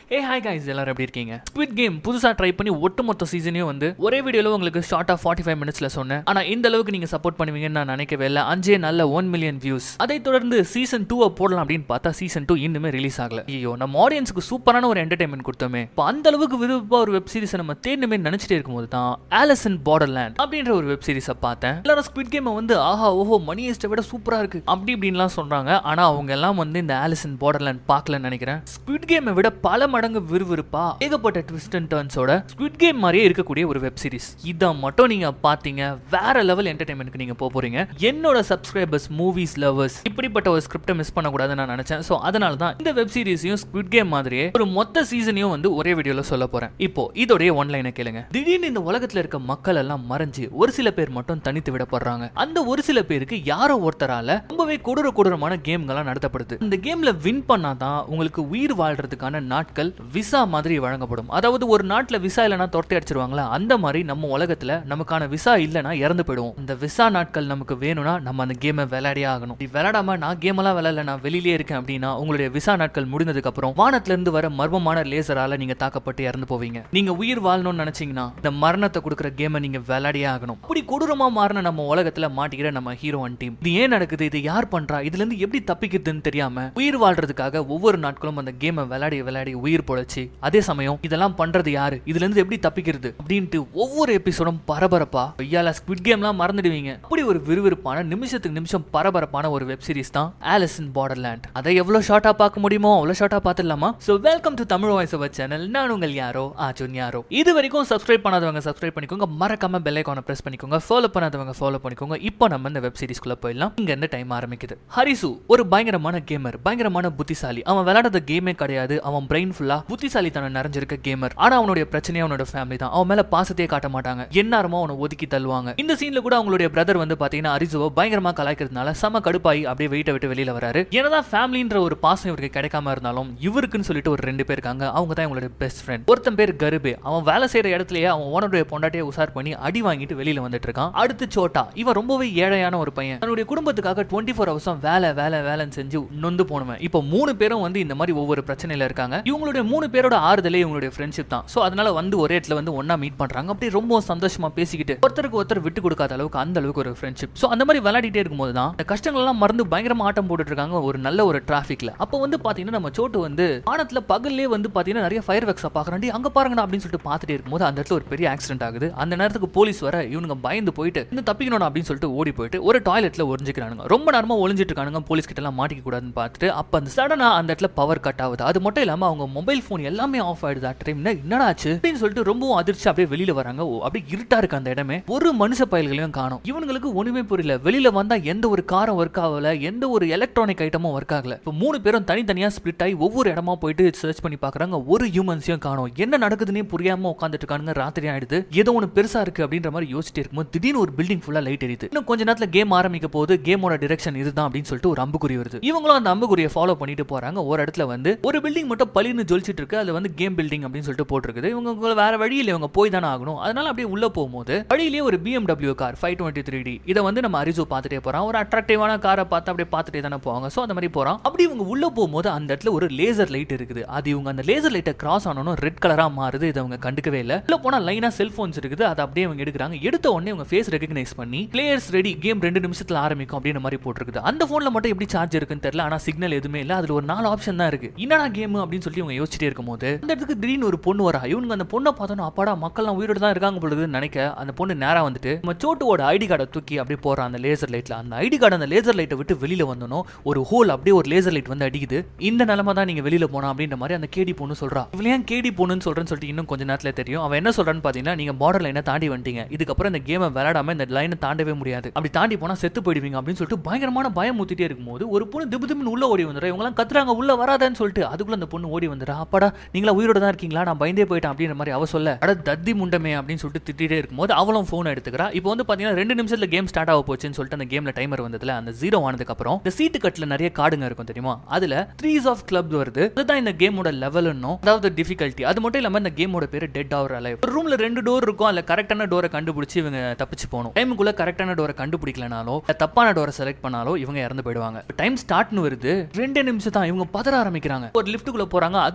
ஏ hi guys எல்லாரும் எப்படி இருக்கீங்க ஸ்குவிட் கேம் புதுசா ட்ரை பண்ணி ஒட்டுமொத்த சீசனையும் வந்து ஒரே வீடியோல உங்களுக்கு ஷார்ட்டா ஃபார்ட்டி ஃபைவ் மினிட்ஸ்ல சொன்னேன் ஆனா இந்த அளவுக்கு நீங்க சப்போர்ட் பண்ணுவீங்கன்னு நான் நினைக்கவே இல்லை அஞ்சே நல்ல ஒன் மில்லியன் வியூஸ் அதை தொடர்ந்து சீசன் டூ போடலாம் அப்படின்னு பார்த்தா சீசன் டூ இன்னுமே ரிலீஸ் ஆகல ஐயோ நம்ம ஆடியன்ஸ்க்கு சூப்பரான ஒரு என்டர்டைன்மெண்ட் கொடுத்தோமே இப்போ அந்த அளவுக்கு விருப்பா ஒரு வெப் சீரிஸ் நம்ம தேடணுமே நினைச்சிட்டே இருக்கும்போது தான் ஆலசன் பார்டர்லேண்ட் அப்படின்ற ஒரு வெப் சீரிஸை பார்த்தேன் எல்லாரும் ஸ்குவிட் கேமை வந்து ஆஹா ஓஹோ மணி ஹேஸ்ட்டை விட சூப்பரா இருக்கு அப்படி இப்படின்லாம் சொல்றாங்க ஆனா அவங்க எல்லாம் வந்து இந்த ஆலிசன் பார்டர்லேண்ட் பார்க்கலன்னு நினைக்கிறேன் ஸ்குவிட் கேமை விட பல மடங்கு விறுவிறுப்பா ஏகப்பட்ட ட்விஸ்ட் அண்ட் டர்ன்ஸோட ஸ்குவிட் கேம் மாதிரியே இருக்கக்கூடிய ஒரு வெப் சீரிஸ் இதை மட்டும் நீங்க பாத்தீங்க வேற லெவல் என்டர்டைன்மெண்ட்க்கு நீங்க போக போறீங்க என்னோட சப்ஸ்கிரைபர்ஸ் மூவிஸ் லவர்ஸ் இப்படிப்பட்ட ஒரு ஸ்கிரிப்டை மிஸ் பண்ணக்கூடாதுன்னு நான் நினைச்சேன் ஸோ அதனால தான் இந்த வெப் சீரிஸையும் ஸ்குவிட் கேம் மாதிரியே ஒரு மொத்த சீசனையும் வந்து ஒரே வீடியோல சொல்ல போறேன் இப்போ இதோடைய ஒன்லைனை கேளுங்க திடீர்னு இந்த உலகத்துல இருக்க மக்கள் எல்லாம் மறைஞ்சு ஒரு சில பேர் மட்டும் தனித்து விடப்படுறாங்க அந்த ஒரு சில பேருக்கு யாரோ ஒருத்தரால ரொம்பவே கொடூர கொடூரமான கேம்கள்லாம் நடத்தப்படுது இந்த கேம்ல வின் பண்ணாதான் உங்களுக்கு உயிர் வாழ்றதுக்கான நாட்கள் விசா மாதிரி வழங்கப்படும் அதாவது ஒரு நாட்டுல விசா இல்லைனா தொட்டை அடிச்சிருவாங்களா அந்த மாதிரி நம்ம உலகத்துல நமக்கான விசா இல்லைனா இறந்து போயிடுவோம் இந்த விசா நாட்கள் நமக்கு வேணும்னா நம்ம அந்த கேமை விளையாடியே ஆகணும் இப்படி விளையாடாம நான் கேம் எல்லாம் விளையாடல நான் வெளியிலே இருக்கேன் அப்படின்னா உங்களுடைய விசா நாட்கள் முடிந்ததுக்கு அப்புறம் வானத்துல இருந்து வர மர்மமான லேசரால நீங்க தாக்கப்பட்டு இறந்து போவீங்க நீங்க உயிர் வாழணும்னு நினைச்சீங்கன்னா இந்த மரணத்தை கொடுக்குற கேமை நீங்க விளையாடியே ஆகணும் அப்படி கொடூரமா மாறின நம்ம உலகத்துல மாட்டிக்கிற நம்ம ஹீரோ அண்ட் டீம் இது ஏன் நடக்குது இது யார் பண்றா இதுல இருந்து எப்படி தப்பிக்கிறதுன்னு தெரியாம உயிர் வாழ்றதுக்காக ஒவ்வொரு நாட்களும் அந்த கேமை விளையாடி விளையாடி உயிர் பொழைச்சு அதே சமயம் இதெல்லாம் பண்றது யாரு இதுல இருந்து எப்படி தப்பிக்கிறது அப்படின்ட்டு ஒவ்வொரு எபிசோடும் பரபரப்பா ஐயால ஸ்குவிட் கேம்லாம் மறந்துடுவீங்க அப்படி ஒரு விறுவிறுப்பான நிமிஷத்துக்கு நிமிஷம் பரபரப்பான ஒரு வெப் சீரிஸ் தான் ஆலிசன் பார்டர்லேண்ட் அதை எவ்வளவு ஷார்ட்டா பார்க்க முடியுமோ அவ்வளவு ஷார்ட்டா பார்த்துடலாமா so welcome to Tamil voice over channel நான் உங்கள் யாரோ ஆச்சுன் யாரோ இது வரைக்கும் சப்ஸ்கிரைப் பண்ணாதவங்க சப்ஸ்கிரைப் பண்ணிக்கோங்க மறக்காம பெல் ஐக்கானை பிரஸ் பண்ணிக்கோங்க ஃபாலோ பண்ணாதவங்க ஃபாலோ பண்ணிக்கோங்க இப்போ நம்ம இந்த வெப் சீரிஸ்க்குள்ள போயிடலாம் இங்க இருந்து டைம் ஆரம்பிக்குது ஹரிசு ஒரு பயங்கரமான கேமர் பயங்கரமான புத்திசாலி அவன் விளையாடாத கேமே கிடையாது அவன் பிரெயின் ஃபுல்லா புத்திசாலித்தனம் நிறைஞ்சிருக்க கேமர் ஆனா அவனுடைய பிரச்சனையே அவனோட ஃபேமிலி தான் அவன் மேல பாசத்தையே காட்ட மாட்டாங்க எந்நேரமோ அவனை ஒதுக்கி தள்ளுவாங்க இந்த சீன்ல கூட அவங்களுடைய பிரதர் வந்து பாத்தீங்கன்னா அரிசுவை பயங்கரமா கலாய்க்கிறதுனால செம கடுப்பாயி அப்படியே வெயிட்ட விட்டு வெளியில வராரு என்னதான் ஃபேமிலின்ற ஒரு பாசம் இவருக்கு கிடைக்காம இருந்தாலும் இவருக்குன்னு சொல்லிட்டு ஒரு ரெண்டு பேர் இருக்காங்க அவங்க தான் இவங்களுடைய பெஸ்ட் ஃப்ரெண்ட் ஒருத்தன் பேர் கருபே அவன் வேலை செய்யற இடத்துலயே அவன் ஓனருடைய பொண்டாட்டியை உசார் பண்ணி அடி வாங்கிட்டு வெளியில வந்துட்டு இருக்கான் அடுத்து சோட்டா இவன் ரொம்பவே ஏழையான ஒரு பையன் தன்னுடைய குடும்பத்துக்காக டுவெண்ட்டி ஃபோர் ஹவர்ஸும் வேலை வேலை வேலைன்னு செஞ்சு நொந்து போனவன் இப்போ மூணு பேரும் வந்து இந்த மாதிரி ஒவ்வொரு பிரச்சனையில இருக்காங்க இவங்களுடைய மூணு பேரோட ஆறுதலே இவங்களுடைய ஃப்ரெண்ட்ஷிப் தான் ஸோ அதனால வந்து ஒரே இடத்துல வந்து ஒன்னா மீட் பண்றாங்க அப்படி ரொம்ப சந்தோஷமா பேசிக்கிட்டு ஒருத்தருக்கு ஒருத்தர் விட்டு கொடுக்காத அளவுக்கு அந்த அளவுக்கு ஒரு ஃப்ரெண்ட்ஷிப் ஸோ அந்த மாதிரி விளையாடிட்டே இருக்கும்போது தான் இந்த கஷ்டங்கள் எல்லாம் மறந்து பயங்கரமா ஆட்டம் போட்டுட்டு இருக்காங்க ஒரு நல்ல ஒரு டிராஃபிக்ல அப்போ வந்து பாத்தீங்கன்னா நம்ம சோட்டு வந்து வானத்துல பகல்லே வந்து பாத்தீங்கன்னா நிறைய ஃபயர் ஒர்க்ஸை பாக்குறாண்டி அங்க பாருங்கடா அப்படின்னு சொல்லிட்டு பார்த்துட்டே இருக்கும்போது அந்த இடத்துல ஒரு பெரிய ஆக்சிடென்ட் ஆகுது அந்த நேரத்துக்கு போலீஸ் வர இவனுங்க பயந்து போயிட்டு இன்னும் தப்பிக்கணும் அப்படின்னு சொல்லிட்டு ஓடி போயிட்டு ஒரு டாய்லெட்ல ஒளிஞ்சிக்கிறானுங்க ரொம்ப நேரமா ஒளிஞ்சிட்டு இருக்கானுங்க போலீஸ் கிட்ட எல்லாம் மாட்டிக்க கூடாதுன்னு பார்த்துட்டு அப்ப அந்த சடனா அந்த இடத்துல பவர் கட் ஆகுது அது மட்டும் இல்லாம அவங்க மொபைல் ஃபோன் எல்லாமே ஆஃப் ஆயிடுது அட் டைம் என்னடா ஆச்சு அப்படின்னு சொல்லிட்டு ரொம்பவும் அதிர்ச்சி அப்படியே வெளியில வராங்க ஓ, அப்படியே இருட்டா இருக்கு அந்த இடமே ஒரு மனுஷ பயல்களையும் காணும் இவனுங்களுக்கு ஒண்ணுமே புரியல வெளியில வந்தா எந்த ஒரு காரம் ஒர்க் ஆகல எந்த ஒரு எலக்ட்ரானிக் ஐட்டமும் ஒர்க் ஆகல இப்போ மூணு பேரும் தனித்தனியா ஸ்பிளிட் ஆகி ஒவ்வொரு இடமா போயிட்டு சர்ச் பண்ணி பாக்குறாங்க ஒரு ஹியூமன்ஸையும் காணும் என்ன நடக்குதுன்னே புரியாம உட்காந்துட்டு இருக்கானுங்க ராத்திரி ஆயிடுது ஏதோ ஒன்று பெருசா இருக்கு அப்படின்ற மாதிரி யோசிச்சுட்டு இருக்கும்போது திடீர்னு ஒரு பில்டிங் ஃபுல்லா லைட் எரியுது இன்னும் கொஞ்ச நேரத்துல கேம் ஆரம்பிக்க போது கேமோட டிரெக்ஷன் இதுதான் அப்படின்னு சொல்லிட்டு ஒரு அம்புக்குறி வருது இவங்களும் அந்த அம்புக்குறியை ஃபாலோ பண்ணிட்டு போறாங்க ஒரு இடத்துல வந்து ஒரு பில்டிங் மட்டும் பளிர்னு ஜொலிச்சிட்டு இருக்கு அது வந்து கேம் பில்டிங் அப்படின்னு சொல்லிட்டு போட்டிருக்குது இவங்க வேற வழியில் இவங்க போய் தானே ஆகணும் அதனால அப்படியே உள்ள போகும்போது வழியிலேயே ஒரு BMW car five twenty three D இதை வந்து நம்ம அரிசு பார்த்துட்டே போறான் ஒரு அட்ராக்டிவான காரை பார்த்து அப்படியே பார்த்துட்டே தானே போவாங்க ஸோ அந்த மாதிரி போறான் அப்படி இவங்க உள்ள போகும்போது அந்த இடத்துல ஒரு லேசர் லைட் இருக்குது அது இவங்க அந்த லேசர் லைட்டை கிராஸ் ஆனோன்னு ரெட் கலரா மாறுது இதை அவங்க கண்டுக்கவே இல்லை உள்ள போனா லைனா செல்போன்ஸ் இருக்குது அதை அப்படியே அவங்க எடுக்கிறாங்க எடுத்த உடனே இவங்க ஃபேஸ் ரெகக்னைஸ் பண்ணி பிளேயர்ஸ் ரெடி கேம் ரெண்டு நிமிஷத்துல ஆரம்பிக்கும் அப்படின்ற மாதிரி போட்டிருக்குது அந்த போன்ல மட்டும் எப்படி சார்ஜ் இருக்குன்னு தெரியல ஆனா சிக்னல் எதுவுமே இல்ல அதுல ஒரு நாலு ஆப்ஷன் தான் இருக்கு என்னடா கேம் அப்படின்னு சொல்லி இவங்க யோசிச்சுட்டே இருக்கும்போது அந்த இடத்துக்கு திடீர்னு ஒரு பொண்ணு வரா இவங்க அந்த பொண்ணை பார்த்தோன்னா அப்பாடா மக்கள்லாம் உயிரோட தான் இருக்காங்க பொழுதுன்னு நினைக்க அந்த பொண்ணு நேரா வந்துட்டு நம்ம சோட்டுவோட ஐடி கார்டை தூக்கி அப்படியே போறான் அந்த லேசர் லைட்ல அந்த ஐடி கார்டு அந்த லேசர் லைட்டை விட்டு வெளியில வந்தனும் ஒரு ஹோல் அப்படியே ஒரு லேசர் லைட் வந்து அடிக்குது இந்த நிலமை தான் நீங்க வெளியில போனா அப்படின்ற மாதிரி அந்த கேடி பொண்ணு சொல்றா இவள ஏன் கேடி பொண்ணுன்னு சொல்றேன்னு சொல்லிட்டு இன்னும் கொஞ்ச நேரத்துல தெரியும் அவன் என்ன சொல்றான்னு பாத்தீங்கன்னா நீங்க பார்டர் லைனை தாண்டி வந்துட்டீங்க இதுக்கப்புறம் இந்த கேமை விளையாடாம இந்த லைனை தாண்டவே முடியாது அப்படி தாண்டி போனா செத்து போயிடுவீங்க அப்படின்னு சொல்லிட்டு பயங்கரமான பயம் ஊத்திட்டே இருக்கும்போது ஒரு பொண்ணு திபு திபுன்னு உள்ள ஓடி வந்துடும் இவங்க எல்லாம் கத்துறாங்க உள்ள வராதன்னு சொல்லிட்டு அதுக்குள்ள அந்த பொண்ணு ஓடி வந்துடா அப்பாடா நீங்களா உயிரோட தான் இருக்கீங்களா நான் பயந்தே போயிட்டேன் அப்படின்ற மாதிரி அவ சொல்ல அட தத்தி முண்டமே அப்படின்னு சொல்லிட்டு திட்டிட்டே இருக்கும்போது அவளும் போன் எடுத்துக்கிறா இப்போ வந்து பாத்தீங்கன்னா ரெண்டு நிமிஷத்துல கேம் ஸ்டார்ட் ஆக போச்சுன்னு சொல்லிட்டு அந்த கேம்ல டைமர் வந்ததுல அந்த ஜீரோ ஆனதுக்கு அப்புறம் இந்த சீட்டு கட்ல நிறைய கார்டுங்க இருக்கும் தெரியுமா அதுல த்ரீஸ் ஆஃப் கிளப் வருது அதுதான் இந்த கேமோட லெவல்னும் அதாவது டிஃபிகல்ட்டி அது மட்டும் இல்லாம இந்த கேமோட பேரு டெட் ஆவர் அலைவ் ஒரு ரூம்ல ரெண்டு டோர் இருக்கும் அதுல கரெக்டான டோரை கண்டுபிடிச்சு இவங்க தப்பிச்சு போகணும் டைமுக்குள்ள கரெக்டான டோரை கண்டுபிடிக்கலனாலோ இல்ல தப்பான டோரை செலக்ட் பண்ணாலோ இவங்க இறந்து போயிடுவாங்க டைம் ஸ்டார்ட்னு வருது ரெண்டே நிமிஷம் தான் இவங்க பதற ஆரம்பிக்கிறாங்க ஒரு லிஃப்ட்டுக்குள்ள போறாங்க அது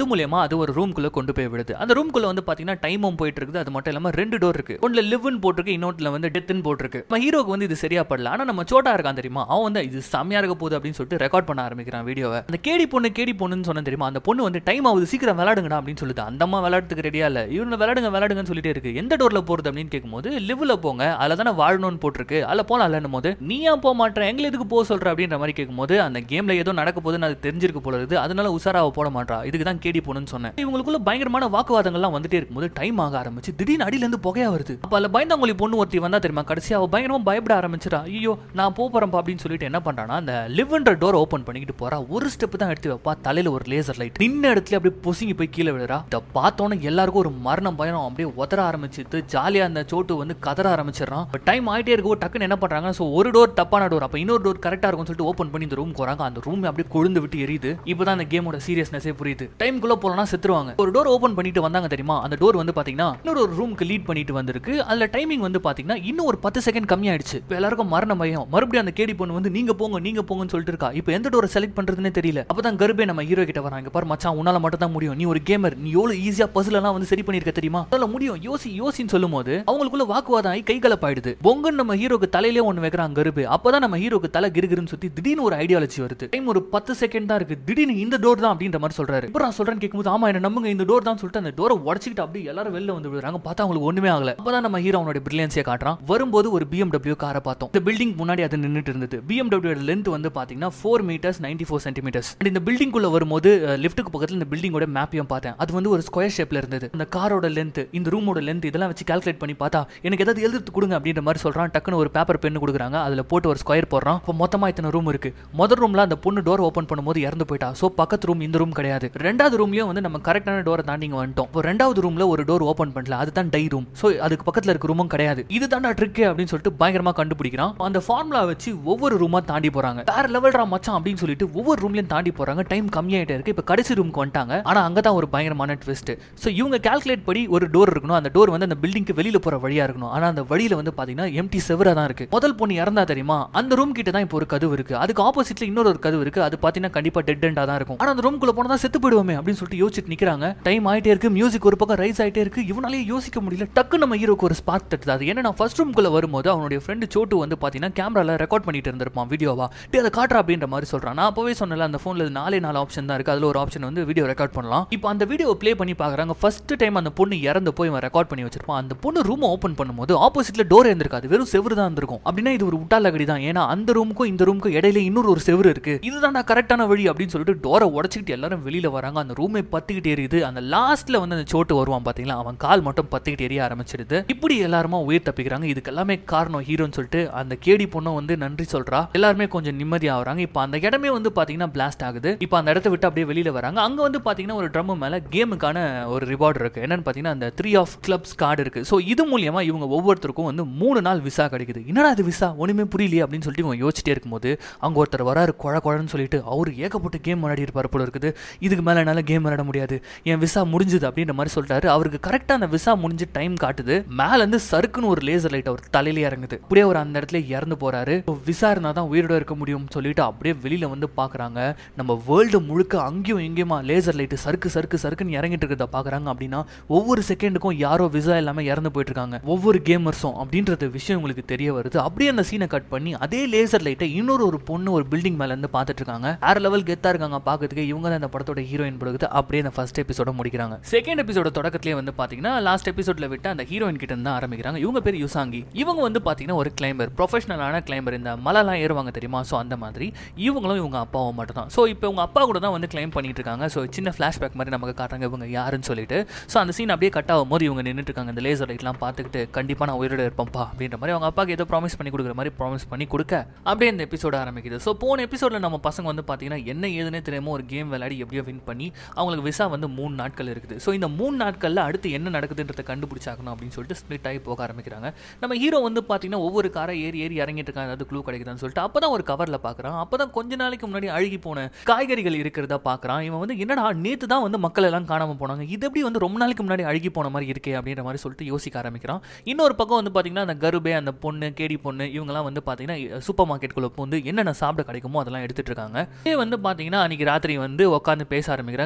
அது மூலியமா அது ஒரு ரூம்குள்ள கொண்டு போய் விடுது அந்த ரூம்குள்ள வந்து பாத்தீங்கன்னா டைமும் போயிட்டு இருக்குது அது மட்டும் இல்லாம ரெண்டு டோர் இருக்கு ஒன்றுல லிவ்னு போட்டிருக்கு இன்னொன்றுல வந்து டெத்னு போட்டிருக்கு நம்ம ஹீரோக்கு வந்து இது சரியா படல ஆனா நம்ம சோட்டா இருக்கான் தெரியுமா அவன் வந்து இது செம்மையா இருக்க போகுது அப்படின்னு சொல்லிட்டு ரெக்கார்ட் பண்ண ஆரம்பிக்கிறான் வீடியோவை அந்த கேடி பொண்ணு கேடி பொண்ணுன்னு சொன்ன தெரியுமா அந்த பொண்ணு வந்து டைம் ஆகுது சீக்கிரம் விளையாடுங்கடா அப்படின்னு சொல்லுது அந்த அம்மா விளையாடுறதுக்கு ரெடியா இல்ல இவங்க விளையாடுங்க விளையாடுங்கன்னு சொல்லிட்டே இருக்கு எந்த டோர்ல போறது அப்படின்னு கேட்கும்போது லிவ்ல போங்க அதில் தானே வாழணும்னு போட்டிருக்கு அதில் போலாம் இல்லைன்னும் போது நீ ஏன் போக மாட்டேன் எங்களை எதுக்கு போக சொல்ற அப்படின்ற மாதிரி கேட்கும்போது அந்த கேம்ல ஏதோ நடக்க போகுதுன்னு அது தெரிஞ்சிருக்கு போல இருக்குது அதனால உசாராவை போட மாட்டா இதுக்கு தான் கேடி போகணும்னு சொன்னேன் இவங்களுக்குள்ள பயங்கரமான வாக்குவாதங்கள்லாம் வந்துட்டே இருக்கும்போது டைம் ஆக ஆரம்பிச்சு திடீர்னு அடியில இருந்து புகையா வருது அப்ப அதில் பயந்தாங்கொழி பொண்ணு ஒருத்தி வந்தா தெரியுமா கடைசி அவ பயங்கரமா பயப்பட ஆரம்பிச்சிடா ஐயோ நான் போக போறேன்ப்பா அப்படின்னு சொல்லிட்டு என்ன பண்றானா அந்த லிவ்ன்ற டோர் ஓப்பன் பண்ணிக்கிட்டு போறா ஒரு ஸ்டெப் தான் எடுத்து வைப்பா தலையில ஒரு லேசர் லைட் நின்ன இடத்துல அப்படியே பொசுங்கி போய் கீழே விழுறா இதை பார்த்தோன்னே எல்லாருக்கும் ஒரு மரணம் பயம் அப்படியே உதற ஆரம்பிச்சிட்டு ஜாலியா அந்த சோட்டு வந்து கதற ஆரம்பிச்சிடறான் டைம் ஆயிட்டே இருக்கோ டக்குன்னு என்ன பண்றாங்க ஸோ ஒரு டோர் தப்பான டோர் அப்ப இன்னொரு டோர் கரெக்டா இருக்கும்னு சொல்லிட்டு ஓப்பன் பண்ணி இந்த ரூம் போறாங்க அந்த ரூம் அப்படியே கொழுந்து விட்டு எரியுது இப்பதான் அந்த கேமோட சீரியஸ்னஸே புரியுது டைம்குள்ள போலனா செத்துருவாங்க ஒரு டோர் ஓப்பன் பண்ணிட்டு வந்தாங்க தெரியுமா அந்த டோர் வந்து பாத்தீங்கன்னா இன்னொரு ஒரு ரூமுக்கு லீட் பண்ணிட்டு வந்திருக்கு அதுல டைமிங் வந்து பாத்தீங்கன்னா இன்னும் ஒரு பத்து செகண்ட் கம்மியாயிடுச்சு இப்போ எல்லாருக்கும் மரண பயம் மறுபடியும் அந்த கேடி பொண்ணு வந்து நீங்க போங்க நீங்க போங்கன்னு சொல்லிட்டு இருக்கா இப்போ எந்த டோரை செலக்ட் பண்றதுனே தெரியல அப்பதான் கருபே நம்ம ஹீரோ கிட்ட வராங்க பாரு மச்சான் உன்னால மட்டும் தான் முடியும் நீ ஒரு கேமர் நீ எவ்வளவு ஈஸியா பசில் எல்லாம் வந்து சரி பண்ணிருக்க தெரியுமா அதெல்லாம் முடியும் யோசி யோசின்னு சொல்லும் போது அவங்களுக்குள்ள வாக்குவாதம் ஆகி கை கலப்பாயிடுது பொங்கன் நம்ம ஹீரோக்கு தலையிலே ஒண்ணு வைக்கிறாங்க கருபு அப்பதான் நம்ம ஹீரோக்கு தலை கிருகிருன்னு சுத்தி திடீர்னு ஒரு ஐடியாலஜி வருது டைம் ஒரு பத்து செகண்ட் தான் இருக்கு திடீர்னு இந்த டோர் தான் அப்படின்ற மாதிரி சொல்றாரு இப்போ நான் சொல்றேன்னு கேட்கும்போது ஆமா என்ன நம்புங்க இந்த டோர் தான் சொல்லிட்டு அந்த டோரை உடச்சிக்கிட்டு அப்படியே எல்லாரும் வெளில வந்து விடுறாங்க பார்த்தா அவங்களுக்கு ஒண்ணுமே ஆகல அப்பதான் நம்ம ஹீரோ அவனோட பிரில்லியன்ஸியை காட்டுறான் வரும்போது ஒரு பிஎம்டபிள்யூ காரை பார்த்தோம் இந்த பில்டிங் முன்னாடி அது நின்னுட்டு இருந்தது பிஎம்டபிள்யூ லென்த் வந்து பாத்தீங்கன்னா four metres ninety four centimetres and இந்த பில்டிங்குள்ள வரும்போது லிஃப்ட்டுக்கு பக்கத்துல இந்த பில்டிங்கோட மேப்பையும் பார்த்தேன் அது வந்து ஒரு ஸ்கொயர் ஷேப்ல இருந்தது அந்த காரோட லென்த் இந்த ரூமோட லென்த் இதெல்லாம் வச்சு கால்குலேட் பண்ணி பார்த்தா எனக்கு ஏதாவது எழுதுறது கொடுங்க அப்படின்ற மாதிரி சொல்றான் டக்குன்னு ஒரு பேப்பர் பென் கொடுக்குறாங்க அதுல போட்டு ஒரு ஸ்கொயர் போடுறான் இப்போ மொத்தமா இத்தனை ரூம் இருக்கு முதல் ரூம்ல அந்த பொண்ணு டோர் ஓப்பன் பண்ணும்போது இறந்து போயிட்டா சோ பக்கத்து ரூம் இந்த ரூம் கிடையாது ரெண்டாவது ரூம்லயும் வந்து நம்ம கரெக்டான டோரை தாண்டி இங்க வந்துட்டோம் இப்போ ரெண்டாவது ரூம்ல ஒரு டோர் ஓப்பன் பண்ணல அதுதான் டை ரூம் சோ அதுக்கு பக்கத்துல இருக்க ரூமும் கிடையாது இது தாண்டா ட்ரிக் அப்படின்னு சொல்லிட்டு பயங்கரமா கண்டுபிடிக்கிறான் அந்த ஃபார்முலா வச்சு ஒவ்வொரு ரூமா தாண்டி போறாங்க வேற லெவல்ரா மச்சான் அப்படின்னு சொல்லிட்டு ஒவ்வொரு ரூம்லயும் தாண்டி போறாங்க டைம் கம்மியாயிட்டே இருக்கு இப்போ கடைசி ரூமுக்கு வந்துட்டாங்க ஆனா அங்க தான் ஒரு பயங்கரமான ட்விஸ்ட் சோ இவங்க கால்குலேட் படி ஒரு டோர் இருக்கணும் அந்த டோர் வந்து அந்த பில்டிங்க்கு வெளியில போற வழியா இருக்கணும் ஆனா அந்த வழியில வந்து பாத்தீங்கன்னா எம்டி செவரா தான் இருக்கு முதல் பொண்ணு இறந்தா தெரியுமா அந்த ரூம் கிட்ட தான் இப்போ ஒரு கதவு இருக்கு அதுக்கு ஆப்போசிட்ல இன்னொரு ஒரு கதவு இருக்கு அது பாத்தீங்கன்னா கண்டிப்பா டெட் எண்டா தான் இருக்கும் ஆனா அந்த ரூம்குள்ள போனா தான் செத்து போயிடுவோமே அப்படின்னு சொல்லிட்டு யோசிச்சுட்டு நிக்கிறாங்க டைம் ஆயிட்டே இருக்கு மியூசிக் ஒரு பக்கம் ரைஸ் ஆயிட்டே இருக்கு இவனாலே யோசிக்க முடியல டக்கு நம்ம ஹீரோக்கு ஒரு ஸ்பார்க் தட்டுது அது என்ன ஃபர்ஸ்ட் ரூம்குள்ள வரும்போது அவனுடைய ஃப்ரெண்டு சோட்டு வந்து பாத்தீங்கன்னா கேமரால ரெக்கார்ட் பண்ணிட்டு இருந்திருப்பான் வீடியோவா டே அதை காட்டுறா அப்படின்ற மாதிரி சொல்றான் நான் அப்பவே சொன்னல அந்த போன்ல நாலே நாலு ஆப்ஷன் தான் இருக்கு அதுல ஒரு ஆப்ஷன் வந்து வீடியோ ரெக்கார்ட் பண்ணலாம் இப்போ அந்த வீடியோ ப்ளே பண்ணி பாக்குறாங்க ஃபர்ஸ்ட் டைம் அந்த பொண்ணு இறந்து போய் இவன் ரெக்கார்ட் பண்ணி வச்சிருப்பான் அந்த பொண்ணு ரூம் ஓப்பன் பண்ணும்போது ஆப்போசிட்ல டோர் இருந்திருக்காது வெறும் செவரு தான் இருந்திருக்கும் அப்படின்னா இது ஒரு உட்டாலகடி தான் ஏன்னா அந்த ரூமுக்கும் இந்த ரூமுக்கும் இடையில இன்னொரு ஒரு செவரு இருக்கு இதுதான் கரெக்டான வழி அப்படின்னு சொல்லிட்டு டோரை உடச்சிக்கிட்டு எல்லாரும் வெளியில வராங்க அந்த ரூமே பத்திக்கிட்டு எரியுது அந்த லாஸ்ட்ல வந்து அந்த சோட்டு வருவான் பாத்தீங்களா அவன் கால் மட்டும் பத்திக்கிட்டு எரிய ஆரம்பிச்சிருது இப்படி எல்லாருமா உயிர் தப்பிக்கிறாங்க இதுக்கு எல்லாமே காரணம் ஹீரோன்னு சொல்லிட்டு அந்த கேடி பொண்ணும் வந்து நன்றி சொல்றா எல்லாருமே கொஞ்சம் நிம்மதி ஆகுறாங்க இப்போ அந்த இடமே வந்து பாத்தீங்கன்னா பிளாஸ்ட் ஆகுது இப்போ அந்த இடத்த விட்டு அப்படியே வெளியில வராங்க அங்க வந்து பாத்தீங்கன்னா ஒரு ட்ரம் மேல கேமுக்கான ஒரு ரிவார்டு இருக்கு என்னன்னு பாத்தீங்கன்னா அந்த த்ரீ ஆஃப் கிளப்ஸ் கார்டு இருக்கு ஸோ இது மூலியமா இவங்க ஒவ்வொருத்தருக்கும் வந்து மூணு நாள் விசா கிடைக்குது என்னடா இது விசா ஒண்ணுமே புரியலையே அப்படின்னு சொல்லிட்டு இவங்க யோசிச்சிட்டே இருக்கும்போது அங்க ஒருத்தர் வராரு குழ குழன்னு சொல்லிட்டு அவர் ஏகப்பட்ட கேம் விளையாடி இருப்பார் போல இருக்குது இதுக்கு மேல என்னால கேம் விளையாட முடியாது என் விசா முடிஞ்சுது அப்படின்ற மாதிரி சொல்லிட்டாரு அவருக்கு கரெக்டா அந்த விசா முடிஞ்சு டைம் காட்டுது மேல இருந்து சறுக்குன்னு ஒரு லேசர் லைட் அவர் தலையில இறங்குது அப்படியே அவர் அந்த இடத்துல இறந்து போறாரு So, விசா இருந்தா தான் உயிரோட இருக்க முடியும்னு சொல்லிட்டு அப்படியே வெளியில வந்து பாக்குறாங்க நம்ம வேர்ல்டு முழுக்க அங்கேயும் எங்கேயுமா லேசர் லைட் சறுக்கு சறுக்கு சறுக்குன்னு இறங்கிட்டு இருக்கிறத பாக்குறாங்க அப்படின்னா ஒவ்வொரு செகண்டுக்கும் யாரோ விசா இல்லாம இறந்து போயிட்டு இருக்காங்க ஒவ்வொரு கேமர்ஸும் அப்படின்றது விஷயம் உங்களுக்கு தெரிய வருது அப்படியே அந்த சீனை கட் பண்ணி அதே லேசர் லைட்டை இன்னொரு ஒரு பொண்ணு ஒரு பில்டிங் மேல இருந்து பார்த்துட்டு இருக்காங்க வேற லெவல் கெத்தா இருக்காங்க பார்க்கறதுக்கு இவங்க தான் இந்த படத்தோட ஹீரோயின் படுக்குது அப்படியே அந்த ஃபர்ஸ்ட் எபிசோட முடிக்கிறாங்க செகண்ட் எபிசோட தொடக்கத்திலே வந்து பாத்தீங்கன்னா லாஸ்ட் எபிசோட்ல விட்டு அந்த ஹீரோயின் கிட்ட இருந்து தான் ஆரம்பிக்கிறாங்க இவங்க பேர் யுசாங்கி இவங்க வந்து பாத்தீங்கன்னா ஒரு கிளைம்பர் ப்ரொஃபஷனலான கிளைம்பர் இந்த மலைலாம் ஏறுவாங்க தெரியுமா ஸோ அந்த மாதிரி இவங்களும் இவங்க அப்பாவும் மட்டும் தான் ஸோ இப்போ இவங்க அப்பா கூட தான் வந்து கிளைம் பண்ணிட்டு இருக்காங்க ஸோ சின்ன ஃபிளாஷ்பேக் மாதிரி நமக்கு காட்டுறாங்க இவங்க யாருன்னு சொல்லிட்டு ஸோ அந்த சீன் அப்படியே கட் ஆகும் போது இவங்க நின்றுட்டு இருக்காங்க இந்த லேசர் லைட்லாம் பார்த்துக்கிட்டு கண்டிப்பாக நான் உயிரோட இருப்பேன்ப்பா அப்படின்ற மாதிரி அவங்க அப்பாவுக்கு ஏதோ ப்ராமிஸ் பண்ணி கொடுக்குற மாதிரி ப்ராமிஸ் பண்ணி கொடுக்க அப்படியே இந்த எபிசோட ஆரம்பிக்குது ஸோ போன எபிசோடில் நம்ம பசங்க வந்து பார்த்தீங்கன்னா என்ன ஏதுன்னே தெரியாம ஒரு கேம் விளையாடி எப்படியோ வின் பண்ணி அவங்களுக்கு விசா வந்து மூணு நாட்கள் இருக்குது ஸோ இந்த மூணு நாட்களில் அடுத்து என்ன நடக்குதுன்றதை கண்டுபிடிச்சாக்கணும் அப்படின்னு சொல்லிட்டு ஸ்ப்ளிட் ஆகி போக ஆரம்பிக்கிறாங்க நம்ம ஹீரோ வந்து பார்த்தீங்கன்னா ஒவ்வொரு காரை ஏறி ஏறி இறங்கிட்டு இருக்காங்க ஏதாவது க்ளூ கிடைக்குதான்னு சொல்லிட்டு அப்போ தான் ஒரு கவரில் பார்க்குறான் அப்போ தான் கொஞ்ச நாளைக்கு முன்னாடி அழுகி போன காய்கறிகள் இருக்கிறதா பார்க்குறான் இவன் வந்து என்னடா நேற்று தான் வந்து மக்கள் எல்லாம் காணாமல் போனாங்க இது எப்படி வந்து ரொம்ப நாளைக்கு முன்னாடி அழுகி போன மாதிரி இருக்கே அப்படின்ற மாதிரி சொல்லிட்டு யோசிக்க ஆரம்பிக்கிறான் இன்னொரு பக்கம் வந்து பார்த்தீங்கன்னா அந்த கருபே அந்த பொண்ணு கேடி பொண்ணு இவங்கெல்லாம் வந்து பார்த்தீங்கன்னா சூப்பர் மார்க்கெட்டுக்குள்ள வந்து என்னென்ன சாப்பிட கிடைக்குமோ அதெல்லாம் எடுத்துட்டு இருக்காங்க இதே வந்து பார்த்தீங்கன்னா அன்னைக்கு ராத்திரி வந்து உட்காந்து பேச ஆரம்பிக்கிறாங்க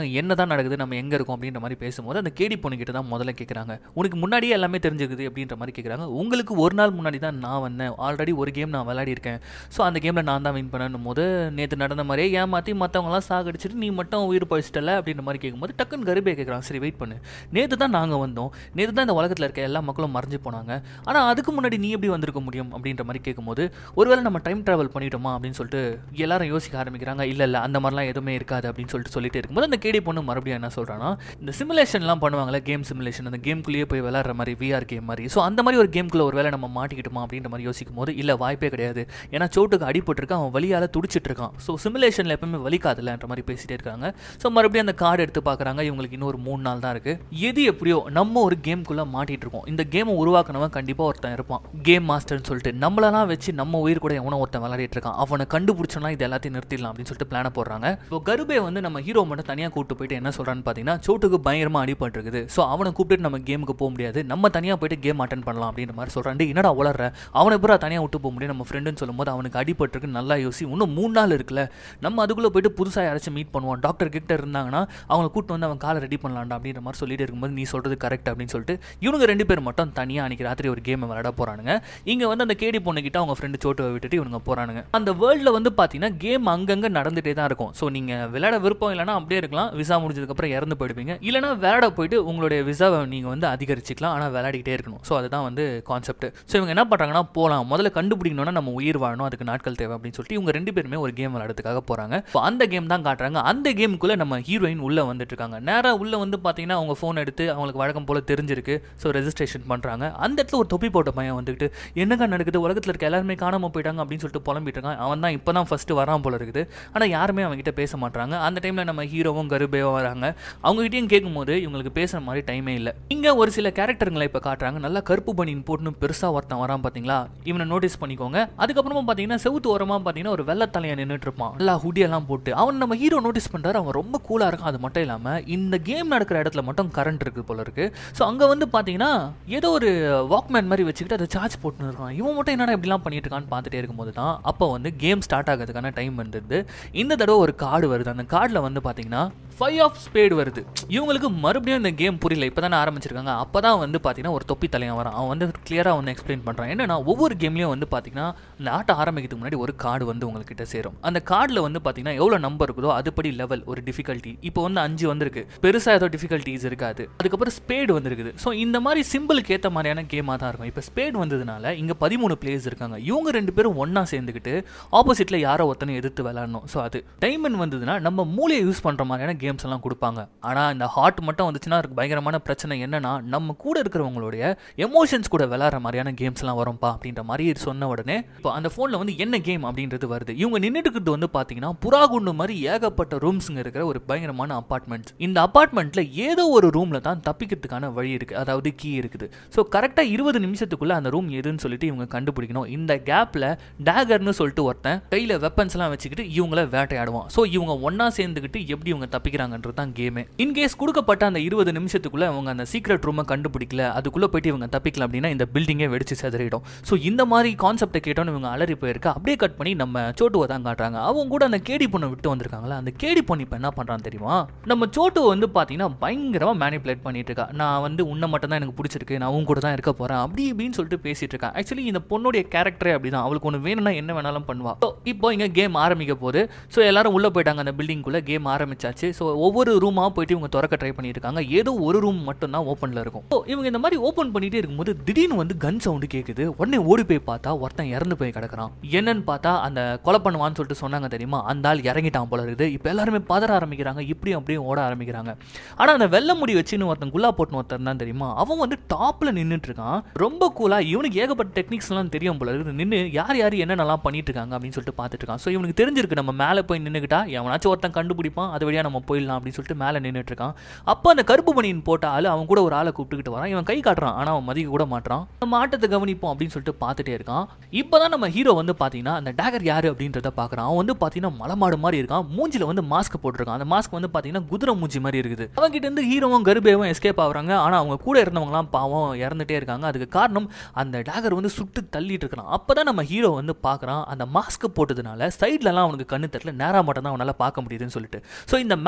என்ன தான் நடக்குது நம்ம எங்கே இருக்கோம் அப்படின்ற மாதிரி பேசும்போது அந்த கேடி பொண்ணுக்கிட்ட தான் முதல்ல கேட்குறாங்க உனக்கு முன்னாடியே எல்லாமே தெரிஞ்சுக்குது அப்படின்ற மாதிரி கேட்குறாங்க உங்களுக்கு ஒரு நாள் முன்னாடி தான் நான் வந்தேன் ஆல்ரெடி ஒரு கேம் நான் விளையாடி இருக்கேன் ஸோ அந்த கேமில் நான் தான் வின் பண்ணணும் போது நேற்று நடந்த மாதிரியே ஏமாற்றி மற்றவங்களாம் சாகடிச்சிட்டு நீ மட்டும் உயிர் பழிச்சிட்டல அப்படின்ற மாதிரி கேட்கும்போது டக்குன்னு கருபே கேட்குறான் சரி வெயிட் பண்ணு நேற்று தான் நாங்கள் வந்தோம் நேற்று தான் இந்த உலகத்தில் இருக்க எல்லா மக்களும் மறைஞ்சு போனாங்க ஆனால் அதுக்கு முன்னாடி நீ எப்படி வந்திருக்க முடியும் அப்படின்ற மாதிரி கேட்கும்போது ஒருவேளை நம்ம டைம் ட்ராவல் பண்ணிட்டோமா அப்படின்னு சொல்லிட்டு எல்லாரும் யோசிக்க ஆரம்பிக்கிறாங்க இல்லை இல்லை அந்த மாதிரிலாம் எதுவுமே இருக்காது அப்படின்னு சொல்லிட்டு சொல்லிட்டு இருக்கும்போது அந்த கேடி பொண்ணு மறுபடியும் என்ன சொல்கிறான்னா இந்த சிமுலேஷன்லாம் பண்ணுவாங்களே கேம் சிமுலேஷன் அந்த கேம்குள்ளேயே போய் விளாட்ற மாதிரி விஆர் கேம் மாதிரி ஸோ அந்த மாதிரி ஒரு கேம்குள்ளே ஒரு வேளை நம்ம மாட்டிக்கிட்டோமா அப்படின்ற மாதிரி யோசிக்கும் போது இல்லை வாய்ப்பே கிடையாது ஏன்னா சோட்டுக்கு அடிபட்டிருக்கு அவன் வலியால் துடிச்சிட்டு இருக்கான் ஸோ சிமுலேஷனில் எப்பவுமே வலிக்காதுல்லன்ற மாதிரி பேசிட்டே இருக்காங்க ஸோ மறுபடியும் அந்த கார்டு எடுத்து பார்க்குறாங்க இவங்களுக்கு இன்னொரு மூணு நாள் தான் இருக்குது எது எப்படியோ நம்ம ஒரு கேம்குள்ளே மாட்டிட்டு இருக்கோம் இந்த கேமை உருவாக்குனவன் கண்டிப்பாக ஒருத்தன் இருப்பான் கேம் மாஸ்டர்னு சொல்லிட்டு நம்மளெல்லாம் வச்சு நம்ம உயிர் கூட எவனோ ஒருத்தன் விளையாடிட்டு இருக்கான் அவனை கண்டுபிடிச்சோன்னா இது எல்லாத்தையும் நிறுத்திடலாம் அப்படின்னு சொல்லிட்டு பிளான போடுறாங்க இப்போ கருபே வந்து நம்ம ஹீரோ மட்டும் தனியாக கூப்பிட்டு போயிட்டு என்ன சொல்கிறான்னு பார்த்தீங்கன்னா சோட்டுக்கு பயங்கரமாக அடிபட்டிருக்குது ஸோ அவனை கூப்பிட்டு நம்ம கேமுக்கு போக முடியாது நம்ம தனியாக போயிட்டு கேம் அட்டன் பண்ணலாம் அப்படின்ற மாதிரி சொல்கிறான் என்னடா உளர்ற அவனை பூரா தனியாக விட்டு போக முடியும் நம்ம ஃப்ரெண்டுன்னு சொல்லும்போது அவனுக்கு அடிபட்டிருக்கு நல்லா யோசி இன்னும் மூணு நாள் இருக்குல்ல நம்ம அதுக்குள்ளே போயிட்டு புதுசாக யாராச்சும் மீட் பண்ணுவோம் டாக்டர் கிட்ட இருந்தாங்கன்னா அவங்களை கூப்பிட்டு வந்து அவன் காலை ரெடி பண்ணலாம்டா அப்படின்ற மாதிரி சொல்லிட்டு இருக்கும்போது நீ சொல்கிறது கரெக்ட் அப்படின்னு சொல்லிட்டு இவங்க ரெண்டு பேர் மட்டும் தனியாக அன்றைக்கி ராத்திரி ஒரு கேம் விளையாட போகிறானுங்க இங்கே வந்து அந்த கேடி பொண்ணுக்கிட்ட அவங்க ஃப்ரெண்டு சோட்டுவை விட்டுட்டு இவங்க போகிறானுங்க அந்த வேர்ல்டில் வந்து பார்த்தீங்கன்னா கேம் அங்கங்கே நடந்துகிட்டே தான் இருக்கும் ஸோ நீங்கள் விளையாட விருப்பம் இல்லைனா அப்படியே இருக்கலாம் விசா முடிஞ்சதுக்கப்புறம் இறந்து போயிடுவீங்க இல்லைனா விளையாட போயிட்டு உங்களுடைய விசாவை நீங்கள் வந்து அதிகரிச்சிக்கலாம் ஆனால் விளையாடிக்கிட்டே இருக்கணும் ஸோ அதுதான் வந்து கான்செப்ட் ஸோ இவங்க என்ன பண்ணுறாங்கன்னா போகலாம் முதல்ல கண்டுபிடிக்கணும்னா நம்ம உயிர் வாழணும் அதுக்கு நாட்கள் தேவை அப்படின்னு சொல்லிட்டு இவங்க ரெண்டு பேருமே ஒரு கேம் விளையாடுறதுக்காக போகிறாங்க இப்போ அந்த கேம் தான் காட்டுறாங்க அந்த கேமுக்குள்ளே நம்ம ஹீரோயின் உள்ளே வந்துட்டு இருக்காங்க நேராக உள்ளே வந்து பார்த்தீங்கன்னா அவங்க ஃபோன் எடுத்து அவங்களுக்கு வழக்கம் போல் தெரிஞ்சிருக்கு ஸோ ரெஜிஸ்ட்ரேஷன் பண்ணுறாங்க அந்த இடத்துல ஒரு தொப்பி போட்ட பையன் வந்துட்டு என்னங்க நடக்குது உலகத்தில் இருக்க எல்லாருமே காணாமல் போயிட்டாங்க அப்படின்னு சொல்லிட்டு புலம்பிட்டு இருக்கான் அவன் தான் இப்போ தான் ஃபஸ்ட்டு வரான் போல இருக்குது ஆனால் யாருமே அவங்ககிட்ட பேச மாட்டாங்க அந்த டைமில் நம்ம ஹீரோவும் கருபேவும் வராங்க அவங்ககிட்டயும் கேட்கும்போது இவங்களுக்கு பேசுகிற மாதிரி டைமே இல்லை இங்கே ஒரு சில கேரக்டருங்களை இப்போ காட்டுறாங்க நல்லா கருப்பு பனியின் போட்டுன்னு பெருசாக ஒருத்தன் வரான் பார்த்தீங்களா இவனை நோட்டீஸ் பண்ணிக்கோங்க அதுக்கப்புறமா பார்த்தீங்கன்னா செவுத்து ஓரமாக பார்த்தீங்கன்னா ஒரு வெள்ளத்தலையை நின்றுட்டு இருப்பான் நல்லா ஹுடியெல்லாம் போட்டு அவன் நம்ம ஹீரோ நோட்டீஸ் பண்ணுறாரு அவன் ரொம்ப கூலாக இருக்கான் அது மட்டும் இல்லாமல் இந்த கேம் நடக்கிற இடத்துல மட்டும் கரண்ட் இருக்குது போல இருக்கு ஸோ அங்கே வந்து பார்த்தீங்கன்னா ஏதோ ஒரு வாக்மேன் மாதிரி வச்சுக்கிட்டு அதை சார்ஜ் போட்டுன்னு இருக்கான் இவன் மட்டும் என்னடா இப்படிலாம் பண்ணிட்டு இருக்கான்னு பார்த்துட்டே இருக்கும்போது தான் அப்போ வந்து கேம் ஸ்டார்ட் ஆகிறதுக்கான டைம் வந்தது இந்த தடவை ஒரு கார்டு வருது அந்த கார்டில் வந்து பார்த்தீங்கன்னா ஃபைவ் ஆஃப் ஸ்பேடு வருது இவங்களுக்கு மறுபடியும் இந்த கேம் புரியல இப்போ தானே ஆரம்பிச்சிருக்காங்க அப்போ தான் வந்து பார்த்தீங்கன்னா ஒரு தொப்பி தலையன் வரான் அவன் வந்து கிளியராக வந்து எக்ஸ்பிளைன் பண்ணுறான் என்னன்னா ஒவ்வொரு கேம்லேயும் வந்து பார்த்தீங்கன்னா இந்த ஆட்டம் ஆரம்பிக்கிறதுக்கு முன்னாடி ஒரு கார்டு வந்து உங்கள்கிட்ட சேரும் அந்த கார்டில் வந்து பார்த்தீங்கன்னா எவ்வளோ நம்பர் இருக்குதோ அதுபடி லெவல் ஒரு டிஃபிகல்ட்டி இப்போ வந்து அஞ்சு வந்திருக்கு பெருசாக ஏதோ டிஃபிகல்ட்டிஸ் இருக்காது அதுக்கப்புறம் ஸ்பேடு வந்துருக்குது ஸோ இந்த மாதிரி சிம்பிளுக்கு ஏற்ற மாதிரியான கேமாக தான் இருக்கும் இப்போ ஸ்பேடு வந்ததுனால இங்கே பதிமூணு பிளேயர்ஸ் இருக்காங்க இவங்க ரெண்டு பேரும் ஒன்றா சேர்ந்துக்கிட்டு ஆப்போசிட்டில் யாரோ ஒருத்தனை எதிர்த்து விளாடணும் ஸோ அது டைமண்ட் வந்ததுன்னா நம்ம மூளையை யூஸ் பண்ணுற மாதிரியான கேம்ஸ் எல்லாம் கொடுப்பாங்க ஆனால் இந்த ஹார்ட் மட்டும் வந்துச்சுன்னா அதுக்கு பயங்கரமான பிரச்சனை என்னன்னா நம்ம கூட இருக்கிறவங்களுடைய எமோஷன்ஸ் கூட விளாட்ற மாதிரியான கேம்ஸ்லாம் வரும்ப்பா அப்படின்ற மாதிரி சொன்ன உடனே இப்போ அந்த ஃபோனில் வந்து என்ன கேம் அப்படின்றது வருது இவங்க நின்றுட்டு இருக்கிறது வந்து பார்த்தீங்கன்னா புறாகுண்டு மாதிரி ஏகப்பட்ட ரூம்ஸுங்க இருக்கிற ஒரு பயங்கரமான அப்பார்ட்மெண்ட் இந்த அப்பார்ட்மெண்ட்டில் ஏதோ ஒரு ரூமில் தான் தப்பிக்கிறதுக்கான வழி இருக்குது அதாவது கீ இருக்குது ஸோ கரெக்டாக இருபது நிமிஷத்துக்குள்ளே அந்த ரூம் எதுன்னு சொல்லிட்டு இவங்க கண்டுபிடிக்கணும் இந்த கேப்பில் டேகர்னு சொல்லிட்டு ஒருத்தன் கையில் வெப்பன்ஸ்லாம் வச்சுக்கிட்டு இவங்கள வேட்டையாடுவான் ஸோ இவங்க ஒன்றா சேர்ந்துக்கிட்டு எப்படி இவங்க தப்பிக்கிறாங்கன்றது தான் கேமு இன்கேஸ் கொடுக்கப்பட்ட அந்த இருபது நிமிஷத்துக்குள்ளே அவங்க அந்த சீக்ரெட் ரூமை கண்டுபிடிக்கல அதுக்குள்ளே போயிட்டு இவங்க தப்பிக்கல அப்படின்னா இந்த பில்டிங்கே வெடிச்சு செதறிடும் ஸோ இந்த மாதிரி கான்செப்டை கேட்டோன்னு இவங்க அலறி போயிருக்கா அப்படியே கட் பண்ணி நம்ம சோட்டுவை தான் காட்டுறாங்க அவங்க கூட அந்த கேடி பொண்ணை விட்டு வந்திருக்காங்களா அந்த கேடி பொண்ணு இப்போ என்ன பண்ணுறான்னு தெரியுமா நம்ம சோட்டுவை வந்து பார்த்தீங்கன்னா பயங்கரமாக மேனிப்புலேட் பண்ணிட்டு இருக்கா நான் வந்து உன்னை மட்டும் தான் எனக்கு பிடிச்சிருக்கு நான் உன் கூட தான் இருக்க போகிறேன் அப்படி இப்படின்னு சொல்லிட்டு பேசிட்டு இருக்கேன் ஆக்சுவலி இந்த பொண்ணுடைய கேரக்டரே அப்படி தான் அவளுக்கு ஒன்று வேணும்னா என்ன வேணாலும் பண்ணுவா ஸோ இப்போ இங்கே கேம் ஆரம்பிக்க போகுது ஸோ எல்லாரும் உள்ளே போயிட்டாங்க அந்த பில்டிங்குள்ளே கேம் ஆரம்பிச்சாச்சு ஸோ ஒவ்வொரு ரூமாக போயிட்டு இவங்க திறக்க ட்ரை பண்ணியிருக்காங்க ஏதோ ஒரு ரூம் மட்டும் தான் ஓப்பனில் இருக்கும் ஸோ இவங்க இந்த மாதிரி ஓப்பன் பண்ணிட்டே இருக்கும்போது திடீர்னு வந்து கன் சவுண்டு கேட்குது உடனே ஓடி போய் பார்த்தா ஒருத்தன் இறந்து போய் கிடக்குறான் என்னன்னு பார்த்தா அந்த கொலை பண்ணுவான்னு சொல்லிட்டு சொன்னாங்க தெரியுமா அந்த ஆள் இறங்கிட்டான் போல இருக்குது இப்போ எல்லாருமே பதற ஆரம்பிக்கிறாங்க இப்படியும் அப்படியும் ஓட ஆரம்பிக்கிறாங்க ஆனால் அந்த வெள்ள முடி வச்சுன்னு ஒருத்தன் குல்லா போட்டுன்னு ஒருத்தன் தான் தெரியுமா அவன் வந்து டாப்பில் நின்றுட்டு இருக்கான் ரொம்ப கூலாக இவனுக்கு ஏகப்பட்ட டெக்னிக்ஸ்லாம் தெரியும் போல இருக்குது நின்று யார் யார் என்னென்னலாம் பண்ணிட்டு இருக்காங்க அப்படின்னு சொல்லிட்டு பார்த்துட்டு இருக்கான் ஸோ இவனுக்கு தெரிஞ்சிருக்கு நம்ம மேலே போய் நின்றுக்கிட்டா எவனாச்சும் ஒருத்தன் கண்டுபிடிப்பான் அது வழியாக நம்ம போயிடலாம் அப்படின்னு சொல்லிட்டு மேலே நின்றுட்டு இருக்கான் அப்போ அந்த கருப்பு பணியின் போட்ட ஆள் அவன் கூட ஒரு ஆளை கூப்பிட்டுக்கிட்டு வரான் இவன் கை காட்டுறான் ஆனால் அவன் மதிக்க கூட மாட்டான் நம்ம ஆட்டத்தை கவனிப்போம் அப்படின்னு சொல்லிட்டு பார்த்துட்டே இருக்கான் இப்போ தான் நம்ம ஹீரோ வந்து பார்த்தீங்கன்னா அந்த டேகர் யார் அப்படின்றத பார்க்குறான் அவன் வந்து பார்த்தீங்கன்னா மலமாடு மாதிரி இருக்கான் மூஞ்சில வந்து மாஸ்க் போட்டிருக்கான் அந்த மாஸ்க் வந்து பார்த்தீங்கன்னா குதிரை மூஞ்சி மாதிரி இருக்குது அவங்க கிட்ட இருந்து ஹீரோவும் கருபேவும் எஸ்கேப் ஆகுறாங்க ஆனால் அவங்க கூட இருந்தவங்களாம் பாவம் இறந்துட்டே இருக்காங்க அதுக்கு காரணம் அந்த டேகர் வந்து சுட்டு தள்ளிட்டு இருக்கிறான் அப்போ தான் நம்ம ஹீரோ வந்து பார்க்குறான் அந்த மாஸ்க் போட்டதுனால சைட்லலாம் அவனுக்கு கண்ணு தட்டல நேராக மட்டும் தான் அவனால் பார்க்க முடியுதுன்னு சொல்லிட்டு ஸோ இந்த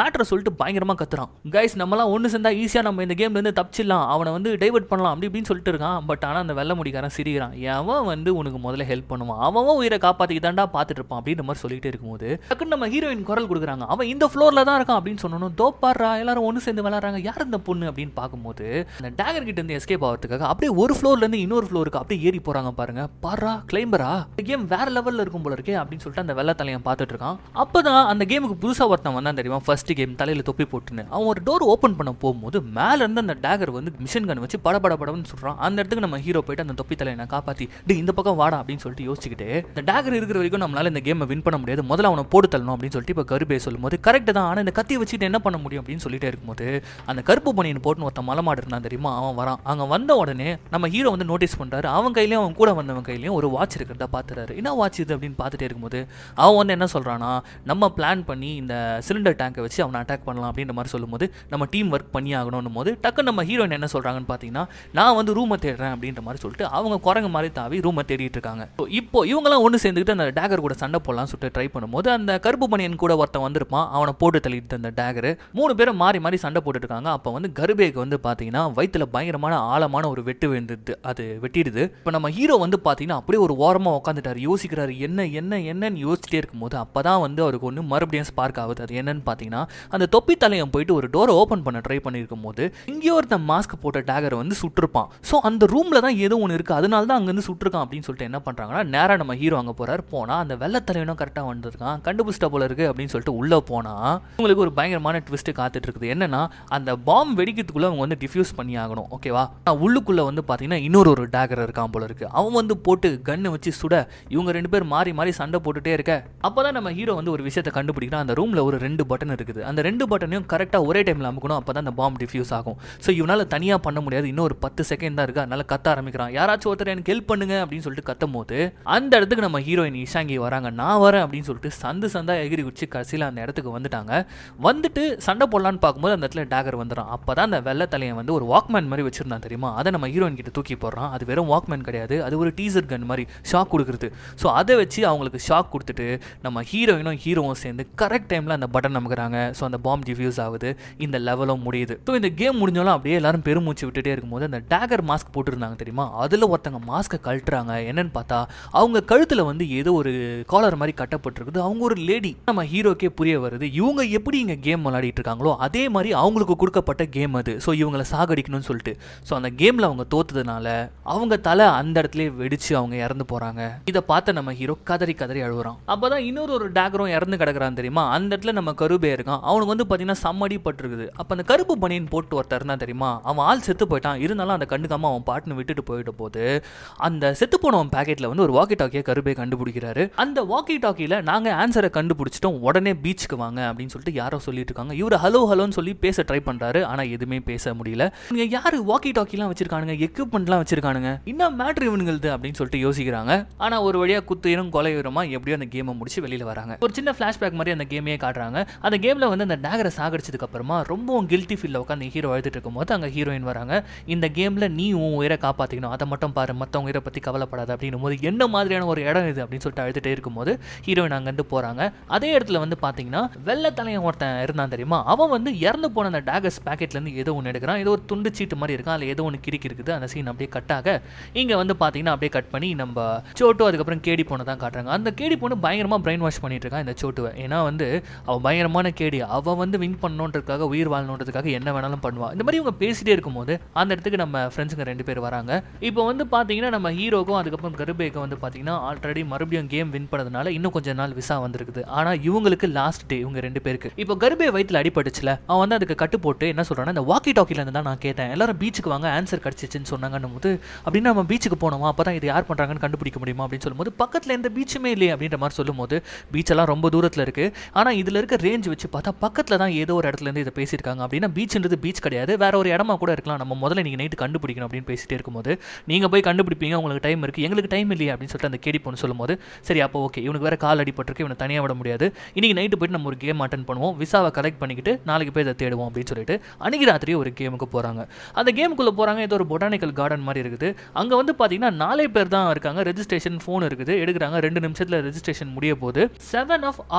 மேட்ரை சொல்லிட்டு பயங்கரமா கத்துறான் கைஸ் நம்மலாம் ஒன்று சேர்ந்தா ஈஸியாக நம்ம இந்த கேம்ல இருந்து தப்பிச்சிடலாம் அவனை வந்து டைவர்ட் பண்ணலாம் அப்படி இப்படின்னு சொல்லிட்டு இருக்கான் பட் ஆனால் அந்த வெள்ள முடிக்காரன் சிரிக்கிறான் அவன் வந்து உனக்கு முதல்ல ஹெல்ப் பண்ணுவான் அவன் உயிரை காப்பாற்றிக்கு தாண்டா பார்த்துட்டு இருப்பான் அப்படின்ற மாதிரி சொல்லிட்டு இருக்கும்போது டக்குன்னு நம்ம ஹீரோயின் குரல் கொடுக்குறாங்க அவன் இந்த ஃப்ளோரில் தான் இருக்கான் அப்படின்னு சொன்னோம் தோப்பாடுறா எல்லாரும் ஒன்று சேர்ந்து விளாட்றாங்க யார் இந்த பொண்ணு அப்படின்னு பார்க்கும்போது அந்த டேகர் கிட்ட இருந்து எஸ்கேப் ஆகிறதுக்காக அப்படியே ஒரு ஃப்ளோர்ல இருந்து இன்னொரு ஃப்ளோருக்கு அப்படியே ஏறி போறாங்க பாருங்க பாரா கிளைம்பரா இந்த கேம் வேற லெவல்ல இருக்கும் போல இருக்கே அப்படின்னு சொல்லிட்டு அந்த வெள்ள தலையன் பார்த்துட்டு இருக்கான் அப்பதான் அந்த கேமுக்கு புதுசா ஒருத்தன் வந்தான் தெரியுமா ஃபர்ஸ்ட் கேம் தலையில தொப்பி போட்டுன்னு அவன் ஒரு டோர் ஓப்பன் பண்ண போகும்போது மேல இருந்து அந்த டேகர் வந்து மிஷின் கன் வச்சு பட பட படம்னு சொல்றான் அந்த இடத்துக்கு நம்ம ஹீரோ போயிட்டு அந்த தொப்பி தலையனை காப்பாத்தி டே இந்த பக்கம் வாடா அப்படின்னு சொல்லிட்டு யோசிச்சுக்கிட்டு இந்த டேகர் இருக்கிற வரைக்கும் நம்மளால இந்த கேமை வின் பண்ண முடியாது முதல்ல அவனை போட்டு தள்ளணும் அப்படின்னு சொல்லிட்டு இப்போ கருப்பே சொல்லும்போது கரெக்ட் தான் ஆனால் இந்த கத்தியை வச்சுட்டு என்ன பண்ண முடியும் அப்படின்னு சொல்லிட்டே இருக்கும்போது அந்த கருப்பு பனியன் போட்டுன்னு ஒருத்தன் மலமாடு இருந்தான் தெரியுமா அவன் வரான் அங்கே வந்த உடனே நம்ம ஹீரோ வந்து நோட்டீஸ் பண்ணுறாரு அவன் கையிலையும் அவன் கூட வந்தவன் கையிலையும் ஒரு வாட்ச் இருக்கிறதா பார்த்துறாரு என்ன வாட்ச் இது அப்படின்னு பார்த்துட்டே இருக்கும்போது அவன் வந்து என்ன சொல்கிறானா நம்ம பிளான் பண்ணி இந்த சிலிண்டர் டேங்கை வச்சு அவனை அட்டாக் பண்ணலாம் அப்படின்ற மாதிரி சொல்லும்போது நம்ம டீம் ஒர்க் பண்ணி ஆகணும் போது டக்கு நம்ம ஹீரோயின் என்ன சொல்கிறாங்கன்னு பார்த்தீங்கன்னா நான் வந்து ரூமை தேடுறேன் அப்படின்ற மாதிரி சொல்லிட்டு அவங்க குரங்கு மாதிரி தாவி ரூமை தேடிட்டு இருக்காங்க So, இப்போ இவங்கெல்லாம் ஒன்று சேர்ந்துக்கிட்டு அந்த டேகர் கூட சண்டை போடலாம் சொல்லிட்டு ட்ரை பண்ணும்போது அந்த கருப்பு பனியன் கூட ஒருத்தன் வந்திருப்பான் அவனை போட்டு தள்ளிட்டு அந்த டேகர் மூணு பேரும் மாறி மாறி சண்டை போட்டுட்டு இருக்காங்க அப்போ வந்து கருபேக்கு வந்து பார்த்தீங்கன்னா வயிற்றுல பயங்கரமான ஆழமான ஒரு வெட்டு விழுந்துது அது வெட்டிடுது இப்போ நம்ம ஹீரோ வந்து பார்த்தீங்கன்னா அப்படியே ஒரு ஓரமாக உட்காந்துட்டாரு யோசிக்கிறாரு என்ன என்ன என்னன்னு யோசிச்சிட்டே இருக்கும்போது அப்போ தான் வந்து அவருக்கு ஒன்று மறுபடியும் ஸ்பார்க் ஆகுது அது என்னன்னு பார்த்தீங்கன்னா அந்த தொப்பி தலையம் போயிட்டு ஒரு டோரை ஓப்பன் பண்ண ட்ரை பண்ணியிருக்கும் போது இங்கேயோ ஒருத்தன் மாஸ்க் போட்ட டேகரை வந்து சுட்டிருப்பான் ஸோ அந்த ரூமில் தான் ஏதோ ஒன்று இருக்குது அதனால தான் அங்கேருந்து சுட்டிருக்கான் அப்படின்னு சொல்லிட்டு என்ன பண்ணுறாங்கன்னா நேராக நம்ம ஹீரோ அங்கே போகிறார் போனால் அந்த வெள்ளத்தலைவனும் கரெக்டாக வந்திருக்கான் கண்டுபிடிச்சிட்ட போல இருக்கு அப்படின்னு சொல்லிட்டு உள்ளே போனால் உங்களுக்கு ஒரு பயங்கரமான ட்விஸ்ட்டு காத்துட்டு இருக்குது என்னன்னா அந்த பாம் வெடிக்கிறதுக்குள்ளே அவங்க வந்து டிஃப்யூஸ் பண்ணி ஆகணும் ஓகேவா ஆனால் உள்ளுக்குள்ளே வந்து பார்த்தீங்கன்னா இன்னொரு ஒரு டேகர் இருக்கான் போல இருக்கு அவன் வந்து போட்டு கன்னை வச்சு சுட இவங்க ரெண்டு பேர் மாறி மாறி சண்டை போட்டுட்டே இருக்க அப்போ தான் நம்ம ஹீரோ வந்து ஒரு விஷயத்தை கண்டுபிடிக்கிறான் அந்த ரூமில் ஒரு ரெண்டு பட்டன் இருக்குது அந்த ரெண்டு பட்டனையும் கரெக்டாக ஒரே டைமில் அமுக்கணும் அப்போ தான் அந்த பாம் டிஃப்யூஸ் ஆகும் ஸோ இவனால் தனியாக பண்ண முடியாது இன்னும் ஒரு பத்து செகண்ட் தான் இருக்கு அதனால கத்த ஆரம்பிக்கிறான் யாராச்சும் ஒருத்தர் எனக்கு ஹெல்ப் பண்ணுங்க அப்படின்னு சொல்லிட்டு கத்தும் போது அந்த இடத்துக்கு நம்ம ஹீரோயின் இஷாங்கி வராங்க நான் வரேன் அப்படின்னு சொல்லிட்டு சந்து சந்தா எகிரி குச்சி கடைசியில் அந்த இடத்துக்கு வந்துட்டாங்க வந்துட்டு சண்டை போடலான்னு பார்க்கும்போது அந்த இடத்துல டேகர் வந்துடும் அப்போ தான் அந்த வெள்ளை தலையன் வந்து ஒரு வாக்மேன் மாதிரி வச்சிருந்தான் தெரியுமா அதை நம்ம ஹீரோயின் கிட்ட தூக்கி போடுறான் அது வெறும் வாக்மேன் கிடையாது அது ஒரு டீசர் கன் மாதிரி ஷாக் கொடுக்குறது ஸோ அதை வச்சு அவங்களுக்கு ஷாக் கொடுத்துட்டு நம்ம ஹீரோயினும் ஹீரோவும் சேர்ந்து கரெக்ட் டைமில் அந்த பட்டன் நமக்குறாங்க ஸோ அந்த பாம் டிஃப்யூஸ் ஆகுது இந்த லெவலும் முடியுது ஸோ இந்த கேம் முடிஞ்சாலும் அப்படியே எல்லாரும் பெருமூச்சு விட்டுட்டே இருக்கும்போது அந்த டேகர் மாஸ்க் போட்டிருந்தாங்க தெரியுமா அதில் ஒருத்தங்க மாஸ்க்கை கழட்டுறாங்க என்னன்னு பார்த்தா அவங்க கழுத்தில் வந்து ஏதோ ஒரு காலர் மாதிரி கட்டப்பட்டிருக்குது அவங்க ஒரு லேடி நம்ம ஹீரோக்கே புரிய வருது இவங்க எப்படி இங்கே கேம் விளையாடிட்டு இருக்காங்களோ அதே மாதிரி அவங்களுக்கு கொடுக்கப்பட்ட கேம் அது ஸோ இவங்களை சாகடிக்கணும்னு சொல்லிட்டு ஸோ அந்த கேமில் அவங்க தோத்ததுனால அவங்க தலை அந்த இடத்துல வெடிச்சு அவங்க இறந்து போகிறாங்க இதை பார்த்த நம்ம ஹீரோ கதறி கதறி அழுகுறான் அப்போ தான் இன்னொரு ஒரு டேகரும் இறந்து கிடக்குறான் தெரியுமா அந்த இடத்துல நம்ம கருபே இருக்கான் அவனுக்கு வந்து பார்த்தீங்கன்னா சம்மடி பட்டிருக்குது அப்போ அந்த கருப்பு பனியன் போட்டு ஒருத்தர் இருந்தான் தெரியுமா அவன் ஆள் செத்து போயிட்டான் இருந்தாலும் அந்த கண்டுக்காம அவன் பாட்டுன்னு விட்டுட்டு போயிட்ட போது அந்த செத்து போனவன் பேக்கெட்டில் வந்து ஒரு வாக்கி டாக்கியை கருபே கண்டுபிடிக்கிறாரு அந்த வாக்கி டாக்கியில் நாங்கள் ஆன்சரை கண்டுபிடிச்சிட்டோம் உடனே பீச்சுக்கு வாங்க அப்படின்னு சொல்லிட்டு யாரோ சொல்லிட்டு இருக்காங்க இவர் ஹலோ ஹலோன்னு சொல்லி பேச ட்ரை பண்ணுறாரு ஆனால் எதுவுமே பேச முடியல இவங்க யார் வாக்கி டாக்கிலாம் வச்சிருக்கானுங்க எக்யூப்மெண்ட்லாம் வச்சிருக்கானுங்க இன்னும் மேட்ரு இவனுங்களுது அப்படின்னு சொல்லிட்டு யோசிக்கிறாங்க ஆனால் ஒரு வழியாக குத்துயிரும் கொலையுரமா எப்படியோ அந்த கேமை முடிச்சு வெளியில் வராங்க ஒரு சின்ன ஃப்ளாஷ்பேக் மாதிரி அந்த கேமையே காட்டுறாங்க அந்த கேமில் வந்து அந்த டேகரை சாகடிச்சதுக்கு அப்புறமா ரொம்பவும் கில்ட்டி ஃபீல்ல உட்காந்து ஹீரோ அழுதுட்டு இருக்கும்போது அங்கே ஹீரோயின் வராங்க இந்த கேமில் நீ உன் உயிரை காப்பாற்றிக்கணும் அதை மட்டும் பாரு மற்றவங்க உயிரை பற்றி கவலைப்படாத அப்படின்னும் போது என்ன மாதிரியான ஒரு இடம் இது அப்படின்னு சொல்லிட்டு அழுதுட்டே இருக்கும்போது ஹீரோயின் அங்கேருந்து போகிறாங்க அதே இடத்துல வந்து பார்த்தீங்கன்னா வெள்ளை தலையன் ஒருத்தன் இருந்தான் தெரியுமா அவன் வந்து இறந்து போன அந்த டேகர்ஸ் பேக்கெட்லேருந்து ஏதோ ஒன்று எடுக்கிறான் ஏதோ ஒரு துண்டு சீட்டு மாதிரி இருக்கான் அதில் ஏதோ ஒன்று கிறுக்கி இருக்குது அந்த சீன் அப்படியே கட் ஆக இங்கே வந்து பார்த்தீங்கன்னா அப்படியே கட் பண்ணி நம்ம சோட்டு அதுக்கப்புறம் கேடி பொண்ணை தான் காட்டுறாங்க அந்த கேடி பொண்ணு பயங்கரமாக பிரெயின் வாஷ் பண்ணிட்டு இருக்கான் இந்த சோட்டுவை ஏன்னா வந்து அவள் பயங்கரமான கேடி அவள் வந்து வின் பண்ணணுன்றதுக்காக உயிர் வாழணுன்றதுக்காக என்ன வேணாலும் பண்ணுவாள் இந்த மாதிரி இவங்க பேசிட்டே இருக்கும்போது அந்த இடத்துக்கு நம்ம ஃப்ரெண்ட்ஸுங்க ரெண்டு பேர் வராங்க இப்போ வந்து பார்த்தீங்கன்னா நம்ம ஹீரோக்கும் அதுக்கப்புறம் கருபேக்கும் வந்து பார்த்தீங்கன்னா ஆல்ரெடி மறுபடியும் கேம் வின் பண்ணதுனால இன்னும் கொஞ்ச நாள் விசா வந்திருக்குது ஆனால் இவங்களுக்கு லாஸ்ட் டே இவங்க ரெண்டு பேருக்கு இப்போ கர்பே வயிற்றுல அடிபட்டுச்சுல அவன் வந்து அதுக்கு கட்டு போட்டு என்ன சொல்றான்னா இந்த வாக்கி டாக்கில இருந்து தான் நான் கேட்டேன் எல்லாரும் பீச்சுக்கு வாங்க ஆன்சர் கிடச்சிச்சுன்னு சொன்னாங்கன்னும் போது அப்படின்னு நம்ம பீச்சுக்கு போனோமா அப்போ தான் இது யார் பண்ணுறாங்கன்னு கண்டுபிடிக்க முடியுமா அப்படின்னு சொல்லும்போது பக்கத்தில் எந்த பீச்சுமே இல்லையே அப்படின்ற மாதிரி சொல்லும்போது பீச்செல்லாம் ரொம்ப தூரத்தில் இருக்கு ஆனால் இதில் இருக்க ரேஞ்ச் வச்சு பார்த்தா பக்கத்தில் தான் ஏதோ ஒரு இடத்துல இருந்து இதை பேசியிருக்காங்க அப்படின்னா பீச்ன்றது பீச் கிடையாது வேற ஒரு இடமா கூட இருக்கலாம் நம்ம முதல்ல நீங்கள் நைட்டு கண்டுபிடிக்கணும் அப்படின்னு பேசிட்டே இருக்கும்போது நீங்கள் போய் கண்டுபிடிப்பீங்க உங்களுக்கு டைம் இருக்குது எங்களுக்கு டைம் இல்லையா அப்படின்னு சொல்லிட்டு அந்த கேடி பொண்ணு சொல்லும்போது சரி அப்போ ஓகே இவனுக்கு வேற கால் அடிபட்டிருக்கு இவனை தனியாக விட முடியாது இன்னைக்கு நைட்டு போயிட்டு நம்ம ஒரு கேம் அட்டன் பண்ணுவோம் விசாவை கலெக்ட் பண்ணிக்கிட்டு நாளைக்கு போய் இதை தேடுவோம் அப்படின்னு சொல்லிட்டு அன்னைக்கு ராத்திரி ஒரு கேமுக்கு போகிறாங்க அந்த கேமுக்குள்ளே போகிறாங்க ஏதோ ஒரு பொட்டானிக்கல் கார்டன் மாதிரி இருக்குது அங்கே வந்து பார்த்தீங்கன்னா நாலே பேர் தான் இருக்காங்க ரெஜிஸ்ட்ரேஷன் ஃபோன் இருக்குது எடுக்கிறாங்க ரெண்டு நிமிஷத்தில் ரெஜிஸ்ட்ரேஷன் முடிய போகுது செவன் ஆஃப் ஆர்ட்ஸ்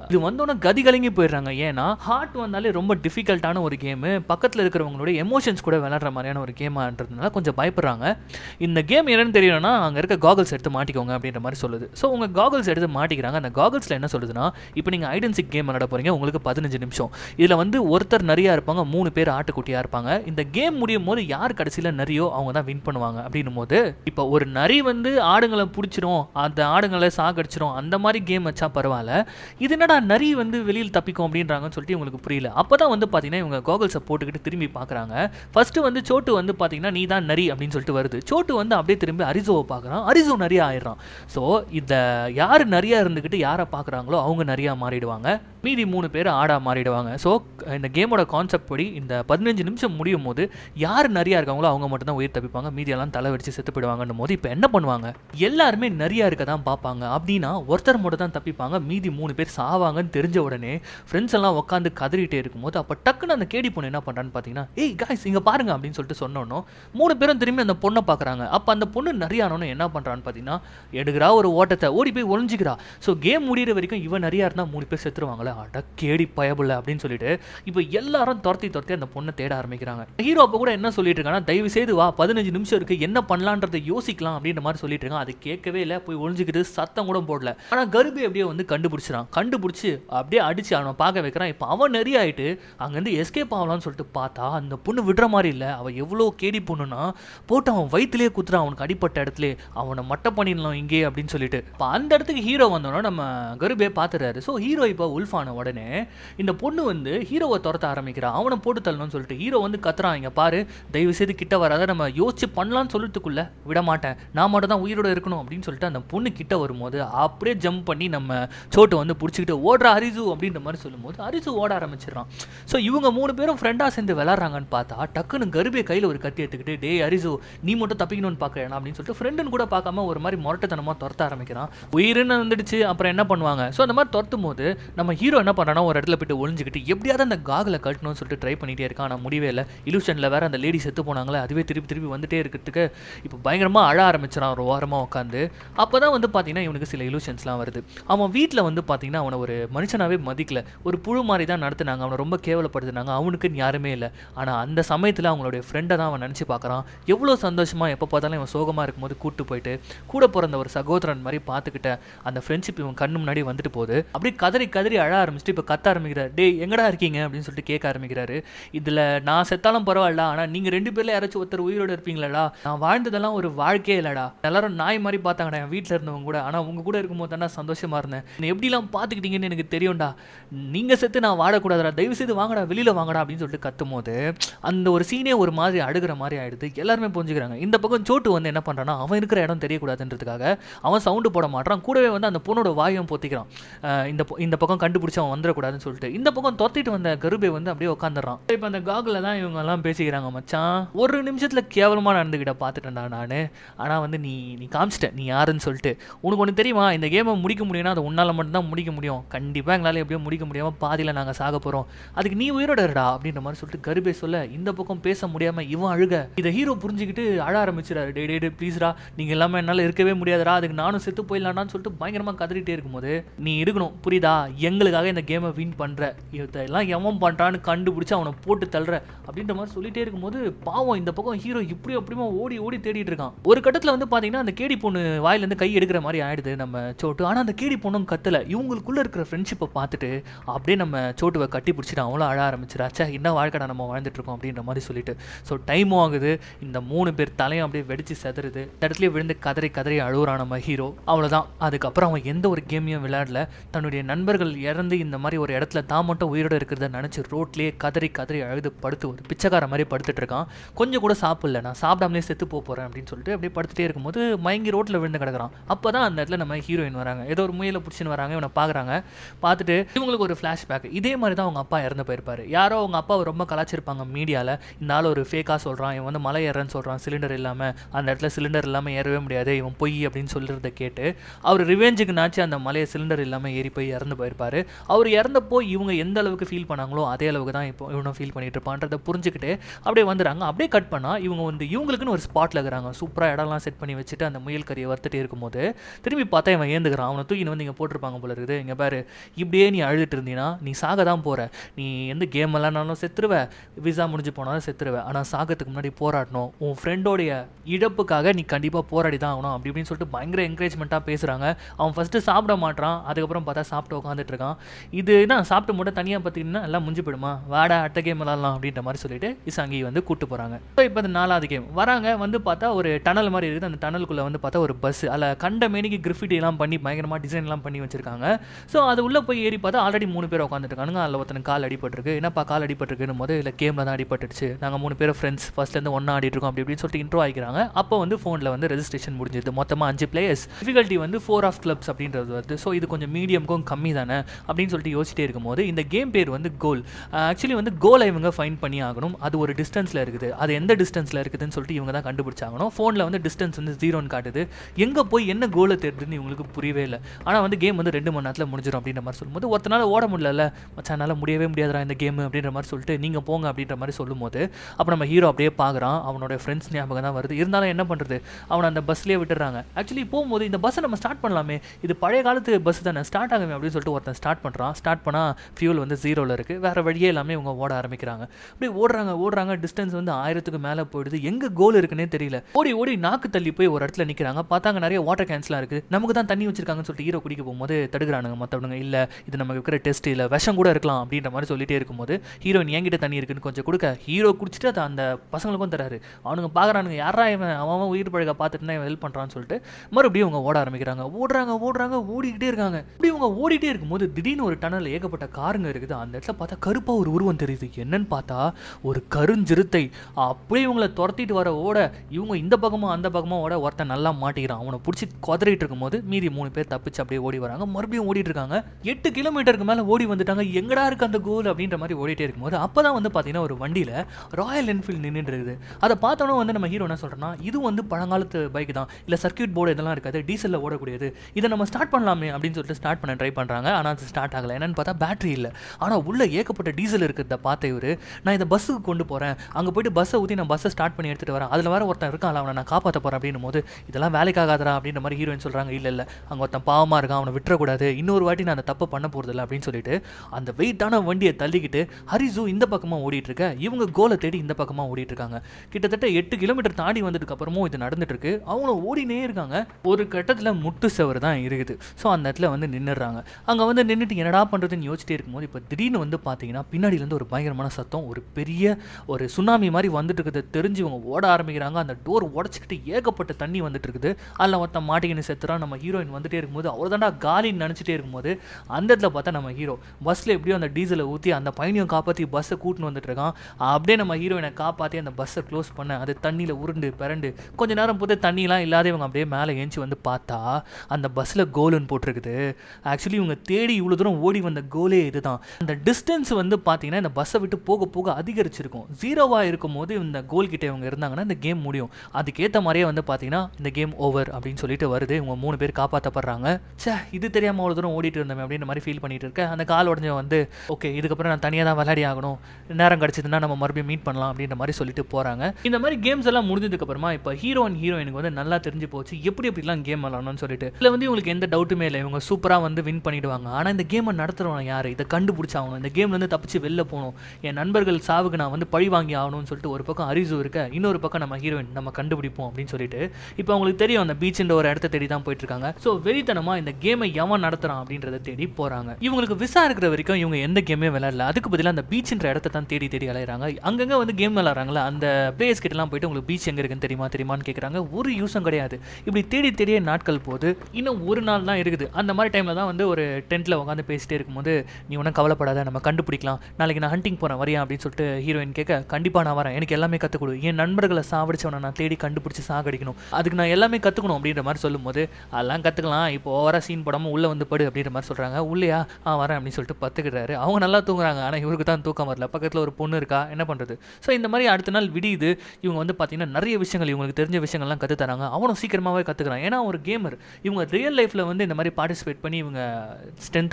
இது வந்தோன்னே கதி கலங்கி போயிடுறாங்க ஏன்னா ஹார்ட் வந்தாலே ரொம்ப டிஃபிகல்ட்டான ஒரு கேமு பக்கத்தில் இருக்கிறவங்களோட எமோஷன்ஸ் கூட விளாட்ற மாதிரியான ஒரு கேமான்றதுனால கொஞ்சம் பயப்படுறாங்க இந்த கேம் என்னன்னு தெரியணும்னா அங்கே இருக்க காகல்ஸ் எடுத்து மாட்டிக்கோங்க அப்படின்ற மாதிரி சொல்லுது ஸோ உங்கள் காகல்ஸ் எடுத்து மாட்டிக்கிறாங்க அந்த காகல்ஸில் என்ன சொல்லுதுன்னா இப்போ நீங்கள் ஐடென்சிக் கேம் விளாட போகிறீங்க உங்களுக்கு பதினஞ்சு நிமிஷம் இதில் வந்து ஒருத்தர் நிறையா இருப்பாங்க மூணு பேர் ஆட்டுக்குட்டியாக இருப்பாங்க இந்த கேம் முடியும் போது யார் கடைசியில் நரியோ அவங்க தான் வின் பண்ணுவாங்க அப்படின்னும் போது இப்போ ஒரு நரி வந்து ஆடுங்களை பிடிச்சிரும் அந்த ஆடுங்களை சாகடிச்சிரும் அந்த மாதிரி கேம் வச்சா பரவாயில்ல இது என்னடா நரி வந்து வெளியில் தப்பிக்கும் அப்படின்றாங்கன்னு சொல்லிட்டு உங்களுக்கு புரியல அப்போ தான் வந்து பார்த்தீங்கன்னா இவங்க கோகல்ஸை போட்டுக்கிட்டு திரும்பி பார்க்குறாங்க ஃபஸ்ட்டு வந்து சோட்டு வந்து பார்த்தீங்கன்னா நீ தான் நரி அப்படின்னு சொல்லிட்டு வருது சோட்டு வந்து அப்படியே திரும்பி அரிசோவை பார்க்குறான் அரிசோ நிறைய ஆயிடுறான் ஸோ இந்த யார் நிறையா இருந்துக்கிட்டு யாரை பார்க்குறாங்களோ அவங்க நிறையா மாறிடுவாங்க மீதி மூணு பேர் ஆடா மாறிடுவாங்க ஸோ இந்த கேமோட கான்செப்ட் படி இந்த பதினஞ்சு நிமிஷம் முடியும் போது யார் நிறையா இருக்காங்களோ அவங்க மட்டும் தான் உயிர் தப்பிப்பாங்க மீதியெல்லாம் தலை வெடிச்சு செத்து போயிடுவாங்கன்னும் போது இப்போ என்ன பண்ணுவாங்க எல்லாருமே நிறையா இருக்க தான் பார்ப்பாங்க அப்படின்னா ஒருத்தர் மட்டும் தான் தப்பிப்பாங்க மீதி மூணு பேர் சாவாங்கன்னு தெரிஞ்ச உடனே ஃப்ரெண்ட்ஸ் எல்லாம் உட்காந்து கதறிட்டே இருக்கும்போது அப்போ டக்குன்னு அந்த கேடி பொண்ணு என்ன பண்ணுறான்னு பார்த்தீங்கன்னா ஏய் காய்ஸ் இங்கே பாருங்க அப்படின்னு சொல்லிட்டு சொன்னோன்னோ மூணு பேரும் திரும்பி அந்த பொண்ணை பார்க்குறாங்க அப்போ அந்த பொண்ணு நிறைய ஆனோன்னு என்ன பண்ணுறான்னு பார்த்தீங்கன்னா எடுக்கிறா ஒரு ஓட்டத்தை ஓடி போய் ஒளிஞ்சிக்கிறா ஸோ கேம் முடியிற வரைக்கும் இவன் நிறையா இருந்தால் மூணு பேர் செத்துருவாங்களே அட கேடி பயபுள்ள அப்படின்னு சொல்லிட்டு இப்போ எல்லாரும் துரத்தி துரத்தி அந்த பொண்ணை தேட ஆரம்பிக்கிறாங்க ஹீரோ அப்போ கூட என்ன சொல்லிட்டு இருக்காங்கன்னா தயவு செய்து வா பதினஞ்சு நிமிஷம் இருக்கு என்ன பண்ணலான்றதை யோசிக்கலாம் அப்படின்ற மாதிரி சொல்லிட்டு இருக்கான் அது கேட்கவே இல்லை போய் ஒளிஞ்சிக்கிட்டு சத்தம் கூட போடல ஆனால் கருபி அப்படியே வந்து கண்டுபிடிச்சிடான் கண்டுபிடிச்சி அப்படியே அடிச்சு அவனை பார்க்க வைக்கிறான் இப்போ அவன் நிறைய ஆயிட்டு அங்கேருந்து எஸ்கேப் ஆகலாம்னு சொல்லிட்டு பார்த்தா அந்த பொண்ணு விடுற மாதிரி இல்லை அவன் எவ்வளோ கேடி பொண்ணுனா போட்டு அவன் வயிற்றுலேயே குத்துறான் அவனுக்கு அடிப்பட்ட இடத்துல அவனை மட்டை பண்ணிடலாம் இங்கே அப்படின்னு சொல்லிட்டு இப்போ அந்த இடத்துக்கு ஹீரோ வந்தோன்னா நம்ம கருபே பார்த்துறாரு ஸோ ஹீரோ இப்போ உல்ஃப் ஆன உடனே இந்த பொண்ணு வந்து ஹீரோவை துரத்த ஆரம்பிக்கிறான் அவனை போட்டு தள்ளணும்னு சொல்லிட்டு ஹீரோ வந்து கத்துறான் இங்க பாரு தயவு செய்து கிட்ட வராத நம்ம யோசிச்சு பண்ணலாம்னு சொல்லிட்டுக்குள்ள விட மாட்டேன் நான் மட்டும் தான் உயிரோட இருக்கணும் அப்படின்னு சொல்லிட்டு அந்த பொண்ணு கிட்ட வரும்போது அப்படியே ஜம்ப் பண்ணி நம்ம சோட்டை வந்து பிடிச்சிக்கிட்டு ஓடுற அரிசு அப்படின்ற மாதிரி சொல்லும்போது அரிசு ஓட ஆரம்பிச்சிடறான் ஸோ இவங்க மூணு பேரும் ஃப்ரெண்டாக சேர்ந்து விளாட்றாங்கன்னு பார்த்தா டக்குன்னு கருபே கையில் ஒரு கத்தி எடுத்துக்கிட்டு டே அரிசு நீ மட்டும் தப்பிக்கணும்னு பார்க்குறேன் அப்படின்னு சொல்லிட்டு ஃப்ரெண்டுன்னு கூட பார்க்காம ஒரு மாதிரி முரட்டத்தனமாக துரத்த ஆரம்பிக்கிறான் உயிர்னு வந்துடுச்சு அப்புறம் என்ன பண்ணுவாங்க ஸோ அந்த மாதிரி துரத்தும் போது நம்ம ஹீரோ என்ன பண்ணுறான்னா ஒரு இடத்துல போயிட்டு ஒளிஞ்சுக்கிட்டு எப்படியாவது அந்த காகில் கட்டணும்னு சொல்லிட்டு ட்ரை பண்ணிட்டே இருக்கான் ஆனால் முடியவே இல்லை இலூஷனில் வேற அந்த லேடி செத்து போனாங்களே அதுவே திருப்பி திருப்பி வந்துட்டே இருக்கிறதுக்கு இப்போ பயங்கரமாக அழ ஆரம்பிச்சிடான் ஒரு ஓரமாக உட்காந்து அப்போ தான் வந்து பார்த்தீங்கன்னா இவனுக்கு சில இலூஷன்ஸ்லாம் வருது அவன் வீட்டில் வந்து பார்த்தீங்கன்னா அவனை ஒரு மனுஷனாவே மதிக்கல ஒரு புழு மாதிரி தான் நடத்துனாங்க அவனை ரொம்ப கேவலப்படுத்தினாங்க அவனுக்குன்னு யாருமே இல்லை ஆனால் அந்த சமயத்தில் அவங்களுடைய ஃப்ரெண்டை தான் அவன் நினச்சி பார்க்குறான் எவ்வளோ சந்தோஷமாக எப்போ பார்த்தாலும் இவன் சோகமாக இருக்கும்போது கூட்டு போயிட்டு கூட பிறந்த ஒரு சகோதரன் மாதிரி பார்த்துக்கிட்ட அந்த ஃப்ரெண்ட்ஷிப் இவன் கண்ணு முன்னாடி வந்துட்டு போகுது அப்படியே கதறி கதறி அழ ஆரம்பிச்சுட்டு இப்போ கத்த ஆரம்பிக்கிறார் டேய் எங்கடா இருக்கீங்க அப்படின்னு சொல்லிட்டு கேட்க ஆரம்பிக்கிறாரு இதில் நான் செத்தாலும் பரவாயில்ல ஆனால் நீங்கள் ரெண்டு பேரில் யாராச்சும் ஒருத்தர் உயிரோடு இருப்பீங்களா நான் வாழ்ந்ததெல்லாம் ஒரு வாழ்க்கையே இல்லைடா எல்லாரும் நாய் மாதிரி பார்த்தாங்கடா என் வீட்டில் இருந்தவங்க கூட ஆனால் உங்க கூட இருக்கும்போது தானே சந்தோஷமா இருந்தேன் என்னை எப்படிலாம் பார்த்துக்கிட்டீங்கன்னு எனக்கு தெரியும்டா நீங்கள் செத்து நான் வாழக்கூடாதுடா தயவு செய்து வாங்கடா வெளியில் வாங்கடா அப்படின்னு சொல்லிட்டு கத்தும் போது அந்த ஒரு சீனே ஒரு மாதிரி அழுகிற மாதிரி ஆயிடுது எல்லாருமே புரிஞ்சுக்கிறாங்க இந்த பக்கம் சோட்டு வந்து என்ன பண்ணுறான்னா அவன் இருக்கிற இடம் தெரியக்கூடாதுன்றதுக்காக அவன் சவுண்டு போட மாட்டான் கூடவே வந்து அந்த பொண்ணோட வாயும் பொத்திக்கிறான் அஹ் இந்த பொ- இந்த பக்கம் கண்டுபிடிச்சு அவன் வந்துடக்கூடாதுன்னு சொல்லிட்டு இந்த பக்கம் துரத்திட்டு வந்த கருபே வந்து அப்படியே உட்காந்துடுறான் இப்போ அந்த காகில் தான் இவங்க எல்லாம் பேசிக்கிறாங்க மச்சான் ஒரு நிமிஷத்தில் கேவலமாக நடந்துக்கிட்ட பார்த்துட்டேன்டா நான் ஆனால் வந்து நீ நீ காமிச்சிட்ட நீ யாருன்னு சொல்லிட்டு உனக்கு ஒன்று தெரியுமா இந்த கேமை முடிக்க முடியும்னா அது உன்னால் மட்டும்தான் முடிக்க முடியும் கண்டிப்பாக எங்களால் எப்படியோ முடிக்க முடியாமல் பாதியில் நாங்கள் சாக போகிறோம் அதுக்கு நீ உயிரோட இருடா அப்படின்ற மாதிரி சொல்லிட்டு கருபே சொல்ல இந்த பக்கம் பேச முடியாமல் இவன் அழுக இதை ஹீரோ புரிஞ்சுக்கிட்டு அழ ஆரம்பிச்சிடாரு டே டே டே ப்ளீஸ்ரா நீங்கள் எல்லாமே என்னால் இருக்கவே முடியாதுடா அதுக்கு நானும் செத்து போயிடலான்னு சொல்லிட்டு பயங்கரமாக கதறிட்டே இருக்கும்போது நீ இருக்கணும் புரியுதா எங்களுக்காக இந்த கேமை வின் பண்ணுற இதெல்லாம் எவன் பண்ணுறான்னு கண்டுபிடிச்சு அவனை போட்டு தள்ளுற அப்படின்ற மாதிரி சொல்லிட்டே இருக்கும்போது பாவம் இந்த பக்கம் ஹீரோ இப்படி அப்படியுமா ஓடி ஓடி தேடிட்டு இருக்கான் ஒரு கட்டத்தில் வந்து பார்த்தீங்கன்னா அந்த கேடி பொண்ணு வாயிலேருந்து கை எடுக்கிற மாதிரி ஆயிடுது நம்ம சோட்டு ஆனால் அந்த கேடி பொண்ணும் கத்தல இவங்களுக்குள்ள இருக்கிற ஃப்ரெண்ட்ஷிப்பை பார்த்துட்டு அப்படியே நம்ம சோட்டுவை கட்டி பிடிச்சிட்டு அவளும் அழ ஆரம்பிச்சிடா ச்சே என்ன வாழ்க்கைடா நம்ம வாழ்ந்துட்டு இருக்கோம் அப்படின்ற மாதிரி சொல்லிட்டு ஸோ டைமும் ஆகுது இந்த மூணு பேர் தலையும் அப்படியே வெடிச்சு செதறுது இந்த இடத்துலயே விழுந்து கதறி கதறி அழுகுறான் நம்ம ஹீரோ அவ்வளோதான் அதுக்கப்புறம் அவன் எந்த ஒரு கேமையும் விளையாடல தன்னுடைய நண்பர்கள் இறந்து இந்த மாதிரி ஒரு இடத்துல தான் மட்டும் உயிரோட இருக்கிறத நினச்சி ரோட்லேயே கதறி கதறி அழுது படுத்து ஒரு பிச்சைக்கார மாதிரி படுத்துட்டு இருக்கான் கொஞ்சம் கூட சாப்பிடல நான் சாப்பிடாமலே செத்து போக போகிறேன் அப்படின்னு சொல்லிட்டு அப்படியே படுத்துட்டே இருக்கும்போது மயங்கி ரோட்டில் விழுந்து கிடக்குறான் அப்போ தான் அந்த இடத்துல நம்ம ஹீரோயின் வராங்க ஏதோ ஒரு முயலை பிடிச்சின்னு வராங்க இவனை பார்க்குறாங்க பார்த்துட்டு இவங்களுக்கு ஒரு ஃப்ளாஷ்பேக் இதே மாதிரி தான் அவங்க அப்பா இறந்து போயிருப்பாரு யாரோ அவங்க அப்பாவை ரொம்ப கலாச்சிருப்பாங்க மீடியாவில் இந்த ஆள் ஒரு ஃபேக்காக சொல்கிறான் இவன் வந்து மலை ஏறன்னு சொல்கிறான் சிலிண்டர் இல்லாமல் அந்த இடத்துல சிலிண்டர் இல்லாமல் ஏறவே முடியாது இவன் பொய் அப்படின்னு சொல்கிறத கேட்டு அவர் ரிவெஞ்சுக்குனாச்சு அந்த மலையை சிலிண்டர் இல்லாமல் ஏறி போய் இறந்து போயிருப்பாரு அவர் இறந்தப்போ இவங்க எந்த அளவுக்கு ஃபீல் பண்ணாங்களோ அதே அளவுக்கு தான் இப்போ இவனும் ஃபீல் பண்ணிட்டு இருப்பான்றதை புரிஞ்சுக்கிட்டு அப்படியே வந்துடுறாங்க அப்படியே கட் பண்ணால் இவங்க வந்து இவங்களுக்குன்னு ஒரு ஸ்பாட்டில் இருக்கிறாங்க சூப்பராக இடம்லாம் செட் பண்ணி வச்சுட்டு அந்த முயல் கறியை வறுத்துட்டே இருக்கும்போது திரும்பி பார்த்தா இவன் ஏந்துக்கிறான் அவனை தூக்கி வந்து இங்கே போட்டிருப்பாங்க போல இருக்குது இங்கே பாரு இப்படியே நீ அழுதுட்டு இருந்தீங்கன்னா நீ சாக தான் போகிற நீ எந்த கேம் விளாட்னாலும் செத்துருவ விசா முடிஞ்சு போனாலும் செத்துருவ ஆனால் சாகத்துக்கு முன்னாடி போராடணும் உன் ஃப்ரெண்டோடைய இழப்புக்காக நீ கண்டிப்பாக போராடி தான் ஆகணும் அப்படி இப்படின்னு சொல்லிட்டு பயங்கர என்கரேஜ்மெண்ட்டாக பேசுகிறாங்க அவன் ஃபஸ்ட்டு சாப்பிட மாட்டான் அதுக்கப்புறம் பார்த்தா சாப்பிட்டு உட்காந்துட்டு இருக்கான் இது என்ன சாப்பிட்டு மட்டும் தனியாக பார்த்தீங்கன்னா எல்லாம் முடிஞ்சு போயிடுமா வாடா அடுத்த கேம் விளாட்லாம் அப்படின்ற மாதிரி சொல்லிட்டு இசாங்கி வந்து கூட்டு போகிறாங்க ஸோ இப்போ இந்த நாலாவது கேம் வராங்க வந்து பார்த்தா ஒரு டனல் மாதிரி இருக்குது அந்த டனலுக்குள்ளே வந்து பார்த்தா ஒரு பஸ் அதில் கண்ட மேனிக்கு கிரிஃபிட்டி எல்லாம் பண்ணி பயங்கரமாக டிசைன்லாம் பண்ணி வச்சிருக்காங்க ஸோ அது உள்ளே போய் ஏறி பார்த்தா ஆல்ரெடி மூணு பேர் உட்காந்துருக்கானுங்க அதில் ஒருத்தனுக்கு கால் அடிபட்டிருக்கு என்னப்பா கால் அடிபட்டிருக்குன்னு போது இல்லை கேமில் தான் அடிபட்டுச்சு நாங்கள் மூணு பேர் ஃப்ரெண்ட்ஸ் ஃபர்ஸ்ட்லேருந்து ஒன்றா ஆடிட்டு இருக்கோம் அப்படி இப்படின்னு சொல்லிட்டு இன்ட்ரோ ஆகிக்கிறாங்க அப்போ வந்து ஃபோனில் வந்து ரெஜிஸ்ட்ரேஷன் முடிஞ்சது மொத்தமாக அஞ்சு பிளேயர்ஸ் டிஃபிகல்ட்டி வந்து ஃபோர் ஆஃப் கிளப்ஸ் அப்படின்றது வருது ஸோ இது கொஞ்சம் மீடியம்க்கும் கம்மி தானே அப்படின்னு சொல்லிட்டு யோசிச்சிட்டே இருக்கும்போது இந்த கேம் பேர் வந்து கோல் ஆக்சுவலி வந்து கோலை இவங்க ஃபைன் பண்ணி ஆகணும் அது ஒரு டிஸ்டன்ஸில் இருக்குது அது எந்த டிஸ்டன்ஸில் இருக்குதுன்னு சொல்லிட்டு இவங்க தான் கண்டுபிடிச்சாகணும் ஃபோனில் வந்து டிஸ்டன்ஸ் வந்து ஜீரோன்னு காட்டுது எங்கே போய் என்ன கோலை தேடுதுன்னு இவங்களுக்கு புரியவே இல்லை ஆனால் வந்து கேம் வந்து ரெண்டு மணி நேரத்தில் முடிஞ்சிடும் அப்படின்ற மாதிரி சொல்லும்போது ஒருத்தனால ஓட முடியல மச்சானால முடியவே முடியாதுடா இந்த கேம் அப்படின்ற மாதிரி சொல்லிட்டு நீங்கள் போங்க அப்படின்ற மாதிரி சொல்லும்போது அப்போ நம்ம ஹீரோ அப்படியே பார்க்குறான் அவனோட ஃப்ரெண்ட்ஸ் ஞாபகம் தான் வருது இருந்தாலும் என்ன பண்ணுறது அவனை அந்த பஸ்லேயே விட்டுறாங்க ஆக்சுவலி போகும்போது இந்த பஸ்ஸை நம்ம ஸ்டார்ட் பண்ணலாமே இது பழைய காலத்து பஸ் தானே ஸ்டார்ட் ஆகுமே அப்படின்னு சொல்லிட்டு ஒருத்தன் ஸ்டார்ட் பண்ணுறான் ஸ்டார்ட் பண்ணால் ஃபியூல் வந்து ஜீரோவில் இருக்குது வேறு வழியே எல்லாமே இவங்க ஓட ஆரம்பிக்கிறாங்க அப்படியே ஓடுறாங்க ஓடுறாங்க டிஸ்டன்ஸ் வந்து ஆயிரத்துக்கு மேலே போயிடுது எங்கே கோல் இருக்குன்னே தெரியல ஓடி ஓடி நாக்கு தள்ளி போய் ஒரு இடத்துல நிற்கிறாங்க பார்த்தாங்க நிறைய வாட்டர் கேன்ஸ்லாம் இருக்குது நமக்கு தான் தண்ணி வச்சிருக்காங்கன்னு சொல்லிட்டு ஹீரோ குடிக்க போகும்போது தடுக்கிறானுங்க மற்றவங்க இல்லை இது நமக்கு இருக்கிற டெஸ்ட் இல்லை விஷம் கூட இருக்கலாம் அப்படின்ற மாதிரி சொல்லிட்டே இருக்கும்போது ஹீரோயின் என்கிட்ட தண்ணி இருக்குன்னு கொஞ்சம் கொடுக்க ஹீரோ குடிச்சிட்டு அதை அந்த பசங்களுக்கும் தராரு அவனுங்க பார்க்குறானுங்க யாரா இவன் அவன் அவன் உயிர் பழக பார்த்துட்டு இவன் ஹெல்ப் பண்ணுறான்னு சொல்லிட்டு மறுபடியும் அவங்க ஓட ஆரம்பிக்கிறாங்க ஓடுறாங்க ஓடுறாங்க ஓடிக்கிட்டே இருக்காங்க இப்படி இவங்க ஓடிட்டே இருக்கும்போது திடீர்னு ஒரு டனல் ஏகப்பட்ட காருங்க இருக்குது அந்த இடத்துல பார்த்தா கருப்பாக ஒரு உருவம் தெரியுது என்னன்னு பார்த்தா ஒரு கருஞ்சிறுத்தை அப்படியே இவங்களை துரத்திட்டு வர ஓட இவங்க இந்த பக்கமா அந்த பக்கமா ஓட ஒருத்தன் நல்லா மாட்டிக்கிறான் அவனை பிடிச்சி குதறிட்டு இருக்கும்போது மீதி மூணு பேர் தப்பிச்சு அப்படியே ஓடி வராங்க மறுபடியும் ஓடிட்டு இருக்காங்க எட்டு கிலோமீட்டருக்கு மேலே ஓடி வந்துட்டாங்க எங்கடா இருக்கு அந்த கோல் அப்படின்ற மாதிரி ஓடிட்டே இருக்கும்போது அப்போ தான் வந்து பார்த்தீங்கன்னா ஒரு வண்டியில் ராயல் என்ஃபீல்டு நின்றுட்டு இருக்குது அதை பார்த்தோன்னே வந்து நம்ம ஹீரோ என்ன சொல்கிறோன்னா இது வந்து பழங்காலத்து பைக் தான் இல்லை சர்க்கியூட் போர்டு இதெல்லாம் இருக்காது டீசலில் ஓடக்கூடியது இதை நம்ம ஸ்டார்ட் பண்ணலாமே அப்படின்னு சொல்லிட்டு ஸ்டார்ட் பண்ண ட்ரை பண்ணுறாங்க ஆனால் அது ஸ்டார்ட் ஆகலை என்னன்னு பார்த்தா பேட்டரி இல்லை ஆனால் உள்ள ஏகப்பட்ட டீசல் இருக்கிறத பார்த்த இவர் நான் இந்த பஸ்ஸுக்கு கொண்டு போகிறேன் அங்கே போயிட்டு பஸ்ஸை ஊற்றி நான் பஸ்ஸை ஸ்டார்ட் பண்ணி எடுத்துகிட்டு வரேன் அதில் வேற ஒருத்தன் இருக்கான் அவனை நான் காப்பாற்ற போகிறேன் அப்படின்னும் போது இதெல்லாம் வேலைக்காகாதரா அப்படின்ற மாதிரி ஹீரோயின் சொல்கிறாங்க இல்லை இல்லை அங்கே ஒருத்தன் பாவமாக இருக்கான் அவனை விட்டுறக்கூடாது இன்னொரு வாட்டி நான் அந்த தப்பை பண்ண போகிறதில்ல அப்படின்னு சொல்லிட்டு அந்த வெயிட்டான வண்டியை தள்ளிக்கிட்டு ஹரிசு இந்த பக்கமாக ஓடிட்டு இருக்க இவங்க கோலை தேடி இந்த பக்கமாக ஓடிட்டு இருக்காங்க கிட்டத்தட்ட எட்டு கிலோமீட்டர் தாண்டி வந்ததுக்கு அப்புறமும் இது நடந்துட்டு இருக்கு அவங்களும் ஓடினே இருக்காங்க ஒரு கட்டத்தில் முட்டு செவர் தான் இருக்குது ஸோ அந்த இடத்துல வந்து நின்றுடுறாங்க அங்கே வந்து நின்றுட்டு என்னடா பண்ணுறதுன்னு யோசிச்சிட்டே இருக்கும்போது இப்போ திடீர்னு வந்து பார்த்தீங்கன்னா பின்னாடியிலேருந்து ஒரு பயங்கரமான சத்தம் ஒரு பெரிய ஒரு சுனாமி மாதிரி வந்துட்டு இருக்குது தெரிஞ்சு இவங்க ஓட ஆரம்பிக்கிறாங்க அந்த டோர் உடச்சிக்கிட்டு ஏகப்பட்ட தண்ணி வந்துட்டு இருக்குது அதில் ஒருத்தன் மாட்டிக்கின்னு செத்துறான் நம்ம ஹீரோயின் வந்துட்டே இருக்கும்போது அவர் தாண்டா காலின்னு நினச்சிட்டே இருக்கும்போது அந்த இடத்துல பார்த்தா நம்ம ஹீரோ பஸ்ஸில் எப்படியோ அந்த டீசலை ஊற்றி அந்த பையனையும் காப்பாற்றி பஸ்ஸை கூட்டின்னு வந்துட்டு இருக்கான் அப்படியே நம்ம ஹீரோயினை காப்பாற்றி அந்த பஸ்ஸை க்ளோஸ் பண்ண அது தண்ணியில் உருண்டு பிறண்டு கொஞ்ச நேரம் போது தண்ணிலாம் இல்லாத இவங்க அப்படியே மேலே ஏஞ்சி வந்து பார்த்தா அந்த பஸ்ஸில் கோலுன்னு போட்டிருக்குது ஆக்சுவலி இவங்க தேடி இவ்வளோ தூரம் ஓடி வந்த கோலே இதுதான் அந்த டிஸ்டன்ஸ் வந்து பார்த்தீங்கன்னா இந்த பஸ்ஸை விட்டு போக போக அதிகரிச்சிருக்கும் ஜீரோவாக இருக்கும் போது இந்த கோல் கிட்ட இவங்க இருந்தாங்கன்னா இந்த கேம் முடியும் அதுக்கேற்ற மாதிரியே வந்து பார்த்தீங்கன்னா இந்த கேம் ஓவர் அப்படின்னு சொல்லிட்டு வருது இவங்க மூணு பேர் காப்பாற்றப்படுறாங்க சே இது தெரியாமல் அவ்வளோ தூரம் ஓடிட்டு இருந்தோமே அப்படின்ற மாதிரி ஃபீல் பண்ணிட்டு இருக்கேன் அந்த கால் உடஞ்ச வந்து ஓகே இதுக்கப்புறம் நான் தனியாக தான் விளையாடி ஆகணும் நேரம் கிடச்சதுன்னா நம்ம மறுபடியும் மீட் பண்ணலாம் அப்படின்ற மாதிரி சொல்லிட்டு போகிறாங்க இந்த மாதிரி கேம்ஸ் எல்லாம் முடிஞ்சதுக்கு அப்புறமா இப்போ ஹீரோ அண்ட் ஹீரோயினுக்கு வந்து நல்லா தெரிஞ்சு போச்சு எப்படி எப்படிலாம் கேம் விளாடணும்னு சொல்லிட்டு இதில் வந்து இவங்களுக்கு எந்த டவுட்டுமே இல்லை இவங்க சூப்பராக வந்து வின் பண்ணிடுவாங்க ஆனால் இந்த கேமை நடத்துகிறவங்க யார் இதை கண்டுபிடிச்சாகணும் இந்த கேம்லேருந்து தப்பிச்சு வெளில போகணும் என் நண்பர்கள் சாவுக்கு நான் வந்து பழி வாங்கி ஆகணும்னு சொல்லிட்டு ஒரு பக்கம் அரிசு இருக்க இன்னொரு பக்கம் நம்ம ஹீரோயின் நம்ம கண்டுபிடிப்போம் அப்படின்னு சொல்லிட்டு இப்போ அவங்களுக்கு தெரியும் அந்த பீச்சுன்ற ஒரு இடத்த தேடி தான் போயிட்டு இருக்காங்க ஸோ வெறித்தனமாக இந்த கேமை எவன் நடத்துறான் அப்படின்றத தேடி போகிறாங்க இவங்களுக்கு விசா இருக்கிற வரைக்கும் இவங்க எந்த கேமே விளையாடல அதுக்கு பதிலாக அந்த பீச்சுன்ற இடத்த தான் தேடி தேடி அலையிறாங்க அங்கங்கே வந்து கேம் விளாட்றாங்களா அந்த பிளேயர்ஸ் கிட்டலாம் போயிட்டு உங்களுக்கு பீச் எங்கே இருக்குன்னு தெரியுமா தெரியுமான்னு கேட்குறாங்க ஒரு யூஸும் கிடையாது இப்படி தேடி தேடியே நாட்கள் போது இன்னும் ஒரு நாள் தான் இருக்குது அந்த மாதிரி டைமில் தான் வந்து ஒரு டென்ட்டில் உட்காந்து பேசிட்டே இருக்கும்போது நீ ஒன்றும் கவலைப்படாத நம்ம கண்டுபிடிக்கலாம் நாளைக்கு நான் ஹண்டிங் போகிறேன் வரியா அப்படின்னு சொல்லிட்டு ஹீரோயின் கேட்க கண்டிப்பாக நான் வரேன் எனக்கு எல்லாமே கற்றுக் கொடு என் நண்பர்களை சாவடிச்சவனை நான் தேடி கண்டுபிடிச்சி சாகடிக்கணும் அதுக்கு நான் எல்லாமே கற்றுக்கணும் அப்படின்ற மாதிரி சொல்லும்போது அதெல்லாம் கற்றுக்கலாம் இப்போ ஓவராக சீன் போடாமல் உள்ளே வந்து படு அப்படின்ற மாதிரி சொல்கிறாங்க உள்ளையா ஆ வரேன் அப்படின்னு சொல்லிட்டு பத்துக்கிறாரு அவங்க நல்லா தூங்குறாங்க ஆனால் இவருக்கு தான் தூக்கம் வரல பக்கத்தில் ஒரு பொண்ணு இருக்கா என்ன பண்ணுறது ஸோ இந்த மாதிரி அடுத்த நாள் விடியுது இவங்க வந்து பார்த்தீங்கன்னா நிறைய விஷயங்கள் இவங்களுக்கு தெரிஞ்ச விஷயங்கள்லாம் கற்று தராங்க அவனும் சீக்கிரமாகவே கற்றுக்குறான் ஏன்னா ஒரு கேமர் இவங்க ரியல் லைஃப்பில் வந்து இந்த மாதிரி பார்ட்டிசிபேட் பண்ணி இவங்க ஸ்ட்ரென்த்தாக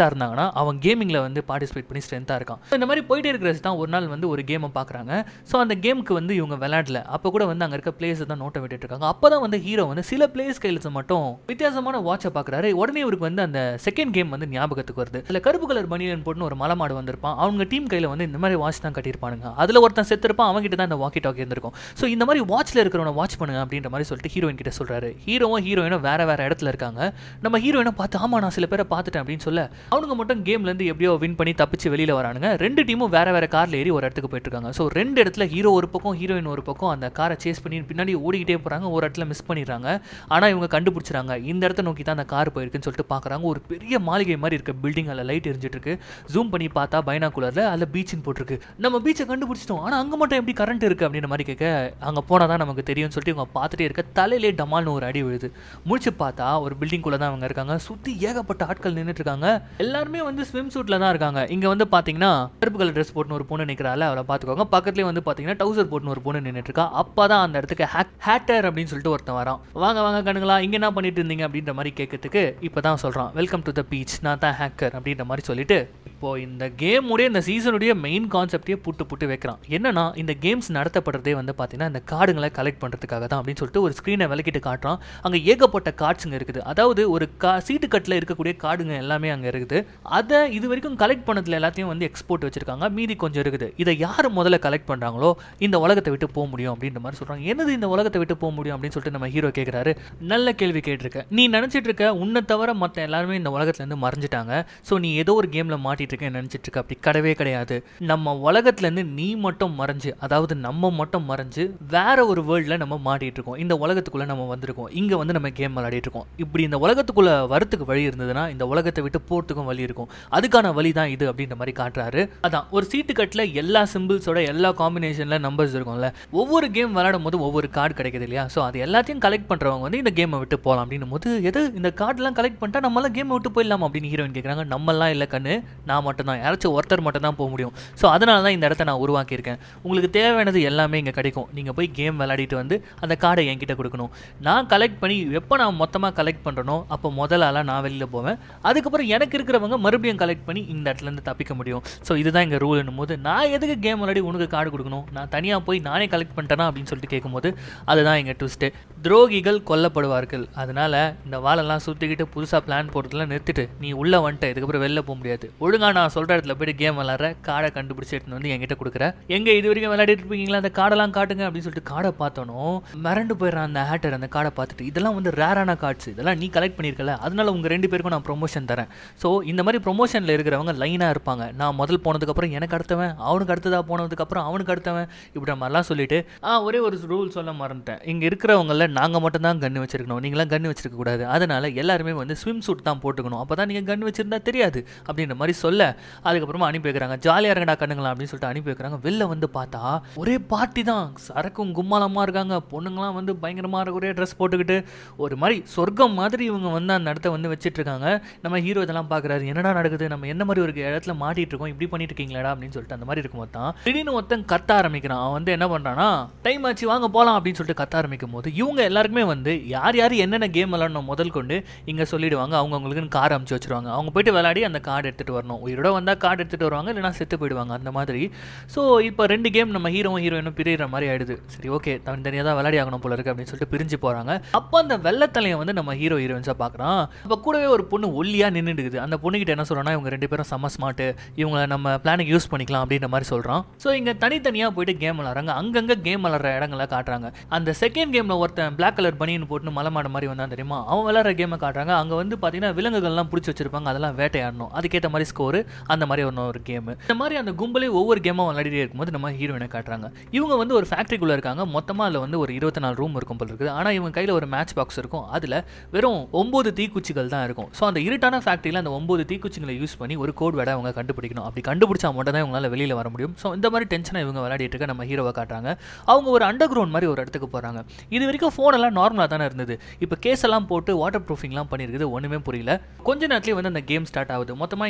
ஸ்ட்ரென்த்தாக இருந்தாங்கன்னா அவன் கேமிங்கில் வந்து பார்ட்டிசிபேட் பண்ணி ஸ்ட்ரென்த்தாக இருக்கான் So, இந்த மாதிரி போயிட்டே இருக்கிறது தான் ஒரு நாள் வந்து ஒரு கேமை பார்க்குறாங்க ஸோ அந்த கேமுக்கு வந்து இவங்க விளையாடல அப்போ கூட வந்து அங்கே இருக்க பிளேஸ் தான் நோட்டை விட்டுட்டு இருக்காங்க அப்போ தான் வந்து ஹீரோ வந்து சில பிளேஸ் கையில் மட்டும் வித்தியாசமான வாட்சை பார்க்குறாரு உடனே இவருக்கு வந்து அந்த செகண்ட் கேம் வந்து ஞாபகத்துக்கு வருது சில கருப்பு கலர் பனியன் போட்டுன்னு ஒரு மலை மாடு வந்திருப்பான் அவங்க டீம் கையில் வந்து இந்த மாதிரி வாட்ச் தான் கட்டியிருப்பானுங்க அதில் ஒருத்தன் செத்துருப்பான் அவங்ககிட்ட தான் இந்த வாக்கி டாக்கி இருந்திருக்கும் ஸோ இந்த மாதிரி வாட்ச்சில் இருக்கிறவனை வாட்ச் பண்ணுங்க அப்படின்ற மாதிரி சொல்லிட்டு ஹீரோயின் கிட்ட சொல்றாரு ஹீரோவும் ஹீரோயினும் வேற வேற இடத்துல இருக்காங்க நம்ம ஹீரோயினை பார்த்து ஆமா நான் சில பேரை பார்த்துட்டேன் அப்படின்னு சொல்ல அவனுங்க மட்டும் கேம்ல இருந்து எப்படியோ வின் பண்ணி தப்பிச்சு வெளியில வரானுங்க ரெண்டு டீமும் வேற வேற கார்ல ஏறி ஒரு இடத்துக்கு போயிட்டு இருக்காங்க ஸோ ரெண்டு இடத்துல ஹீரோ ஒரு பக்கம் ஹீரோயின் ஒரு பக்கம் அந்த காரை சேஸ் பண்ணி பின்னாடி ஓடிக்கிட்டே போறாங்க ஒரு இடத்துல மிஸ் பண்ணிடுறாங்க ஆனா இவங்க கண்டுபிடிச்சிறாங்க இந்த இடத்த நோக்கி தான் அந்த கார் போயிருக்குன்னு சொல்லிட்டு பார்க்கறாங்க ஒரு பெரிய மாளிகை மாதிரி இருக்க பில்டிங் அதில் லைட் எரிஞ்சிட்டு இருக்கு ஜூம் பண்ணி பார்த்தா பைனாகுலரில் அதில் பீச்சின்னு போட்டிருக்கு நம்ம பீச்சை கண்டுபிடிச்சிட்டோம் ஆனால் அங்கே மட்டும் எப்படி கரண்ட் இருக்குது அப்படின்ற மாதிரி கேட்க அங்கே போனால் தான் நமக்கு தெரியும்னு சொல்லிட்டு இவங்க பார்த்துட்டே இருக்க தலையிலே டமால்னு ஒரு அடி விழுது முடிச்சு பார்த்தா ஒரு பில்டிங்குள்ளே தான் அவங்க இருக்காங்க சுற்றி ஏகப்பட்ட ஆட்கள் நின்றுட்டு இருக்காங்க எல்லாருமே வந்து ஸ்விம் சூட்டில் தான் இருக்காங்க இங்கே வந்து பார்த்தீங்கன்னா கருப்பு கலர் ட்ரெஸ் போட்டுன்னு ஒரு பொண்ணு நிற்கிறாள் அவளை பார்த்துக்கோங்க பக்கத்துலேயே வந்து பார்த்தீங்கன்னா டவுசர் போட்டுன்னு ஒரு பொண்ணு நின்றுட்டு இருக்கா அப்போ தான் அந்த இடத்துக்கு ஹேக் ஹேட்டர் அப்படின்னு சொல்லிட்டு ஒருத்தன் வரான் வாங்க வாங்க கண்ணுங்களா இங்கே என்ன பண்ணிட்டு இருந்தீங்க அப்படின்ற மாதிரி கேட்கறதுக்கு இப்போ தான் சொல்கிறான் வெல்கம் டு த பீச் நான் தான் ஹேக்கர் அப்படின்ற மாதிரி சொல்லிட்டு இப்போ இந்த கேமுடைய இந்த சீசனுடைய மெயின் கான்செப்டையே புட்டு புட்டு வைக்கிறான் என்னன்னா இந்த கேம்ஸ் நடத்தப்படுறதே வந்து பார்த்தீங்கன்னா இந்த கார்டுங்களை கலெக்ட் பண்ணுறதுக்காக தான் அப்படின்னு சொல்லிட்டு ஒரு ஸ்க்ரீனை விளக்கிட்டு காட்டுறான் அங்கே ஏகப்பட்ட கார்ட்ஸுங்க இருக்குது அதாவது ஒரு கா சீட்டு கட்டில் இருக்கக்கூடிய கார்டுங்க எல்லாமே அங்கே இருக்குது அதை இது வரைக்கும் கலெக்ட் பண்ணதுல எல்லாத்தையும் வந்து எக்ஸ்போர்ட் வச்சிருக்காங்க மீதி கொஞ்சம் இருக்குது இதை யார் முதல்ல கலெக்ட் பண்ணுறாங்களோ இந்த உலகத்தை விட்டு போக முடியும் அப்படின்ற மாதிரி சொல்கிறாங்க என்னது இந்த உலகத்தை விட்டு போக முடியும் அப்படின்னு சொல்லிட்டு நம்ம ஹீரோ கேட்குறாரு நல்ல கேள்வி கேட்டிருக்க நீ நினச்சிட்டு இருக்க உன்னை தவிர மற்ற எல்லாருமே இந்த உலகத்துலேருந்து மறைஞ்சிட்டாங்க ஸோ நீ ஏதோ ஒரு கேமில் மாட்டிட்டு இருக்கேன்னு நினச்சிட்டு இருக்க அப்படி கிடையவே கிடையாது நம்ம உலகத்துலேருந்து நீ மட்டும் மறைஞ்சு அதாவது நம்ம மட்டும் மறைஞ்சு வேற ஒரு வேர்ல்டில் நம்ம மாட்டிட்டு இருக்கோம் இந்த உலகத்துக்குள்ளே நம்ம வந்திருக்கோம் இங்கே வந்து நம்ம கேம் விளையாடிட்டு இருக்கோம் இப்படி இந்த உலகத்துக்குள்ளே வரத்துக்கு வழி இருந்ததுன்னா இந்த உலகத்தை விட்டு போகிறதுக்கும் வழி இருக்கும் அதுக்கான வழி தான் இது அப்படின்ற மாதிரி காட்டுறாரு அதான் ஒரு சீட்டு கட்டில் எல்லா சிம்பிள்ஸோட எல்லா காம்பினேஷனில் நம்பர்ஸ் இருக்கும்ல ஒவ்வொரு கேம் விளையாடும் போது ஒவ்வொரு கார்டு கிடைக்குது இல்லையா ஸோ அது எல்லாத்தையும் கலெக்ட் பண்ணுறவங்க வந்து இந்த கேமை விட்டு போகலாம் அப்படின்னும் போது எது இந்த கார்டெலாம் கலெக்ட் பண்ணிட்டா நம்மளாம் கேமை விட்டு போயிடலாம் அப்படின்னு ஹீரோயின் கேட்குறாங்க நம்மளாம் இல்லை கண்ணு நான் மட்டும் தான் யாராச்சும் ஒருத்தர் மட்டும் தான் போக முடியும் ஸோ அதனால தான் இந்த இடத்த நான் உருவாக்கியிருக்கேன் உங்களுக்கு தேவையானது எல்லாமே இங்கே கிடைக்கும் நீங்கள் போய் கேம் விளையாடிட்டு வந்து அந்த கார்டை என்கிட்ட கொடுக்கணும் நான் கலெக்ட் பண்ணி எப்போ நான் மொத்தமாக கலெக்ட் பண்ணுறனோ அப்போ முதல் ஆளாக நான் வெளியில் போவேன் அதுக்கப்புறம் எனக்கு இருக்கிறவங்க மறுபடியும் கலெக்ட் பண்ணி இந்த இடத்துலேருந்து தப்பிக்க முடியும் ஸோ இதுதான் இங்கே ரூல்னும் போது நான் எதுக்கு கேம் விளையாடி உனக்கு கார்டு கொடுக்கணும் நான் தனியாக போய் நானே கலெக்ட் பண்ணிட்டேனா அப்படின்னு சொல்லிட்டு கேட்கும்போது அதுதான் எங்கள் ட்விஸ்ட்டு துரோகிகள் கொல்லப்படுவார்கள் அதனால இந்த வாழெல்லாம் சுற்றிக்கிட்டு புதுசாக பிளான் போடுறதுலாம் நிறுத்திட்டு நீ உள்ளே வந்துட்ட இதுக்கப்புறம் வெளில போக முடியாது ஒழுங்கா நான் சொல்கிற இடத்துல போயிட்டு கேம் விளாட்ற கார்டை கண்டுபிடிச்சி எடுத்துன்னு வந்து என்கிட்ட கொடுக்குற எங்கே இது வரைக்கும் விளையாடிட்டு இருப்பீங்களா அந்த கார்டெல்லாம் காட்டுங்க அப்படின்னு சொல்லிட்டு கார்டை பார்த்தோன்னோ மிரண்டு போயிடுறான் அந்த ஹேட்டர் அந்த கார்டை பார்த்துட்டு இதெல்லாம் வந்து ரேரான கார்ட்ஸ் இதெல்லாம் நீ கலெக்ட் பண்ணியிருக்கல அதனால உங்கள் ரெண்டு பேருக்கும் நான் ப்ரொமோஷன் தரேன் ஸோ இந்த மாதிரி ப்ரொமோஷனில் இருக்கிறவங்க லைனாக இருப்பாங்க நான் முதல் போனதுக்கப்புறம் எனக்கு அடுத்தவன் அவனுக்கு அடுத்ததாக போனதுக்கப்புறம் அவனுக்கு அடுத்தவன் இப்படி மாதிரிலாம் சொல்லிட்டு ஆ ஒரே ஒரு ரூல் சொல்ல மறந்துட்டேன் இங்கே இருக்கிறவங்கள நாங்கள் மட்டும் தான் கன்று வச்சிருக்கணும் நீங்களாம் கன்று வச்சிருக்க கூடாது அதனால எல்லாருமே வந்து ஸ்விம் சூட் தான் போட்டுக்கணும் அப்போ தான் நீங்கள் கன்று வச்சிருந்தா தெரியாது அப்படின்ற மாதிரி சொல்ல அதுக்கப்புறமா அனுப்பி வைக்கிறாங்க ஜாலியாக இருங்கடா கண்ணுங்களா அப்படின்னு சொல்லிட்டு அனுப்பி வைக்கிறாங்க வெளில வந்து பார்த்தா ஒரே பார்ட்டி தான் சரக்கும் கும்மாளமாக இருக்காங்க பொண்ணுங்களாம் வந்து பயங்கரமாக ஒரே ட்ரெஸ் போட்டுக்கிட்டு ஒரு மாதிரி சொர்க்கம் மாதிரி இவங்க வந்து அந்த இடத்த வந்து வச்சிட்டு இருக்காங்க நம்ம ஹீரோ இதெல்லாம் பார்க்குறாரு என்னடா நடக்குது நம்ம என்ன மாதிரி ஒரு இடத்துல மாட்டிட்டு இருக்கோம் இப்படி பண்ணிட்டு இருக்கீங்களாடா அப்படின்னு சொல்லிட்டு அந்த மாதிரி இருக்கும்போது தான் திடீர்னு ஒருத்தன் கத்த ஆரம்பிக்கிறான் அவன் வந்து என்ன பண்ணுறான்னா டைம் ஆச்சு வாங்க போகலாம் அப்படின்னு சொல்லிட்டு கத்த ஆரம்பிக்கும் போது இவங்க எல்லாருக்குமே வந்து யார் யார் என்னென்ன கேம் விளாடணும் முதல் கொண்டு இங்கே சொல்லிடுவாங்க அவங்க அவங்களுக்குன்னு கார் அமுச்சு வச்சிருவாங்க அவங்க போயிட்டு விளையாடி அந்த கார்டு எடுத்துகிட்டு வரணும் உயிரோட வந்தால் கார்டு எடுத்துகிட்டு வருவாங்க இல்லைனா செத்து போயிடுவாங்க அந்த மாதிரி ஸோ இப்போ ரெண்டு கேம் நம்ம ஹீரோவும் ஹீரோயினும் பிரியிற மாதிரி ஆயிடுது சரி ஓகே தனித்தனியாக தான் விளையாடி ஆகணும் போல இருக்கு அப்படின்னு சொல்லிட்டு பிரிஞ்சு போகிறாங்க அப்போ அந்த வெள்ளத்தலையை வந்து நம்ம ஹீரோ ஹீரோயின்ஸாக பார்க்குறான் அப்போ கூடவே ஒரு பொண்ணு ஒல்லியாக நின்றுடுக்குது அந்த பொண்ணுகிட்ட என்ன சொல்கிறோன்னா இவங்க ரெண்டு பேரும் செம்ம ஸ்மார்ட்டு இவங்க நம்ம பிளானுக்கு யூஸ் பண்ணிக்கலாம் அப்படின்ற மாதிரி சொல்கிறான் ஸோ இங்கே தனித்தனியாக போயிட்டு கேம் விளாட்றாங்க அங்கங்கே கேம் விளாட்ற இடங்களை காட்டுறாங்க அந்த செகண்ட் கேமில் ஒருத்தன் பிளாக் கலர் பனியன் போட்டு மலை மாடு மாதிரி வந்தான் தெரியுமா அவன் விளாட்ற கேமை காட்டுறாங்க அங்கே வந்து பார்த்தீங்கன்னா விலங்குகள்லாம் பிடிச்சி வச்சிருப்பாங்க அதெல்லாம் வேட்டையாடணும் அதுக்கேற்ற மாதிரி ஸ்கோரு அந்த மாதிரி ஒன்று ஒரு கேமு இந்த மாதிரி அந்த கும்பலே ஒவ்வொரு கேமாக விளையாடிட்டே இருக்கும்போது நம்ம ஹீரோயினை காட்டுறாங்க இவங்க வந்து ஒரு ஃபேக்ட்ரிக்குள்ளே இருக்காங்க மொத்தமாக அதில் வந்து ஒரு இருபத்தி நாலு ரூம் இருக்கும் போல இருக்குது ஆனால் இவங்க கையில் ஒரு மேட்ச் பாக்ஸ் இருக்கும் அதில் வெறும் ஒம்பது தீக்குச்சிகள் தான் இருக்கும் ஸோ அந்த இருட்டான ஃபேக்ட்ரியில் அந்த ஒம்பது தீக்குச்சிகளை யூஸ் பண்ணி ஒரு கோட் வேடை அவங்க கண்டுபிடிக்கணும் அப்படி கண்டுபிடிச்சா மட்டும் தான் இவங்களால வெளியில் வர முடியும் ஸோ இந்த மாதிரி டென்ஷனை இவங்க விளையாடிட்டு இருக்க நம்ம ஹீரோவை காட்டுறாங்க அவங்க ஒரு அண்டர் கிரவுண்ட் மாதிரி ஒரு இடத்துக்கு போகிறாங்க இது வரைக்கும் ஃபோன் எல்லாம் நார்மலாக தானே இருந்தது இப்போ கேஸ் எல்லாம் போட்டு வாட்டர் ப்ரூஃபிங்லாம் பண்ணியிருக்குது ஒன்றுமே புரியல கொஞ்ச நேரத்துலேயே வந்து அந்த கேம் ஸ்டார்ட் ஆகுது மொத்தமாக இங்கே ஒரு ஏழோ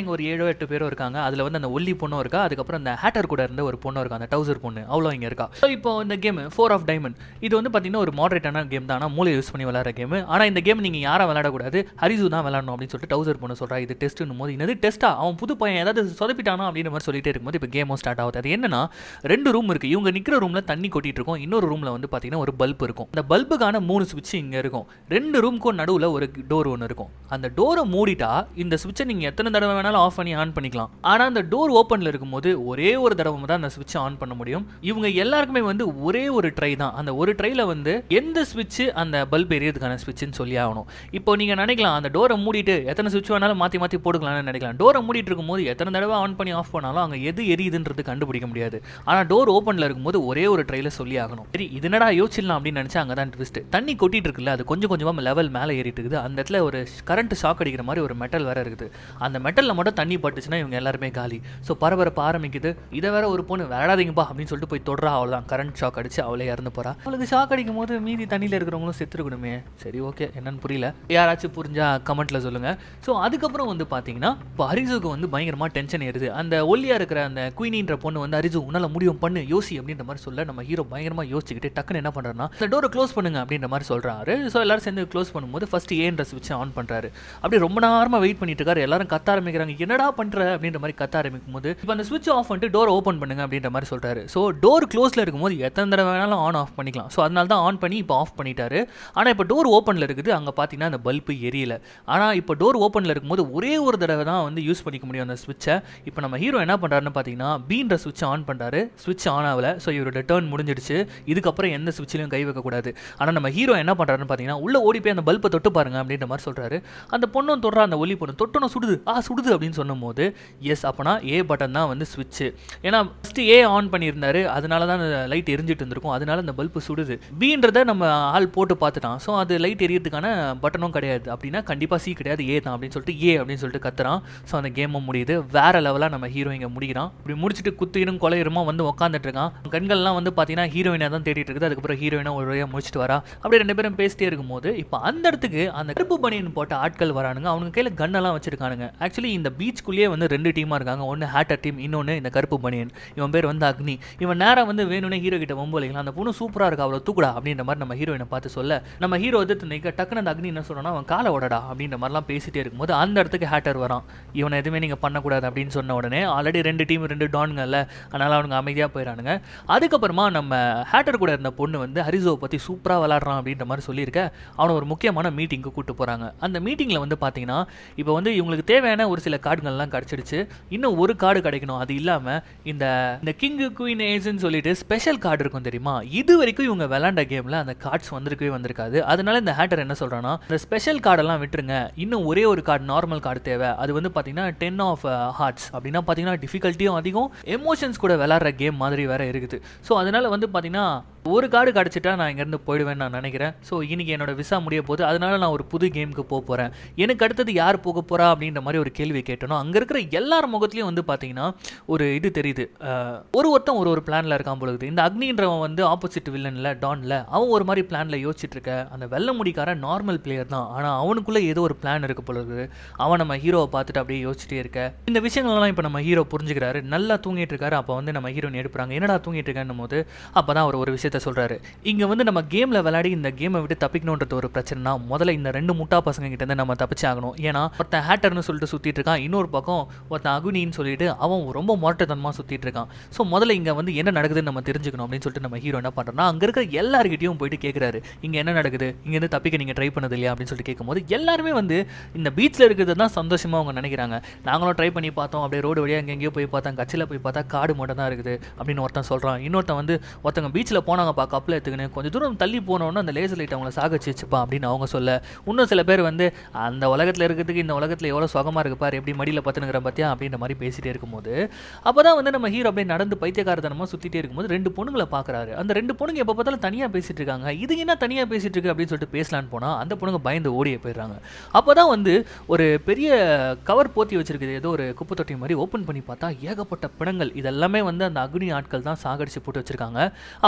எட்டு பேரும் இருக்காங்க அதில் வந்து அந்த ஒல்லி பொண்ணும் இருக்கா அதுக்கப்புறம் அந்த ஹேட்டர் கூட இருந்த ஒரு பொண்ணு இருக்கா அந்த டவுசர் பொண்ணு அவ்வளோ இங்கே இருக்கா ஸோ இப்போ இந்த கேம் ஃபோர் ஆஃப் டைமண்ட் இது வந்து பார்த்தீங்கன்னா ஒரு மாடரேட்டான கேம் தான் ஆனால் மூளை யூஸ் பண்ணி விளையாடுற கேம் ஆனால் இந்த கேம் நீங்கள் யாரும் விளையாடக்கூடாது ஹரிசு தான் விளையாடணும் அப்படின்னு சொல்லிட்டு டவுசர் பொண்ணு சொல்கிறா இது டெஸ்ட்னும் போது என்னது டெஸ்ட்டா அவன் புது பையன் ஏதாவது சொதப்பிட்டானா அப்படின்ற மாதிரி சொல்லிட்டே இருக்கும்போது இப்போ கேமும் ஸ்டார்ட் ஆகுது அது என்னன்னா ரெண்டு ரூம் இருக்குது இவங்க நிற்கிற ரூமில் தண்ணி கொட்டிட்டு இருக்கும் இன்னொரு ரூமில் வந்து பார்த்தீங்கன்னா ஒரு பல்ப் இருக்கும் அந்த பல்புக்கான மூணு சுவிட்ச் இங்கே இருக்கும் ரெண்டு ரூமுக்கும் நடுவில் ஒரு டோர் ஒன்று இருக்கும் அந்த டோரை மூடிட்டா இந்த சுவிட்சை நீங்கள் எத்தனை தடவை வேணாலும் ஆஃப் பண்ணி ஆன் பண்ணிக்கலாம் ஆனால் அந்த டோர் ஓப்பனில் இருக்கும்போது ஒரே ஒரு தடவை தான் அந்த சுவிட்சை ஆன் பண்ண முடியும் இவங்க எல்லாருக்குமே வந்து ஒரே ஒரு ட்ரை தான் அந்த ஒரு ட்ரையில் வந்து எந்த சுவிட்ச் அந்த பல்ப் எரியதுக்கான சுவிட்சுன்னு சொல்லி ஆகணும் இப்போ நீங்கள் நினைக்கலாம் அந்த டோரை மூடிட்டு எத்தனை சுவிட்ச் வேணாலும் மாற்றி மாற்றி போட்டுக்கலாம்னு நினைக்கலாம் டோரை மூடிட்டு இருக்கும்போது எத்தனை தடவை ஆன் பண்ணி ஆஃப் பண்ணாலும் அங்கே எது எரியுதுன்றது கண்டுபிடிக்க முடியாது ஆனால் டோர் ஓப்பனில் இருக்கும்போது ஒரே ஒரு ட்ரையில் சொல்லி ஆகணும் சரி இது என்னடா யோசிச்சிடலாம் அப்படின்னு நினச்சா அங்கே தான் ட்விஸ்ட் தண்ணி கொட்டிட்டு இருக்குல்ல அது கொஞ்சம் கொஞ்சமாக லெவல் மேலே ஏறிட்டு இருக்குது அந்த இடத்துல ஒரு கரண்ட் ஷாக் அடிக்கிற மாதிரி ஒரு மெட்டல் வேற இருக்குது அந்த மெட்டலில் மட்டும் தண்ணி பட்டுச்சுன்னா இவங்க எல்லாருமே காலி ஸோ பரபரப்பு ஆரம்பிக்குது இதை வேற ஒரு பொண்ணு விளையாடாதீங்கப்பா அப்படின்னு சொல்லிட்டு போய் தொடரா அவ்வளோதான் கரண்ட் ஷாக் அடிச்சு அவளே இறந்து போறா அவளுக்கு ஷாக் அடிக்கும் போது மீதி தண்ணியில் இருக்கிறவங்களும் செத்துருக்கணுமே சரி ஓகே என்னன்னு புரியல யாராச்சும் புரிஞ்சா கமெண்ட்ல சொல்லுங்க ஸோ அதுக்கப்புறம் வந்து பார்த்தீங்கன்னா இப்போ ஹரிசுக்கு வந்து பயங்கரமாக டென்ஷன் ஏறுது அந்த ஒல்லியா இருக்கிற அந்த குயினின்ற பொண்ணு வந்து ஹரிசு உன்னால முடியும் பண்ணு யோசி அப்படின்ற மாதிரி சொல்ல நம்ம ஹீரோ பயங்கரமாக யோசிச்சுக்கிட்டு டக்குன்னு என்ன பண்ணுறாருன்னா இந்த டோரை க்ளோஸ் பண்ணுங்க அப்படின்ற மாதிரி சொல்றாரு ஸோ எல்லாரும் சேர்ந்து க்ளோஸ் பண்ணும்போது ஃபர்ஸ்ட் ஏன்ற சுவிட்சை ஆன் பண்றாரு அப்படியே ரொம்ப நேரமாக வெயிட் பண்ணிட்டு இருக்காரு எல்லாரும் கத்த ஆரம்பிக்கிறாங்க என்னடா பண்ற அப்படின்ற மாதிரி கத்த ஆரம்பிக்கும் போது இப்போ அந்த சுவிட்ச் ஆஃப் பண்ணிட்டு டோர் ஓப்பன் பண்ணுங்க அப்படின்ற மாதிரி சொல்றாரு ஸோ டோர் க்ளோஸ்ல இருக்கும்போது எத்தனை தடவை வேணாலும் ஆன் ஆஃப் பண்ணிக்கலாம் ஸோ அதனால தான் ஆன் பண்ணி இப்போ ஆஃப் பண்ணிட்டாரு ஆனால் இப்போ டோர் ஓப்பனில் இருக்குது அங்கே பார்த்தீங்கன்னா அந்த பல்பு எரியல ஆனால் இப்போ டோர் ஓப்பனில் இருக்கும்போது ஒரே ஒரு தடவை தான் வந்து யூஸ் பண்ணிக்க முடியும் அந்த சுவிட்சை இப்போ நம்ம ஹீரோ என்ன பண்ணுறாருன்னு பார்த்தீங்கன்னா பீன்ற சுவிட்ச் ஆன் பண்ணுறாரு சுவிட்ச் ஆன் ஆகல ஸோ இவரோட டேர்ன் முடிஞ்சிடுச்சு இதுக்கப்புறம் எந்த சுவிட்சிலையும் கை வைக்கக்கூடாது ஆனால் நம்ம ஹீரோ என்ன பண்ணுறாருன்னு பார்த்தீங்கன்னா உள்ள ஓடி போய் அந்த பல்பை தொட்டு பாருங்க அப்படின்ற மாதிரி சொல்கிறாரு அந்த பொண்ணும் தொடுறா அந்த ஒலி பொண்ணு தொட்டணும் சுடுது ஆ சுடுது அப்படின்னு சொன்னும்போது எஸ் அப்போனா ஏ பட்டன் தான் வந்து சுவிட்ச் ஏன்னா ஃபஸ்ட்டு ஏ ஆன் பண்ணியிருந்தாரு அதனால தான் அந்த லைட் எரிஞ்சிட்டு இருந்திருக்கும் அதனால அந்த பல்பு சுடுது பீன்றதை நம்ம ஆள் போட்டு பார்த்துட்டான் ஸோ அது லைட் எரியறதுக்கான பட்டனும் கிடையாது அப்படின்னா கண்டிப்பாக சி கிடையாது ஏ தான் அப்படின்னு சொல்லிட்டு ஏ அப்படின்னு சொல்லிட்டு கத்துறான் ஸோ அந்த கேமும் முடியுது வேற லெவலாக நம்ம ஹீரோ இங்கே முடிக்கிறான் இப்படி முடிச்சுட்டு குத்துயிரும் கொலையுமா வந்து உட்காந்துட்டு இருக்கான் கண்கள்லாம் வந்து பார்த்தீங்கன்னா ஹீரோயினை தான் தேடிட்டு இருக்குது அதுக்கப்புறம் ஹீரோயினை ஒரு வழியாக முடிச்சுட்டு வரா அப்படியே ரெண்டு பேரும் பேசிட்டே இருக்கும்போது இப்போ அந்த இடத்துக்கு அந்த கருப்பு பனியன் போட்ட ஆட்கள் வரானுங்க அவங்க கையில் கன்னெல்லாம் வச்சிருக்கானுங்க ஆக்சுவலி இந்த பீச்சுக்குள்ளேயே வந்து ரெண்டு டீமாக இருக்காங்க ஒன்று ஹேட்டர் டீம் இன்னொன்று இந்த கருப்பு பனியன் இவன் பேர் வந்து அக்னி இவன் நேரம் வந்து வேணும்னே ஹீரோ கிட்ட வம்போலிக்கலாம் அந்த பொண்ணு சூப்பராக இருக்கா அவ்வளோ தூக்குடா அப்படின்ற மாதிரி நம்ம ஹீரோயினை பார்த்து சொல்ல நம்ம ஹீரோ எதிர்த்து நிற்க டக்குன்னு அந்த அக்னி என்ன சொல்றான்னா அவன் காலை ஓடடா அப்படின்ற மாதிரிலாம் பேசிட்டே இருக்கும்போது அந்த இடத்துக்கு ஹேட்டர் வரான் இவனை எதுவுமே நீங்கள் பண்ணக்கூடாது அப்படின்னு சொன்ன உடனே ஆல்ரெடி ரெண்டு டீம் ரெண்டு டான்கள்ல அதனால அவனுங்க அமைதியாக போயிடறானுங்க அதுக்கப்புறமா நம்ம ஹேட்டர் கூட இருந்த பொண்ணு வந்து ஹரிசோவை பற்றி சூப்பராக விளாட்றான் அப்படின்ற மாதிரி சொல்லியிருக்க அவனை ஒரு முக்கியமான மீட்டிங்க்கு கூட்டு போகிறாங்க அந்த மீட்டிங்கில் வந்து பார்த்தீங்கன்னா இப்போ வந்து இவங்களுக்கு தேவையான ஒரு சில கார்டுகள்லாம் கிடச்சிடுச்சு இன்னும் ஒரு கார்டு கிடைக்கணும் அது இல்லாமல் இந்த இந்த கிங்கு குயின் ஏஜ்னு சொல்லிட்டு ஸ்பெஷல் கார்டு இருக்கும் தெரியுமா இது வரைக்கும் இவங்க விளாண்ட கேமில் அந்த கார்ட்ஸ் வந்திருக்கவே வந்திருக்காது அதனால இந்த ஹேட்டர் என்ன சொல்கிறான்னா இந்த ஸ்பெஷல் கார்டெல்லாம் விட்டுருங்க இன்னும் ஒரே ஒரு கார்டு நார்மல் கார்டு தேவை அது வந்து பார்த்தீங்கன்னா டென் ஆஃப் ஹார்ட்ஸ் அப்படின்னா பார்த்தீங்கன்னா டிஃபிகல்ட்டியும் அதிகம் எமோஷன்ஸ் கூட விளாட்ற கேம் மாதிரி வேற இருக்குது ஸோ அதனால வந்து பார்த்தீங்கன்னா ஒரு கார்டு கிடச்சிட்டா நான் இங்கேருந்து போயிடுவேன்னு நான் நினைக்கிறேன் ஸோ இன்னைக்கு என்னோட விசா முடிய போகுது அதனால நான் ஒரு புது கேமுக்கு போக போகிறேன் எனக்கு அடுத்தது யார் போக போகிறா அப்படின்ற மாதிரி ஒரு கேள்வி கேட்டனோ அங்கே இருக்கிற எல்லார் முகத்துலையும் வந்து பார்த்தீங்கன்னா ஒரு இது தெரியுது அஹ், ஒரு ஒருத்தன் ஒரு ஒரு பிளானில் இருக்கான் பொழுது இந்த அக்னின்றவன் வந்து ஆப்போசிட் வில்லனில் டானில் அவன் ஒரு மாதிரி பிளானில் யோசிச்சுட்டு இருக்க அந்த வெள்ள முடிக்காரன் நார்மல் பிளேயர் தான் ஆனால் அவனுக்குள்ளே ஏதோ ஒரு பிளான் இருக்கு பொழுது அவன் நம்ம ஹீரோவை பார்த்துட்டு அப்படியே யோசிச்சுட்டே இருக்க இந்த விஷயங்கள்லாம் இப்போ நம்ம ஹீரோ புரிஞ்சுக்கிறாரு நல்லா தூங்கிட்டு இருக்காரு அப்போ வந்து நம்ம ஹீரோயின் எடுப்புறாங்க என்னடா தூங்கிட்டு இருக்கேன்னும் போது அப்போ தான் அவர் ஒரு விஷயத்த சொல்கிறாரு இங்கே வந்து நம்ம கேமில் விளையாடி இந்த கேமை விட்டு தப்பிக்கணுன்றது ஒரு பிரச்சனைனா முதல்ல இந்த ரெண்டு முட்டா பசங்க கிட்ட இருந்து நம்ம தப்பிச்சாகணும் ஏன்னா ஒருத்தன் ஹேட்டர்னு சொல்லிட்டு சுற்றிட்டு இருக்கான் இன்னொரு பக்கம் ஒருத்தன் அகுனின்னு சொல்லிட்டு அவன் ரொம்ப மொரட்டத்தனமாக சுற்றிட்டு இருக்கான் ஸோ முதல்ல இங்கே வந்து என்ன நடக்குதுன்னு நம்ம தெரிஞ்சுக்கணும் அப்படின்னு சொல்லிட்டு நம்ம ஹீரோ என்ன பண்ணுறோம்னா அங்கே இருக்கிற எல்லாருக்கிட்டையும் போயிட்டு கேட்குறாரு இங்கே என்ன நடக்குது இங்கேருந்து தப்பிக்க நீங்கள் ட்ரை பண்ணது இல்லையா அப்படின்னு சொல்லிட்டு கேட்கும்போது எல்லாருமே வந்து இந்த பீச்சில் இருக்கிறது தான் சந்தோஷமாக அவங்க நினைக்கிறாங்க நாங்களும் ட்ரை பண்ணி பார்த்தோம் அப்படியே ரோடு வழியாக எங்கே எங்கேயோ போய் பார்த்தா கட்சியில் போய் பார்த்தா காடு மட்டும் தான் இருக்குது அப்படின்னு ஒருத்தன் சொல்கிறான் இன்னொருத்தன் வந்து ஒருத்தங்க பீச்சில் போனாங்கப்பா கப்பில் எடுத்துக்கின்னு கொஞ்சம் தூரம் தள்ளி போனோன்னா அந்த லேசர் லைட் அவங்கள சாகச்சிச்சுப்பா அப்படின்னு அவங்க சொல்ல இன்னும் சில பேர் வந்து அந்த உலகத்தில் இருக்கிறதுக்கு இந்த உலகத்தில் எவ்வளோ சுகமாக இருக்கு பாரு எப்படி மடியில் பத்துனுங்கிற பார்த்தியா அப்படின்ற மாதிரி பேசிட்டே இருக்கும்போது அப்போ தான் வந்து நம்ம ஹீரோ அப்படியே நடந்து பைத்தியக்காரத்தனமாக சுற்றிட்டே இருக்கும்போது ரெண்டு பொண்ணுங்களை பார்க்குறாரு அந்த ரெண்டு பொண்ணுங்க எப்போ பார்த்தாலும் தனியாக பேசிட்டு இருக்காங்க இது என்ன தனியாக பேசிட்டு இருக்கு அப்படின்னு சொல்லிட்டு பேசலான்னு போனால் அந்த பொண்ணுங்க பயந்து ஓடியே போயிடுறாங்க அப்போ தான் வந்து ஒரு பெரிய கவர் போத்தி வச்சிருக்குது ஏதோ ஒரு குப்பை தொட்டி மாதிரி ஓப்பன் பண்ணி பார்த்தா ஏகப்பட்ட பிணங்கள் இதெல்லாமே வந்து அந்த அக்னி ஆட்கள் தான் சாகடிச்சு போட்டு வச்சிருக்காங்க அப்போ தான் அந்த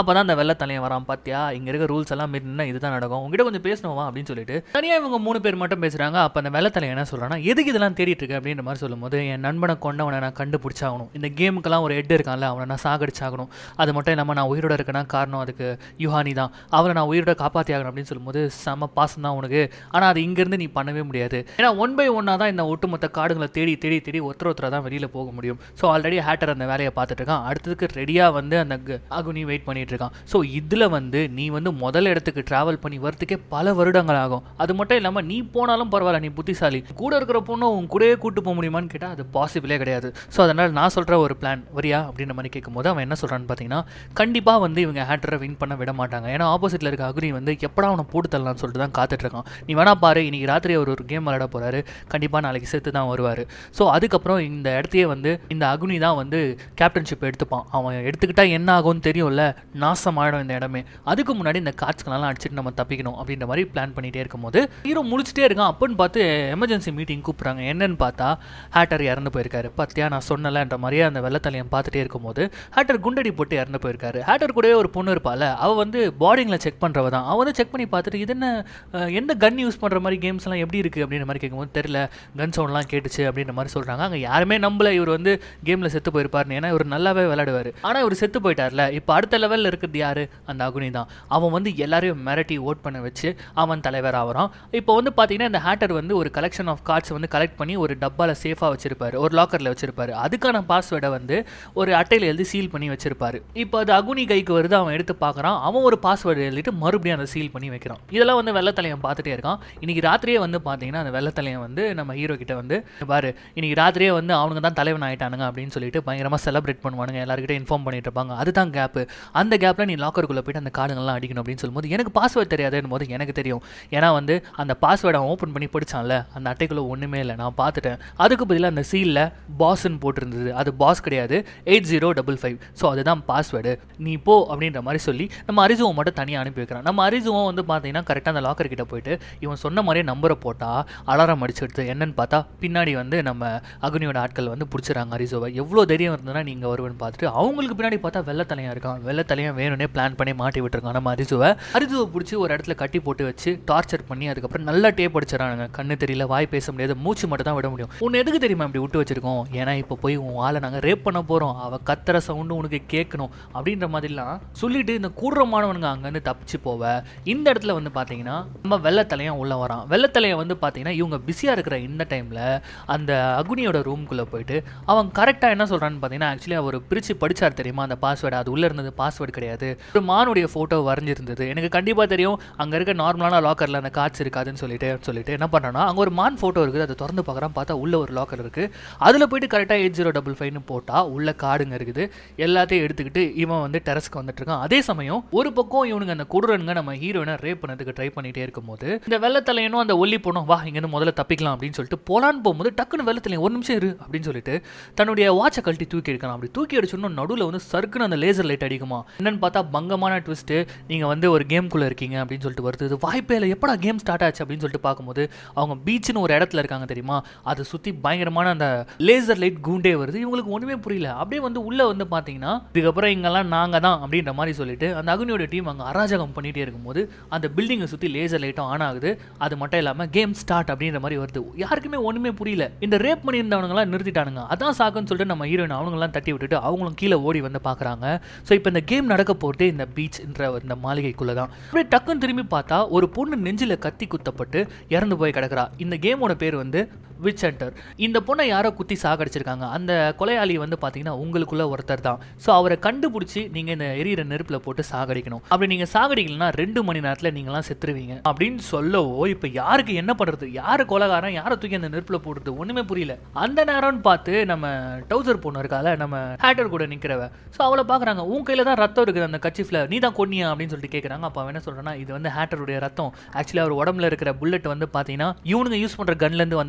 வெள்ள தலையன் வரான் பாத்தியா இங்க இருக்க ரூல்ஸ் எல்லாம் மீறினா இதுதான் நடக்கும் உங்ககிட்ட கொஞ்சம் பேசணுமா அப்படின்னு சொல்லிட்டு தனியா இவங்க மூணு பேர் மட்டும் பேசுறாங்க அப்ப அந்த வெள்ள தலையன் என்ன சொல்றான்னா எதுக்கு இதெல்லாம் தேடிட்டு இருக்கு அப்படின்ற மாதிரி சொல்லும்போது என் நண்பனை கொண்டவனை நான் கண்டுபிடிச்சாகணும் இந்த கேமுக்கெல்லாம் ஒரு ஹெட் இருக்கான்ல அவனை நான் சாகடிச்சாகணும் அது மட்டும் இல்லாமல் நான் உயிரோட இருக்கேன்னா காரணம் அதுக்கு யுஹானி தான் அவரை நான் உயிரோட காப்பாற்றி ஆகணும் அப்படின்னு சொல்லும்போது செம பாசம் தான் உனக்கு ஆனால் அது இங்கேருந்து நீ பண்ணவே முடியாது ஏன்னா ஒன் பை ஒன்னாக தான் இந்த ஒட்டுமொத்த காடுகளை தேடி தேடி தேடி ஒருத்தர் ஒருத்தராக தான் வெளியில் போக முடியும் ஸோ ஆல்ரெடி ஹேட்டர் அந்த வேலையை பார்த்துட்டு இருக்கான் அடுத்ததுக்கு ரெடியாக வந்து அந்த க- அகுனி வெயிட் பண்ணிட்டு இருக்கான் ஸோ இதில் வந்து நீ வந்து முதல் இடத்துக்கு ட்ராவல் பண்ணி வரதுக்கே பல வருடங்கள் ஆகும் அது மட்டும் இல்லாமல் நீ போனாலும் பரவாயில்ல நீ புத்திசாலி கூட இருக்கிற பொண்ணு உன் கூடயே கூட்டு போக முடியுமான்னு கேட்டால் அது பாசிபிளே கிடையாது ஸோ அதனால் நான் சொல்கிற ஒரு பிளான் வரியா அப்படின்ற மாதிரி கேட்கும்போது அவன் என்ன சொல்கிறான்னு பார்த்தீங்கன்னா கண்டிப்பாக வந்து இவங்க ஹேட்டரை வின் பண்ண விட மாட்டாங்க ஏன்னா ஆப்போசிட்டில் இருக்க அக்னி வந்து எப்படா அவனை போட்டு தரலாம்னு சொல்லிட்டு தான் காத்துட்டு இருக்கான் நீ வேணா பாரு இன்னைக்கு ராத்திரி அவர் ஒரு கேம் விளையாட போறாரு கண்டிப்பாக நாளைக்கு செத்து தான் வருவார் ஸோ அதுக்கப்புறம் இந்த இடத்தையே வந்து இந்த அக்னி தான் வந்து கேப்டன்ஷிப் எடுத்துப்பான் அவன் எடுத்துக்கிட்டா என்ன ஆகும்னு தெரியும்ல நாசமாயிடும் இந்த இடமே அதுக்கு முன்னாடி இந்த காட்ஸ்களெல்லாம் அடிச்சுட்டு நம்ம தப்பிக்கணும் அப்படின்ற மாதிரி பிளான் பண்ணிகிட்டே இருக்கும்போது ஹீரோ முழிச்சிட்டே இருக்கான் அப்பன்னு பார்த்து எமர்ஜென்சி மீட்டிங் கூப்பிட்றாங்க என்னன்னு பார்த்தா ஹேட்டர் இறந்து போயிருக்காரு பார்த்தியா நான் சொன்னலன்ற மாதிரியே அந்த வெள்ளத்தலையம் பார்த்துட்டே இருக்கும்போது ஹேட்டர் குண்டடி போட்டு இறந்து போயிருக்காரு ஹேட்டர் கூடவே ஒரு பொண்ணு இருப்பாள் அவள் வந்து பாடிங்கில் செக் பண்ணுறவ தான் அவள் வந்து செக் பண்ணி பார்த்துட்டு இது என்ன அஹ், எந்த கன் யூஸ் பண்ணுற மாதிரி கேம்ஸ்லாம் எப்படி இருக்குது அப்படின்ற மாதிரி கேட்கும்போது தெரியல கன் சவுண்ட்லாம் கேட்டுச்சு அப்படின்ற மாதிரி சொல்கிறாங்க அங்கே யாருமே நம்பல இவர் வந்து கேமில் செத்து போயிருப்பாருன்னு ஏன்னா இவர் நல்லாவே விளையாடுவார் ஆனால் இவர் செத்து போயிட்டார்ல இப்போ அடுத்த லெவலில் இருக்கிறது யார் அந்த அகுனி தான் அவன் வந்து எல்லாரையும் மிரட்டி ஓட் பண்ண வச்சு அவன் தலைவர் ஆகிறான் இப்போ வந்து பார்த்தீங்கன்னா இந்த ஹேட்டர் வந்து ஒரு கலெக்ஷன் ஆஃப் கார்ட்ஸ் வந்து கலெக்ட் பண்ணி ஒரு டப்பாவில் சேஃபாக வச்சிருப்பாரு ஒரு லாக்கரில் வச்சிருப்பாரு அதுக்கான பாஸ்வேர்டை வந்து ஒரு அட்டையில் எழுதி சீல் பண்ணி வச்சிருப்பாரு இப்போ அது அகுனி கைக்கு வருது அவன் எடுத்து பார்க்குறான் அவன் ஒரு பாஸ்வேர்டு எழுதிட்டு மறுபடியும் அதை சீல் பண்ணி வைக்கிறான் இதெல்லாம் வந்து வெள்ளத்தலையன் பார்த்துட்டே இருக்கான் இன்னைக்கு ராத்திரியே வந்து பார்த்தீங்கன்னா அந்த வெள்ளத்தலையன் வந்து நம்ம ஹீரோ கிட்ட வந்து பாரு இன்னைக்கு ராத்திரியே வந்து அவனுங்க தான் தலைவன் ஆயிட்டானுங்க அப்படின்னு சொல்லிட்டு பயங்கரமாக செலிப்ரேட் பண்ணுவானுங்க எல்லாருக்கிட்ட இன்ஃபார்ம் பண்ணிட்டு இருப்பாங்க அதுதான் கேப்பு அந்த கேப்பில் நீ லாக்கருக்குள்ளே போயிட்டு அந்த கார்டுங்கள்லாம் அடிக்கணும் அப்படின்னு சொல்லும்போது எனக்கு பாஸ்வேர்ட் தெரியாதுன்னு போது எனக்கு தெரியும் ஏன்னா வந்து அந்த பாஸ்வேர்டை அவன் ஓப்பன் பண்ணி படிச்சான்ல அந்த அட்டைக்குள்ளே ஒன்றுமே இல்லை நான் பார்த்துட்டேன் அதுக்கு பதிலாக அந்த சீலில் பாஸ்ன்னு போட்டிருந்தது அது பாஸ் கிடையாது eight zero double five so அதுதான் பாஸ்வேர்டு நீ போ அப்படின்ற மாதிரி சொல்லி நம்ம அரிஜுவம் மட்டும் தனியாக அனுப்பி வைக்கிறான் நம்ம அரிஜுவம் வந்து பார்த்தீங்கன்னா கரெக்டாக அந்த லாக்கர் கிட்ட போயிட்டு இவன் சொன்ன மாதிரியே நம்பரை போட்டால் அலாரம் அடிச்சு எடுத்து என்னன்னு பார்த்தா பின்னாடி வந்து நம்ம அக்னியோட ஆட்கள் வந்து பிடிச்சிறாங்க அரிஜோவை எவ்வளோ தைரியம் இருந்ததுன்னா நீங்கள் வருவேன்னு பார்த்துட்டு அவங்களுக்கு பின்னாடி பார்த்தா வெள்ளத்தலையாக இருக்கான் வெள்ளத்தலையாக வேணும்னே பிளான் பண்ணி மாட்டி விட்டுருக்கான் நம்ம அரிஜுவை அரிஜுவை பிடிச்சி ஒரு இடத்துல கட்டி போட்டு வச்சு டார்ச்சர் பண்ணி அதுக்கப்புறம் நல்லா டேப் அடிச்சிடறானுங்க கண்ணு தெரியல வாய் பேச முடியாது மூச்சு மட்டும் தான் விட முடியும் உன்னை எதுக்கு தெரியுமா இப்படி விட்டு வச்சிருக்கோம் ஏன்னா இப்போ போய் உன் ஆளை நாங்கள் ரேப் பண்ண போகிறோம் அவ கத்துற சவுண்டு உனக்கு கேட்கணும் அப்படின்ற மாதிரிலாம் சொல்லிட்டு இந்த கூடுறமானவனுங்க அங்கேருந்து தப்பிச்சு போவ இந்த இடத்துல வந்து பார்த்தீங்கன்னா நம்ம வெள்ளத்தலையன் உள்ள வரான் வெள்ளத்தலையன் வந்து பார்த்தீங்கன்னா இவங்க பிஸியாக இருக்கிற இந்த டைமில் அந்த அகுனியோட ரூம்குள்ளே போயிட்டு அவன் கரெக்டாக என்ன சொல்கிறான்னு பார்த்தீங்கன்னா ஆக்சுவலி அவர் பிரித்து படிச்சார் தெரியுமா அந்த பாஸ்வேர்டு அது உள்ளே இருந்தது பாஸ்வேர்டு கிடையாது ஒரு மானுடைய ஃபோட்டோ வரைஞ்சிருந்தது எனக்கு கண்டிப்பாக தெரியும் அங்கே இருக்க நார்மலான லாக்கரில் அந்த கார்ட்ஸ் இருக்காதுன்னு சொல்லிட்டு சொல்லிட்டு என்ன பண்ணுறான்னா அங்கே ஒரு மான் ஃபோட்டோ இருக்குது அதை திறந்து பார்க்குறான் பார்த்தா உள்ள ஒரு லாக்கர் இருக்குது அதில் போயிட்டு கரெக்டாக எயிட் ஜீரோ டபுள் ஃபைவ்னு போட்டால் உள்ள காடுங்க இருக்குது எல்லாத்தையும் எடுத்துக்கிட்டு இவன் வந்து டெரஸ்க்கு வந்துட்டு இருக்கான் அதே சமயம் ஒரு பக்கம் இவனுங்க அந்த கொடுறனுங்க நம்ம ஹீரோயினை ரேப் பண்ணதுக்கு ட்ரை பண்ணிட்டே இருக்கும்போது இந்த வெள்ளத்தலையனும் அந்த ஒல்லி பொண்ணும் வா இங்கேருந்து முதல்ல தப்பிக்கலாம் அப்படின்னு சொல்லிட்டு போலான்னு போகும்போது டக்குன்னு வெள்ளத்தலையன் ஒரு நிமிஷம் இரு அப்படின்னு சொல்லிட்டு தன்னுடைய வாட்சை கழட்டி தூக்கி எடுக்கலாம் அப்படி தூக்கி அடிச்சோன்னா நடுவில் வந்து சர்க்குன்னு அந்த லேசர் லைட் அடிக்குமா என்னன்னு பார்த்தா பங்கமான ட்விஸ்ட்டு நீங்கள் வந்து ஒரு கேம்குள்ளே இருக்கீங்க அப்படின்னு சொல்லிட்டு வருது இது வாய்ப்பே இல்லை எப்படா கேம் ஸ்டார்ட் ஆச்சு அப்படின்னு சொல்லிட்டு பார்க்கும்போது அவங்க பீச்சுன்னு ஒரு இடத்துல இருக்காங்க தெரியுமா அதை சுற்றி பயங்கரமான அந்த லேசர் லைட் கூண்டே வருது இவங்களுக்கு ஒன்றுமே புரியல அப்படியே வந்து உள்ளே வந்து பார்த்தீங்கன்னா இதுக்கப்புறம் இங்கெல்லாம் நாங்கள் தான் அப்படின்ற மாதிரி சொல்லிட்டு அந்த அக்னியோட டீம் அங்கே அராஜகம் பண்ணிகிட்டே இருக்கும்போது அந்த பில்டிங்கை சுற்றி லேசர் லைட்டும் ஆன் ஆகுது அது மட்டும் இல்லாமல் கேம் ஸ்டார்ட் அப்படின்ற மாதிரி வருது யாருக்குமே ஒன்றுமே புரியல இந்த ரேப் பண்ணியிருந்தவங்களாம் நிறுத்திட்டானுங்க அதான் சாக்குன்னு சொல்லிட்டு நம்ம ஹீரோயின் அவங்களெல்லாம் தட்டி விட்டுட்டு அவங்களும் கீழே ஓடி வந்து பார்க்குறாங்க ஸோ இப்போ இந்த கேம் நடக்க போகிறதே இந்த பீச்ன்ற இந்த மாளிகைக்குள்ளே தான் அப்படியே டக்குன்னு திரும்பி பார்த்தா ஒரு பொண்ணு நெஞ்சில் கத்தி குத்தப்பட்டு இறந்து போய் கிடக்குறா இந்த கேமோட பேர் வந்து விச் ஹண்டர் இந்த பொண்ணை யாரோ குத்தி சாகடிச்சிருக்காங்க அந்த கொலையாளி வந்து பார்த்தீங்கன்னா உங்களுக்குள்ள ஒருத்தர் தான் ஸோ அவரை கண்டுபிடிச்சி நீங்கள் இந்த எரியிற நெருப்பில் போட்டு சாகடிக்கணும் அப்படி நீங்கள் சாகடிக்கலனா ரெண்டு மணி நேரத்தில் நீங்களாம் செத்துருவீங்க அப்படின்னு சொல்லவோ இப்போ யாருக்கு என்ன பண்ணுறது யார் கொலகாரன் யாரை தூக்கி அந்த நெருப்பில் போடுறது ஒன்றுமே புரியல அந்த நேரம்னு பார்த்து நம்ம டவுசர் பொண்ணு இருக்கால நம்ம ஹேட்டர் கூட நிற்கிறவ ஸோ அவளை பார்க்குறாங்க உன் கையில் தான் ரத்தம் இருக்குது அந்த கச்சிஃபில் நீ தான் கொன்னியா அப்படின்னு சொல்லிட்டு கேட்குறாங்க அப்போ அவன் என்ன சொல்கிறேன்னா இது வந்து ஹேட்டருடைய ரத்தம் ஆக்சுவலி அவர் உடம்புல இருக்கிற புல்லட் வந்து பார்த்தீங்கன்னா இவனுங்க யூஸ் பண்ணுற கன்லேருந்து வந்த புல்லட் தான்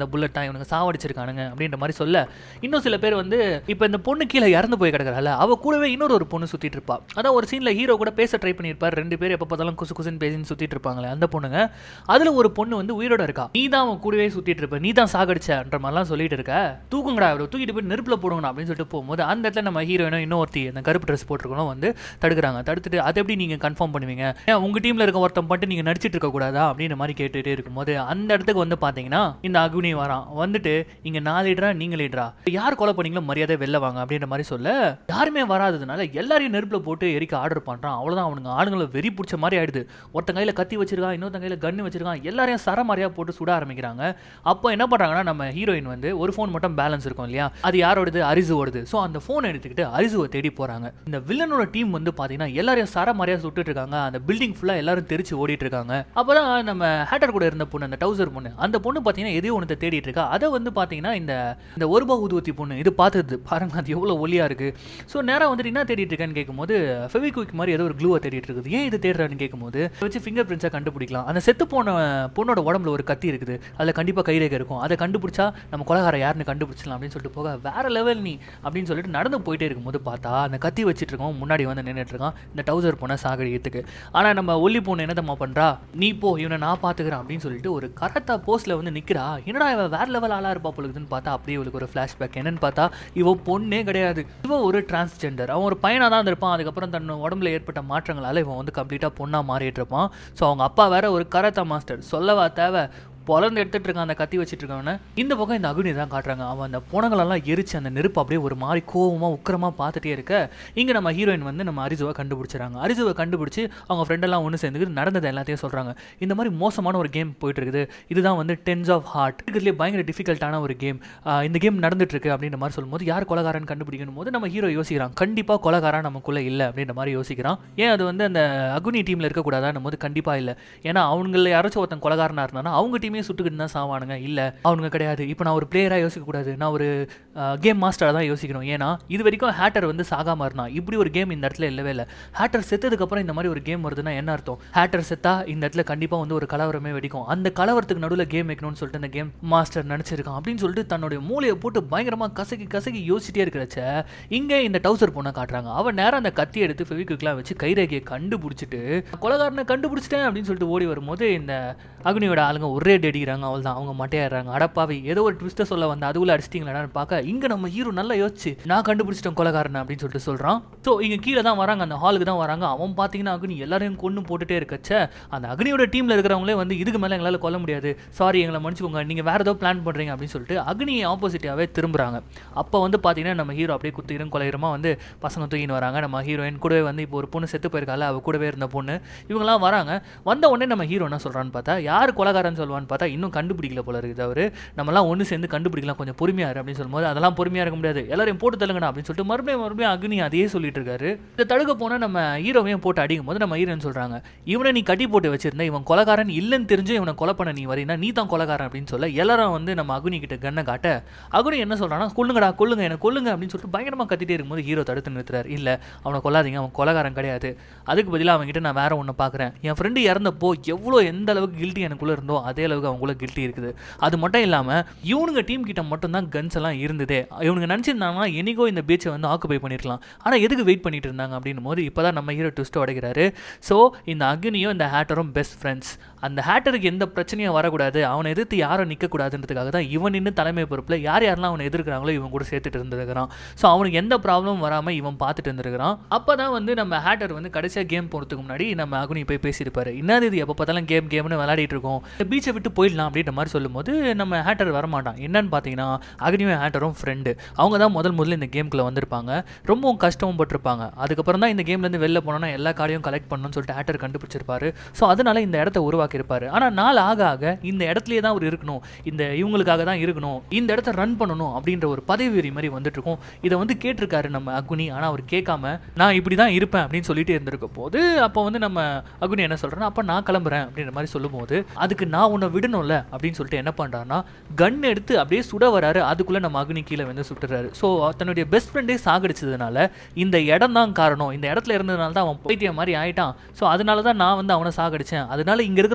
பண்ணிட்டான் இவனுக்கு சாவடிச்சிருக்கானுங்க அப்படின்ற மாதிரி சொல்ல இன்னும் சில பேர் வந்து இப்போ இந்த பொண்ணு கீழே இறந்து போய் கிடக்குறாள் அவ கூடவே இன்னொரு ஒரு பொண்ணு சுத்திட்டு இருப்பா அதான் ஒரு சீன்ல ஹீரோ கூட பேச ட்ரை பண்ணியிருப்பார் ரெண்டு பேர் எப்போ பார்த்தாலும் குசு குசுன்னு பேசின்னு சுத்திட்டு இருப்பாங்களே அந்த பொண்ணுங்க அதுல ஒரு பொண்ணு வந்து உயிரோட இருக்கா நீ தான் அவன் கூடவே சுத்திட்டு இருப்ப நீ தான் சாகடிச்சன்ற மாதிரிலாம் சொல்லிட்டு இருக்க தூக்குங்கடா இவ்வளோ தூக்கிட்டு போய் நெருப்புல போடுங்கடா அப்படின்னு சொல்லிட்டு போகும்போது அந்த இடத்துல நம்ம ஹீரோயினும் இன்னொருத்தி அந்த கருப்பு ட்ரெஸ் போட்டிருக்கணும் வந்து தடுக்கிறாங்க தடுத்துட்டு அதை எப்படி நீங்க கன்ஃபார்ம் பண்ணுவீங்க ஏன் உங்க டீம்ல இருக்க ஒருத்தன் மட்டும் நீங்க நடிச்சிட்டு இருக்க கூடாதா அப்படின்ற மாதிரி கேட்டுட்டே இருக்கும்போது அந்த இடத்துக்கு வந்து பாத்தீங்கன்னா இந்த அக்னி வரான் வந்துட்டு இங்க நான் லீடரா நீங்க லீடரா யார் கொலை பண்ணீங்களோ மரியாதை வெளில வாங்க அப்படின்ற மாதிரி சொல்ல யாருமே வராததுனால எல்லாரையும் நெருப்புல போட்டு எரிக்க ஆர்டர் பண்றான் அவ்வளவுதான் அவனுங்க ஆளுங்களை வெறி பிடிச்ச மாதிரி ஆயிடுது ஒருத்தன் கையில கத்தி வச்சிருக்கான் இன்னொருத்தன் கையில கன்னு வச்சிருக்கான் எல்லாரையும் சரமாரியா போட்டு சுட ஆரம்பிக்கிறாங்க அப்போ என்ன பண்றாங்கன்னா நம்ம ஹீரோயின் வந்து ஒரு ஃபோன் மட்டும் பேலன்ஸ் இருக்கும் இல்லையா அது யாரோடது அரிசுவோடது ஸோ அந்த ஃபோன் எடுத்துக்கிட்டு அரிசுவை தேடி போறாங்க இந்த வில்லனோட டீம் வந்து பாத்தீங்கன்னா எல்லாரையும் சரமாரியா சுட்டுட்டு இருக்காங்க அந்த பில்டிங் ஃபுல்லா எல்லாரும் தெரிச்சு ஓடிட்டு இருக்காங்க அப்பதான் நம்ம ஹேட்டர் கூட இருந்த பொண்ணு அந்த டவுசர் பொண்ணு அந்த பொண்ணு பாத்தீங்கன்னா எதையோ ஒன்று தேடிட்டு இருக்கா அதை வந்து பாத்தீங்கன்னா இந்த இந்த ஒரு ரூபா ஊதுவத்தி பொண்ணு இது பார்த்தது பாருங்க அது எவ்வளோ ஒலியா இருக்கு ஸோ நேரா வந்துட்டு என்ன தேடிட்டு இருக்கேன்னு கேட்கும்போது ஃபெவிக்விக் மாதிரி ஏதோ ஒரு க்ளூவை தேடிட்டு இருக்குது ஏன் இது தேடுறான்னு கேட்கும்போது இதை வச்சு ஃபிங்கர் பிரிண்ட்ஸாக கண்டுபிடிக்கலாம் அந்த செத்து போன பொண்ணோட உடம்புல ஒரு கத்தி இருக்குது அதில் கண்டிப்பாக கைரேகை இருக்கும் அதை கண்டுபிடிச்சா நம்ம கொலகார யாருன்னு கண்டுபிடிச்சலாம் அப்படின்னு சொல்லிட்டு போக வேற லெவல் நீ அப்படின்னு சொல்லிட்டு நடந்து போயிட்டே இருக்கும்போது பார்த்தா அந்த கத்தி வச்சுட்டு இருக்கோம் முன்னாடி வந்து நின்றுட்டு இருக்கான் இந்த டவுசர் பொண்ணை சாகடிக்கிறதுக்கு ஆனால் நம்ம ஒல்லி பொண்ணு என்னதம்மா பண்ணுறா நீ போ இவனை நான் பார்த்துக்கிறேன் அப்படின்னு சொல்லிட்டு ஒரு கரெக்டாக போஸ்ட்டில் வந்து நிற்கிறா என்னடா இவன் வேற லெவல் ஆளாக இருப்பா பொழுதுன்னு பார்த்தா அப்படியே இவளுக்கு ஒரு ஃப்ளாஷ்பேக் என்னன்னு பார்த்தா இவ பொண்ணே கிடையாது இவ ஒரு டிரான்ஸ்ஜெண்டர் அவன் ஒரு பையனாக தான் இருப்பான் அதுக்கப்புறம் தன் உடம்புல ஏற்பட்ட மாற்றங்களால இவன் வந்து கம்ப்ளீட்டாக பொண்ணாக மாறிட்டு இருப்பான் ஸோ அவங்க அப்பா வேற ஒரு கராத்தா மாஸ்டர் சொல்லவா தேவை பொலந்து எடுத்துட்டு இருக்கான் அந்த கத்தி வச்சுட்டு இருக்கவன இந்த பக்கம் இந்த அக்னி தான் காட்டுறாங்க அவன் அந்த புணங்களெல்லாம் எரிச்சு அந்த நெருப்பு அப்படியே ஒரு மாதிரி கோவமா உக்கிரமா பார்த்துட்டே இருக்க இங்க நம்ம ஹீரோயின் வந்து நம்ம அரிசுவை கண்டுபிடிச்சிறாங்க அரிசுவை கண்டுபிடிச்சு அவங்க ஃப்ரெண்டெல்லாம் ஒன்று சேர்ந்துக்கிட்டு நடந்தது எல்லாத்தையும் சொல்றாங்க இந்த மாதிரி மோசமான ஒரு கேம் போயிட்டு இருக்குது இதுதான் வந்து டென்ஸ் ஆஃப் ஹார்ட் இருக்கிறதுலே பயங்கர டிஃபிகல்ட்டான ஒரு கேம் இந்த கேம் நடந்துட்டு இருக்கு அப்படின்ற மாதிரி சொல்லும்போது யார் கொலகாரன் கண்டுபிடிக்கணும் போது நம்ம ஹீரோ யோசிக்கிறான் கண்டிப்பா கொலகாரன் நமக்குள்ள இல்லை அப்படின்ற மாதிரி யோசிக்கிறான் ஏன் அது வந்து அந்த அகுனி டீம்ல இருக்கக்கூடாதான்னு போது கண்டிப்பா இல்லை ஏன்னா அவங்கள யாராச்சும் ஒருத்தன் கொலகாரனா இருந்தானா அவங்க டீமே சுட்டுக்கிட்டு தான் சாவானுங்க இல்லை அவனுங்க கிடையாது இப்போ நான் ஒரு பிளேயராக யோசிக்கக்கூடாது நான் ஒரு கேம் மாஸ்டராக தான் யோசிக்கணும் ஏன்னா இது வரைக்கும் ஹேட்டர் வந்து சாகாம இருந்தான் இப்படி ஒரு கேம் இந்த இடத்துல இல்லவே இல்லை ஹேட்டர் செத்ததுக்கப்புறம் இந்த மாதிரி ஒரு கேம் வருதுன்னா என்ன அர்த்தம் ஹேட்டர் செத்தா இந்த இடத்துல கண்டிப்பாக வந்து ஒரு கலவரமே வெடிக்கும் அந்த கலவரத்துக்கு நடுவில் கேம் வைக்கணும்னு சொல்லிட்டு அந்த கேம் மாஸ்டர் நினச்சிருக்கான் அப்படின்னு சொல்லிட்டு தன்னுடைய மூளையை போட்டு பயங்கரமாக கசக்கி கசக்கி யோசிச்சிட்டே இருக்கிறச்ச இங்கே இந்த டவுசர் பொண்ணை காட்டுறாங்க அவன் நேரம் அந்த கத்தி எடுத்து ஃபெவிக்விக்லாம் வச்சு கைரேகையை கண்டுபிடிச்சிட்டு கொலகாரனை கண்டுபிடிச்சிட்டேன் அப்படின்னு சொல்லிட்டு ஓடி வரும்போது இந்த அக்னியோட ஆளுங்க ஒரே அடிக்கிறாங்க அவள் தான் அவங்க மட்டையாடுறாங்க அடப்பாவி ஏதோ ஒரு ட்விஸ்ட்டை சொல்ல வந்து அதுக்குள்ள அடிச்சிட்டிங்களான்னு பார்க்க இங்கே நம்ம ஹீரோ நல்லா யோசிச்சு நான் கண்டுபிடிச்சிட்டேன் கொலகாரன் அப்படின்னு சொல்லிட்டு சொல்கிறான் ஸோ இங்கே கீழே தான் வராங்க அந்த ஹாலுக்கு தான் வராங்க அவன் பார்த்தீங்கன்னா அக்னி எல்லாரையும் கொண்டு போட்டுட்டே இருக்கச்ச அந்த அக்னியோட டீமில் இருக்கிறவங்களே வந்து இதுக்கு மேலே எங்களால் கொல்ல முடியாது சாரி எங்களை மன்னிச்சுக்கோங்க நீங்கள் வேறு ஏதோ பிளான் பண்ணுறீங்க அப்படின்னு சொல்லிட்டு அக்னி ஆப்போசிட்டாகவே திரும்புறாங்க அப்போ வந்து பார்த்தீங்கன்னா நம்ம ஹீரோ அப்படியே குத்திரும் கொலையிறமா வந்து பசங்க தூக்கின்னு வராங்க நம்ம ஹீரோயின் கூடவே வந்து இப்போ ஒரு பொண்ணு செத்து போயிருக்கால அவ கூடவே இருந்த பொண்ணு இவங்கெல்லாம் வராங்க வந்த உடனே நம்ம ஹீரோ என்ன சொல்கிறான்னு பார்த்தா யார் கொலகாரன்னு சொல்லுவான்னு பார்த்தா இன்னும் கண்டுபிடிக்கல போல இருக்குது அவர் நம்மலாம் ஒன்று சேர்ந்து கண்டுபிடிக்கலாம் கொஞ்சம் பொறுமையா இரு அப்படின்னு சொல்லும்போது அதெல்லாம் பொறுமையாக இருக்க முடியாது எல்லாரையும் போட்டு தள்ளுங்கடா அப்படின்னு சொல்லிட்டு மறுபடியும் மறுபடியும் அக்னி அதையே சொல்லிட்டு இருக்காரு இதை தடுக்க போனால் நம்ம ஹீரோவையும் போட்டு அடிக்கும் போது நம்ம ஹீரோன்னு சொல்கிறாங்க இவனை நீ கட்டி போட்டு வச்சிருந்த இவன் கொலகாரன் இல்லைன்னு தெரிஞ்சு இவனை கொலை பண்ண நீ வரீனா நீ தான் கொலகாரன் அப்படின்னு சொல்ல எல்லாரும் வந்து நம்ம அகுனி கிட்ட கண்ணை காட்ட அகுனி என்ன சொல்கிறான்னா கொல்லுங்கடா கொல்லுங்க என்ன கொல்லுங்க அப்படின்னு சொல்லிட்டு பயங்கரமாக கத்திட்டே இருக்கும்போது ஹீரோ தடுத்து நிறுத்துறாரு இல்லை அவனை கொல்லாதீங்க அவன் கொலகாரன் கிடையாது அதுக்கு பதிலாக அவன்கிட்ட நான் வேற ஒன்று பார்க்குறேன் என் ஃப்ரெண்டு இறந்தப்போ எவ்வளோ எந்த அளவுக்கு கில்ட்டி எனக்குள்ளே இருந்தோ அதே அளவுக்கு அவங்களுக்குள்ள கில்ட்டி இருக்குது அது மட்டும் இல்லாமல் இவனுங்க டீம் கிட்ட மட்டும்தான் கன்ஸ் எல்லாம் இருந்ததே இவனுங்க நினச்சிருந்தாங்கன்னா என்னைக்கோ இந்த பீச்சை வந்து ஆக்குபை பண்ணியிருக்கலாம் ஆனால் எதுக்கு வெயிட் பண்ணிட்டு இருந்தாங்க அப்படின்னும் போது இப்போ தான் நம்ம ஹீரோ ட்விஸ்ட் உடைக்கிறாரு ஸோ இந்த அக்னியும் இந்த ஹேட்டரும் பெஸ்ட் ஃப்ரெண்ட்ஸ் அந்த ஹேட்டருக்கு எந்த பிரச்சனையும் வரக்கூடாது அவனை எதிர்த்து யாரும் நிற்கக்கூடாதுன்றதுக்காக தான் இவன் நின்று தலைமை பொறுப்பில் யார் யாரெல்லாம் அவனை எதிர்க்கிறாங்களோ இவன் கூட சேர்த்துட்டு இருந்திருக்கிறான் ஸோ அவனுக்கு எந்த ப்ராப்ளமும் வராமல் இவன் பார்த்துட்டு இருந்திருக்கிறான் அப்போ தான் வந்து நம்ம ஹேட்டர் வந்து கடைசியாக கேம் போகிறதுக்கு முன்னாடி நம்ம அகுனி போய் பேசியிருப்பாரு என்னது இது எப்போ பார்த்தாலும் கேம் கேம்னு விளையாடிட்டு இருக்கோம் இந்த பீச்சை விட்டு போயிடலாம் அப்படின்ற மாதிரி சொல்லும்போது நம்ம ஹேட்டர் வரமாட்டான் என்னன்னு பார்த்தீங்கன்னா அக்னியும் ஹேட்டரும் ஃப்ரெண்டு அவங்க தான் முதல் முதல்ல இந்த கேம்குள்ளே வந்திருப்பாங்க ரொம்பவும் கஷ்டமும் பட்டிருப்பாங்க அதுக்கப்புறம் தான் இந்த கேம்லேருந்து வெளில போனோன்னா எல்லா கார்டையும் கலெக்ட் பண்ணணும்னு சொல்லிட்டு ஹேட்டர் கண்டுபிடிச்சிருப்பாரு ஸோ அதனால இந்த இடத்த உருவாக்கியிருப்பாரு ஆனால் நாள் ஆக ஆக இந்த இடத்துலயே தான் அவர் இருக்கணும் இந்த இவங்களுக்காக தான் இருக்கணும் இந்த இடத்த ரன் பண்ணணும் அப்படின்ற ஒரு பதவி வெறி மாதிரி வந்துட்டு இருக்கும் இதை வந்து கேட்டிருக்காரு நம்ம அகுனி ஆனால் அவர் கேட்காம நான் இப்படி தான் இருப்பேன் அப்படின்னு சொல்லிட்டு இருந்திருக்க போது அப்போ வந்து நம்ம அகுனி என்ன சொல்கிறேன்னா அப்போ நான் கிளம்புறேன் அப்படின்ற மாதிரி சொல்லும்போது அதுக்கு நான் உன்னை விடணும்ல அப்படின்னு சொல்லிட்டு என்ன பண்ணுறாருன்னா கன் எடுத்து அப்படியே சுட வராரு அதுக்குள்ளே நம்ம அக்னி கீழே வந்து சுட்டுறாரு ஸோ தன்னுடைய பெஸ்ட் ஃப்ரெண்டே சாகடிச்சதுனால இந்த இடம் தான் காரணம் இந்த இடத்துல இருந்ததுனால தான் அவன் பைத்தியம் மாதிரி ஆயிட்டான் ஸோ அதனால தான் நான் வந்து அவனை சாகடிச்சேன் அதனால இங்கே இருக்கிற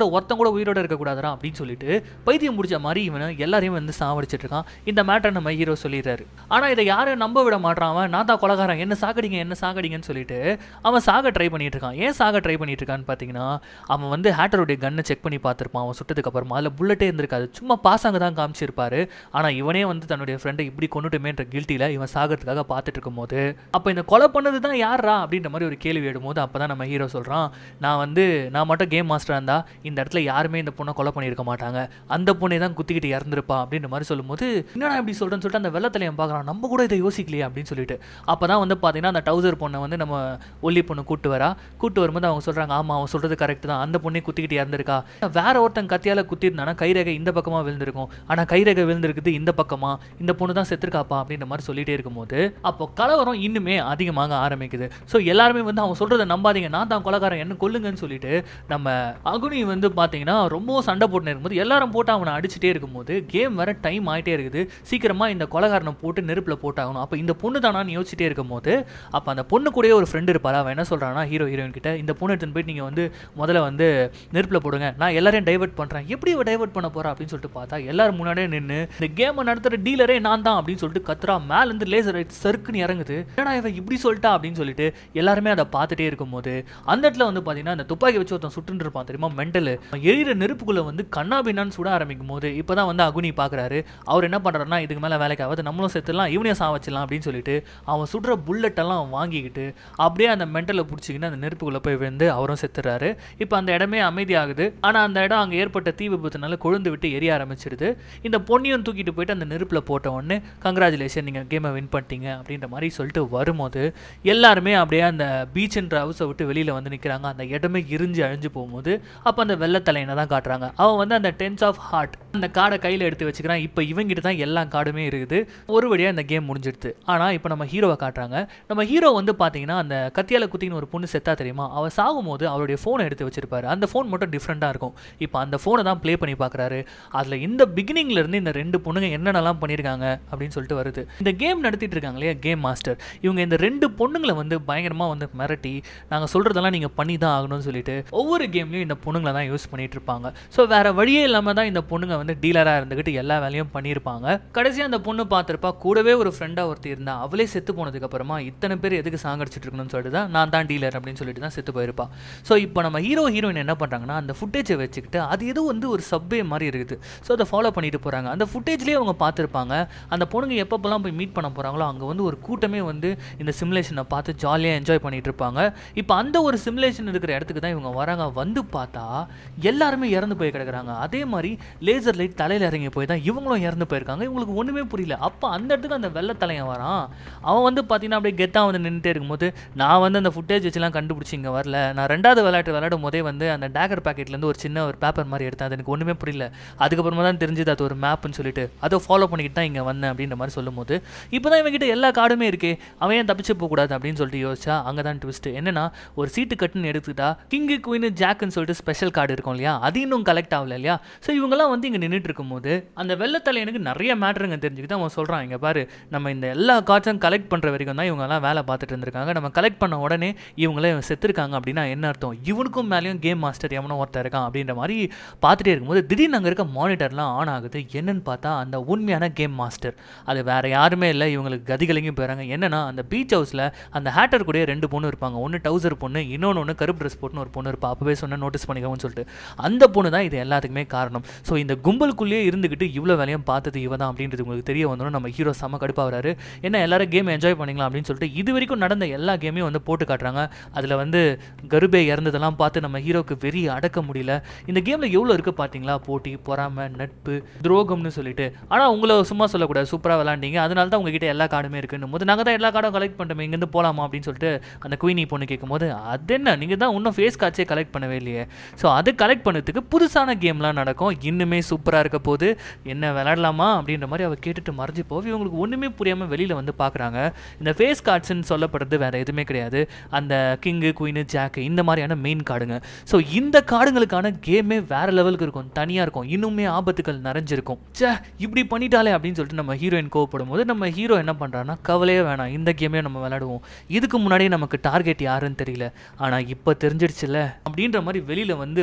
ஒருத்தன் கூட உயிரோட இருக்கக்கூடாதுடா அப்படின்னு சொல்லிட்டு பைத்தியம் முடிச்ச மாதிரி இவனை எல்லாரையும் வந்து சாவடிச்சிட்டு இருக்கான் இந்த மேட்டர் நம்ம ஹீரோ சொல்லிடுறாரு ஆனா இதை யாரும் நம்ப விட மாட்டான் அவன் நான் தான் கொலகாரன் என்ன சாகடிங்க என்ன சாகடிங்கன்னு சொல்லிட்டு அவன் சாக ட்ரை பண்ணிட்டு இருக்கான் ஏன் சாக ட்ரை பண்ணிட்டு இருக்கான்னு பார்த்தீங்கன்னா அவன் வந்து ஹேட்டருடைய கன்னை செக் பண்ணி பார்த்துருப்பான் அவன் சுட்டதுக்கு அப்புறமா அதில் புல்லட்டே இருந்திருக்காது சும்மா பாசாங்க தான் காமிச்சிருப்பாரு ஆனால் இவனே வந்து தன்னுடைய ஃப்ரெண்டை இப்படி கொண்டுட்டுமேன்ற கில்ட்டியில் இவன் சாகிறதுக்காக பார்த்துட்டு இருக்கும்போது அப்போ இந்த கொலை பண்ணது தான் யாரா அப்படின்ற மாதிரி ஒரு கேள்வி எடும்போது அப்போ தான் நம்ம ஹீரோ சொல்கிறான் நான் வந்து நான் மட்டும் கேம் மாஸ்டராக இருந்தால் இந்த இடத்துல யாருமே இந்த பொண்ணை கொலை பண்ணியிருக்க மாட்டாங்க அந்த பொண்ணை தான் குத்திக்கிட்டு இறந்துருப்பா அப்படின்ற மாதிரி சொல்லும்போது என்னடா இப்படி சொல்கிறேன்னு சொல்லிட்டு அந்த வெள்ளத்தலையன் பார்க்குறான் நம்ம கூட இதை யோசிக்கலையே அப்படின்னு சொல்லிட்டு அப்போ தான் வந்து பார்த்தீங்கன்னா அந்த டவுசர் பொண்ணை வந்து நம்ம ஒல்லி பொண்ணு கூட்டு வரா கூட்டு வரும்போது அவங்க சொல்கிறாங்க ஆமாம் அவன் சொல்கிறது கரெக்ட் தான் அந்த பொண்ணை குத்திக்கிட்டு இறந்துருக்கா வேற ஒருத்தன் கத்தியால் குத்திருந்தானா கைரேகை இந்த பக்கமாக விழுந்திருக்கும் ஆனால் கைரேகை விழுந்திருக்குது இந்த பக்கமா இந்த பொண்ணு தான் செத்துருக்காப்பா அப்படின்ற மாதிரி சொல்லிட்டே இருக்கும்போது அப்போ கலவரம் இன்னுமே அதிகமாக ஆரம்பிக்குது ஸோ எல்லாருமே வந்து அவன் சொல்கிறத நம்பாதீங்க நான் தான் கொலகாரன் என்ன கொல்லுங்கன்னு சொல்லிட்டு நம்ம அகுனி வந்து பார்த்தீங்கன்னா ரொம்ப சண்டை போட்டு இருக்கும்போது எல்லாரும் போட்டு அவனை அடிச்சுட்டே இருக்கும்போது கேம் வேற டைம் ஆகிட்டே இருக்குது சீக்கிரமாக இந்த கொலகாரனை போட்டு நெருப்பில் போட்டாகணும் அப்போ இந்த பொண்ணு தானான்னு யோசிச்சுட்டே இருக்கும்போது அப்போ அந்த பொண்ணு கூடயே ஒரு ஃப்ரெண்டு இருப்பாரா அவன் என்ன சொல்கிறான்னா ஹீரோ ஹீரோயின் கிட்ட இந்த பொண்ணு எடுத்துன்னு போயிட்டு நீங்கள் வந்து முதல்ல வந்து நெருப்பில் போடுங்க நான் எல்லாரையும் டைவர்ட் பண்ணுறேன் எப்படி இவ டைவர்ட் பண்ண போறா அப்படின்னு சொல்லிட்டு பார்த்தா எல்லாரும் முன்னாடியே நின்று இந்த கேமை நடத்துகிற டீலரே நான் தான் அப்படின்னு சொல்லிட்டு கத்துறா மேலேருந்து லேசர் ரைட் சறுக்குன்னு இறங்குது ஏன்னா இவன் இப்படி சொல்லிட்டா அப்படின்னு சொல்லிட்டு எல்லாருமே அதை பார்த்துட்டே இருக்கும்போது அந்த இடத்துல வந்து பார்த்தீங்கன்னா அந்த துப்பாக்கி வச்சு ஒருத்தன் சுட்டுன்னு இருப்பான் தெரியுமா மெண்டல் எரியிற நெருப்புக்குள்ளே வந்து கண்ணாபின்னான்னு சுட ஆரம்பிக்கும் போது இப்போ தான் வந்து அகுனி பார்க்குறாரு அவர் என்ன பண்ணுறாருன்னா இதுக்கு மேலே வேலைக்கு ஆகாது நம்மளும் செத்துலாம் இவனையும் சாவச்சிடலாம் அப்படின்னு சொல்லிட்டு அவன் சுடுற புல்லட்டெல்லாம் வாங்கிக்கிட்டு அப்படியே அந்த மெண்டலை பிடிச்சிக்கின்னு அந்த நெருப்புக்குள்ளே போய் விழுந்து அவரும் செத்துறாரு இப்போ அந்த இடமே அமைதியாகுது ஆனால் அந்த இடம் அங்கே ஏற்பட்ட தீ விபத்துனால கொழுந்து விட்டு எரிய ஆரம்பிச்சிடுது இந்த பொண்ணையும் தூக்கிட்டு போயிட்டு அந்த நெருப்பில் போட்ட உடனே கங்க்ராச்சுலேஷன் நீங்கள் கேமை வின் பண்ணிட்டீங்க அப்படின்ற மாதிரி சொல்லிட்டு வரும்போது எல்லாருமே அப்படியே அந்த பீச்ன்ற ஹவுஸை விட்டு வெளியில் வந்து நிற்கிறாங்க அந்த இடமே எரிஞ்சு அழிஞ்சு போகும்போது அப்போ அந்த வெள்ளத்தலையனை தான் காட்டுறாங்க அவன் வந்து அந்த டென்ஸ் ஆஃப் ஹார்ட் அந்த கார்டை கையில் எடுத்து வச்சுக்கிறான் இப்போ இவங்கிட்ட தான் எல்லா கார்டுமே இருக்குது ஒரு வழியாக இந்த கேம் முடிஞ்சிடுது ஆனால் இப்போ நம்ம ஹீரோவை காட்டுறாங்க நம்ம ஹீரோ வந்து பார்த்தீங்கன்னா அந்த கத்தியால குத்தின்னு ஒரு பொண்ணு செத்தா தெரியுமா அவள் சாகும்போது அவருடைய ஃபோனை எடுத்து வச்சிருப்பாரு அந்த ஃபோன் மட்டும் டிஃப்ரெண்ட்டாக இருக்கும் இப்போ அந்த ஃபோனை தான் ப்ளே பண்ணி பார்க்குறாரு அதில் இந்த பிகினிங்ல இருந்து இந்த ரெண்டு பொண்ணுங்க என்னென்னலாம் பண்ணியிருக்காங்க அப்படின்னு சொல்லிட்டு வருது இந்த கேம் நடத்திட்டு இருக்காங்க இல்லையா கேம் மாஸ்டர் இவங்க இந்த ரெண்டு பொண்ணுங்களை வந்து பயங்கரமாக வந்து மிரட்டி நாங்கள் சொல்கிறதெல்லாம் நீங்கள் பண்ணி தான் ஆகணும்னு சொல்லிட்டு ஒவ்வொரு கேம்லையும் இந்த பொண்ணுங்களை தான் யூஸ் பண்ணிட்டு இருப்பாங்க ஸோ வேற வழியே இல்லாமல் தான் இந்த பொண்ணுங்க வந்து டீலராக இருந்துக்கிட்டு எல்லா வேலையும் பண்ணியிருப்பாங்க கடைசியாக அந்த பொண்ணு பார்த்துருப்பா கூடவே ஒரு ஃப்ரெண்டாக ஒருத்தி இருந்தா அவளே செத்து போனதுக்கு அப்புறமா இத்தனை பேர் எதுக்கு சாங்கடிச்சிட்டு இருக்கணும்னு சொல்லிட்டு தான் நான் தான் டீலர் அப்படின்னு சொல்லிட்டு தான் செத்து போயிருப்பா ஸோ இப்போ நம்ம ஹீரோ ஹீரோயின் என்ன பண்ணுறாங்கன்னா அந்த ஃபுட்டேஜை வச்சுக்கிட்டு அது ஏதோ வந்து ஒரு சப்வே மாதிரி இருக்குது ஸோ அதை ஃபாலோ பண்ணிட்டு போகிறாங்க அந்த ஃபுட்டேஜ்லேயே அவங்க பார்த்துருப்பாங்க அந்த பொண்ணுங்க எப்பப்பெல்லாம் போய் மீட் பண்ண போகிறாங்களோ அங்கே வந்து ஒரு கூட்டமே வந்து இந்த சிமுலேஷனை பார்த்து ஜாலியாக என்ஜாய் பண்ணிட்டு இருப்பாங்க இப்போ அந்த ஒரு சிமுலேஷன் இருக்கிற இடத்துக்கு தான் இவங்க வராங்க வந்து பார்த்தா எல்லாருமே இறந்து போய் கிடக்குறாங்க அதே மாதிரி லேசர் லைட் தலையில் இறங்கி போய் தான் இவங்களும் இறந்து போயிருக்காங்க இவங்களுக்கு ஒன்றுமே புரியல அப்போ அந்த இடத்துக்கு அந்த வெள்ளத்தலையன் வரான் அவன் வந்து பார்த்தீங்கன்னா அப்படியே கெத்தாக வந்து நின்றுட்டே இருக்கும்போது நான் வந்து அந்த ஃபுட்டேஜ் வச்சுலாம் கண்டுபிடிச்சி இங்கே வரல நான் ரெண்டாவது விளையாட்டு விளையாடும் போதே வந்து அந்த டேகர் பேக்கெட்லேருந்து ஒரு சின்ன ஒரு பேப்பர் மாதிரி எடுத்தேன் அது எனக்கு ஒன்றுமே புரியல அதுக்கப்புறமா தான் தெரிஞ்சது அது ஒரு மேப்னு சொல்லிட்டு அதை ஃபாலோ பண்ணிக்கிட்டு தான் இங்கே வந்தேன் அப்படின்ற மாதிரி சொல்லும்போது இப்போ தான் இவங்ககிட்ட எல்லா கார்டுமே இருக்கே அவன் ஏன் தப்பிச்சு போகக்கூடாது அப்படின்னு சொல்லிட்டு யோசிச்சா அங்கே தான் ட்விஸ்ட் என்னன்னா ஒரு சீட்டு கட்டுன்னு எடுத்துக்கிட்டா கிங்கு குயின் ஜாக்குன்னு சொல்லிட்டு ஸ்பெஷல் கார்டு இருக்கும் இல்லையா அது இன்னும் கலெக்ட் ஆகல இல்லையா ஸோ இவங்கெல்லாம் வந்து இங்கே நின்றுட்டு இருக்கும்போது அந்த வெள்ளத்தலையனுக்கு நிறைய மேட்ருங்க தெரிஞ்சுக்கிட்டு அவன் சொல்கிறான் இங்கே பாரு நம்ம இந்த எல்லா கார்ட்ஸும் கலெக்ட் பண்ணுற வரைக்கும் தான் இவங்கெல்லாம் வேலை பார்த்துட்டு இருந்திருக்காங்க நம்ம கலெக்ட் பண்ண உடனே இவங்களே செத்துருக்காங்க அப்படின்னா என்ன அர்த்தம் இவனுக்கும் மேலேயும் கேம் மாஸ்டர் எவனோ ஒருத்தர் இருக்கான் அப்படின்ற மாதிரி பார்த்துட்டே இருக்கும்போது திடீர்னு அங்கே இருக்க மானிட்டர்லாம் ஆன் ஆகுது என்னன்னு பார்த்தா அந்த உண்மையான கேம் மாஸ்டர் அது வேற யாருமே இல்லை இவங்களுக்கு கதிகளையும் போயிறாங்க என்னன்னா அந்த பீச் ஹவுஸில் அந்த ஹேட்டர் கூட ரெண்டு பொண்ணு இருப்பாங்க ஒன்று டவுசர் பொண்ணு இன்னொன்று ஒன்று கருப்பு ட்ரெஸ் போட்டுன்னு ஒரு பொண்ணு இருப்பா அப்பவே சொன்ன நோட்டீஸ் பண்ணிக்கோன்னு சொல்லிட்டு அந்த பொண்ணு தான் இது எல்லாத்துக்குமே காரணம் ஸோ இந்த கும்பலுக்குள்ளேயே இருந்துக்கிட்டு இவ்வளோ வேலையும் பார்த்தது இவ தான் அப்படின்றது உங்களுக்கு தெரிய வந்தோம் நம்ம ஹீரோ செம்ம கடுப்பாகிறாரு என்ன எல்லாரும் கேம் என்ஜாய் பண்ணிக்கலாம் அப்படின்னு சொல்லிட்டு இது வரைக்கும் நடந்த எல்லா கேமையும் வந்து போட்டு காட்டுறாங்க அதில் வந்து கருபே இறந்ததெல்லாம் பார்த்து நம்ம ஹீரோக்கு வெறி அடக்க முடியல இந்த கேமில் எவ்வளோ இருக்குது பார்த்தீங்களா போட்டி பொறாமை நட்பு துரோகம்னு சொல்லிட்டு ஆனால் உங்களை சும்மா சொல்லக்கூடாது சூப்பராக விளாண்டீங்க அதனால தான் உங்ககிட்ட எல்லா கார்டுமே இருக்குன்னு போது நாங்கள் தான் எல்லா கார்டும் கலெக்ட் பண்ணிட்டோம் இங்கேருந்து போகலாமா அப்படின்னு சொல்லிட்டு அந்த குயினி பொண்ணு கேட்கும்போது அது என்ன நீங்கள் தான் இன்னும் ஃபேஸ் காட்சே கலெக்ட் பண்ணவே இல்லையே ஸோ அது கலெக்ட் பண்ணதுக்கு புதுசான கேம்லாம் நடக்கும் இன்னுமே சூப்பராக இருக்க போது என்ன விளையாடலாமா அப்படின்ற மாதிரி அவள் கேட்டுட்டு மறைஞ்சு போக இவங்களுக்கு ஒன்றுமே புரியாமல் வெளியில் வந்து பார்க்குறாங்க இந்த ஃபேஸ் கார்ட்ஸ்ன்னு சொல்லப்படுறது வேறு எதுவுமே கிடையாது அந்த கிங்கு குயினு ஜாக்கு இந்த மாதிரியான மெயின் கார்டுங்க ஸோ இந்த கார்டுங்களுக்கான கேமே வேறு லெவலுக்கு இருக்கும் தனியாக இருக்கும் இன்னுமே ஆபத்துகள் நிறைஞ்சிருக்கும் சே இப்படி பண்ணிட்டாலே அப்படின்னு சொல்லிட்டு நம்ம ஹீரோயின் கோவப்படும் போது நம்ம ஹீரோ என்ன பண்ணுறான்னா கவலையே வேணாம் இந்த கேமே நம்ம விளையாடுவோம் இதுக்கு முன்னாடியே நமக்கு டார்கெட் யாருன்னு தெரியல ஆனால் இப்போ தெரிஞ்சிடுச்சுல அப்படின்ற மாதிரி வெளியில் வந்து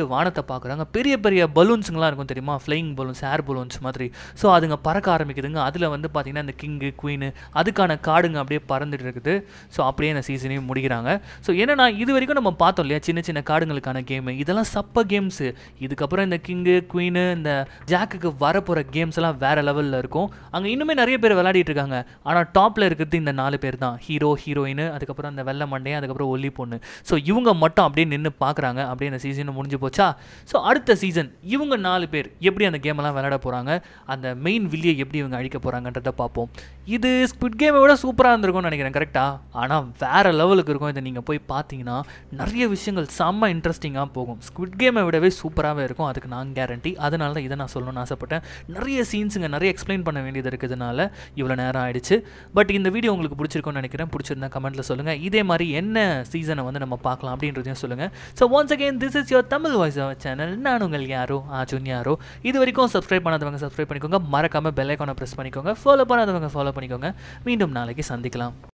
வானத்தை பார்க்குறாங்க பெரிய பெரிய பலூன்ஸுங்களாம் இருக்கும் தெரியுமா ஃப்ளையிங் பலூன்ஸ் ஏர் பலூன்ஸ் மாதிரி ஸோ அதுங்க பறக்க ஆரம்பிக்குதுங்க அதில் வந்து பார்த்தீங்கன்னா இந்த கிங்கு குயினு அதுக்கான காடுங்க அப்படியே பறந்துட்டு இருக்குது ஸோ அப்படியே இந்த சீசனையும் முடிக்கிறாங்க ஸோ என்னன்னா இது வரைக்கும் நம்ம பார்த்தோம் இல்லையா சின்ன சின்ன காடுங்களுக்கான கேமு இதெல்லாம் சப்ப கேம்ஸு இதுக்கப்புறம் இந்த கிங்கு குயினு இந்த ஜாக்குக்கு வரப்போகிற கேம்ஸ் எல்லாம் வேற லெவலில் இருக்கும் அங்கே இன்னுமே நிறைய பேர் விளையாடிட்டு இருக்காங்க ஆனால் டாப்பில் இருக்கிறது இந்த நாலு பேர் தான் ஹீரோ ஹீரோயின் அதுக்கப்புறம் அந்த வெள்ளை மண்டையன் அதுக்கப்புறம் ஒல்லி பொண்ணு ஸோ இவங்க மட்டும் அப்படியே நின்று பார்க்குறாங்க அப்படியே இந்த சீசன் முடிஞ்சு போச்சா ஸோ அடுத்த சீசன் இவங்க நாலு பேர் எப்படி அந்த கேமெல்லாம் விளையாட போகிறாங்க அந்த மெயின் வில்லியை எப்படி இவங்க அழிக்க போகிறாங்கன்றத பார்ப்போம் இது ஸ்குட் கேமை விட சூப்பராக இருந்திருக்கும்னு நினைக்கிறேன் கரெக்டாக ஆனால் வேறு லெவலுக்கு இருக்கும் இதை நீங்கள் போய் பார்த்தீங்கன்னா நிறைய விஷயங்கள் செம்ம இன்ட்ரெஸ்டிங்காக போகும் ஸ்குட் கேமை விடவே சூப்பராகவே இருக்கும் அதுக்கு நான் கேரண்டி அதனால தான் இதை நான் சொல்லணும்னு ஆசைப்பட்டேன் நிறைய சீன்ஸுங்க நிறைய எக்ஸ்பிளைன் பண்ண வேண்டியது இருக்கிறதுனால இவ்வளோ நேரம் ஆயிடுச்சு பட் இந்த வீடியோ உங்களுக்கு பிடிச்சிருக்கும்னு நினைக்கிறேன் பிடிச்சிருந்தா கமெண்ட்டில் சொல்லுங்கள் இதே மாதிரி என்ன சீசனை வந்து நம்ம பார்க்கலாம் அப்படின்றதையும் சொல்லுங்கள் so once again this is your Tamil voice over channel நான் உங்கள் யாரோ ஆஜுன் யாரோ இது வரைக்கும் சப்ஸ்கிரைப் பண்ணாதவங்க சப்ஸ்கிரைப் பண்ணிக்கோங்க மறக்காமல் பெல் ஐக்கானை ப்ரெஸ் பண்ணிக்கோங்க ஃபாலோ பண்ணாதவங்க ஃபாலோ பண்ணிக்கோங்க மீண்டும் நாளைக்கு சந்திக்கலாம்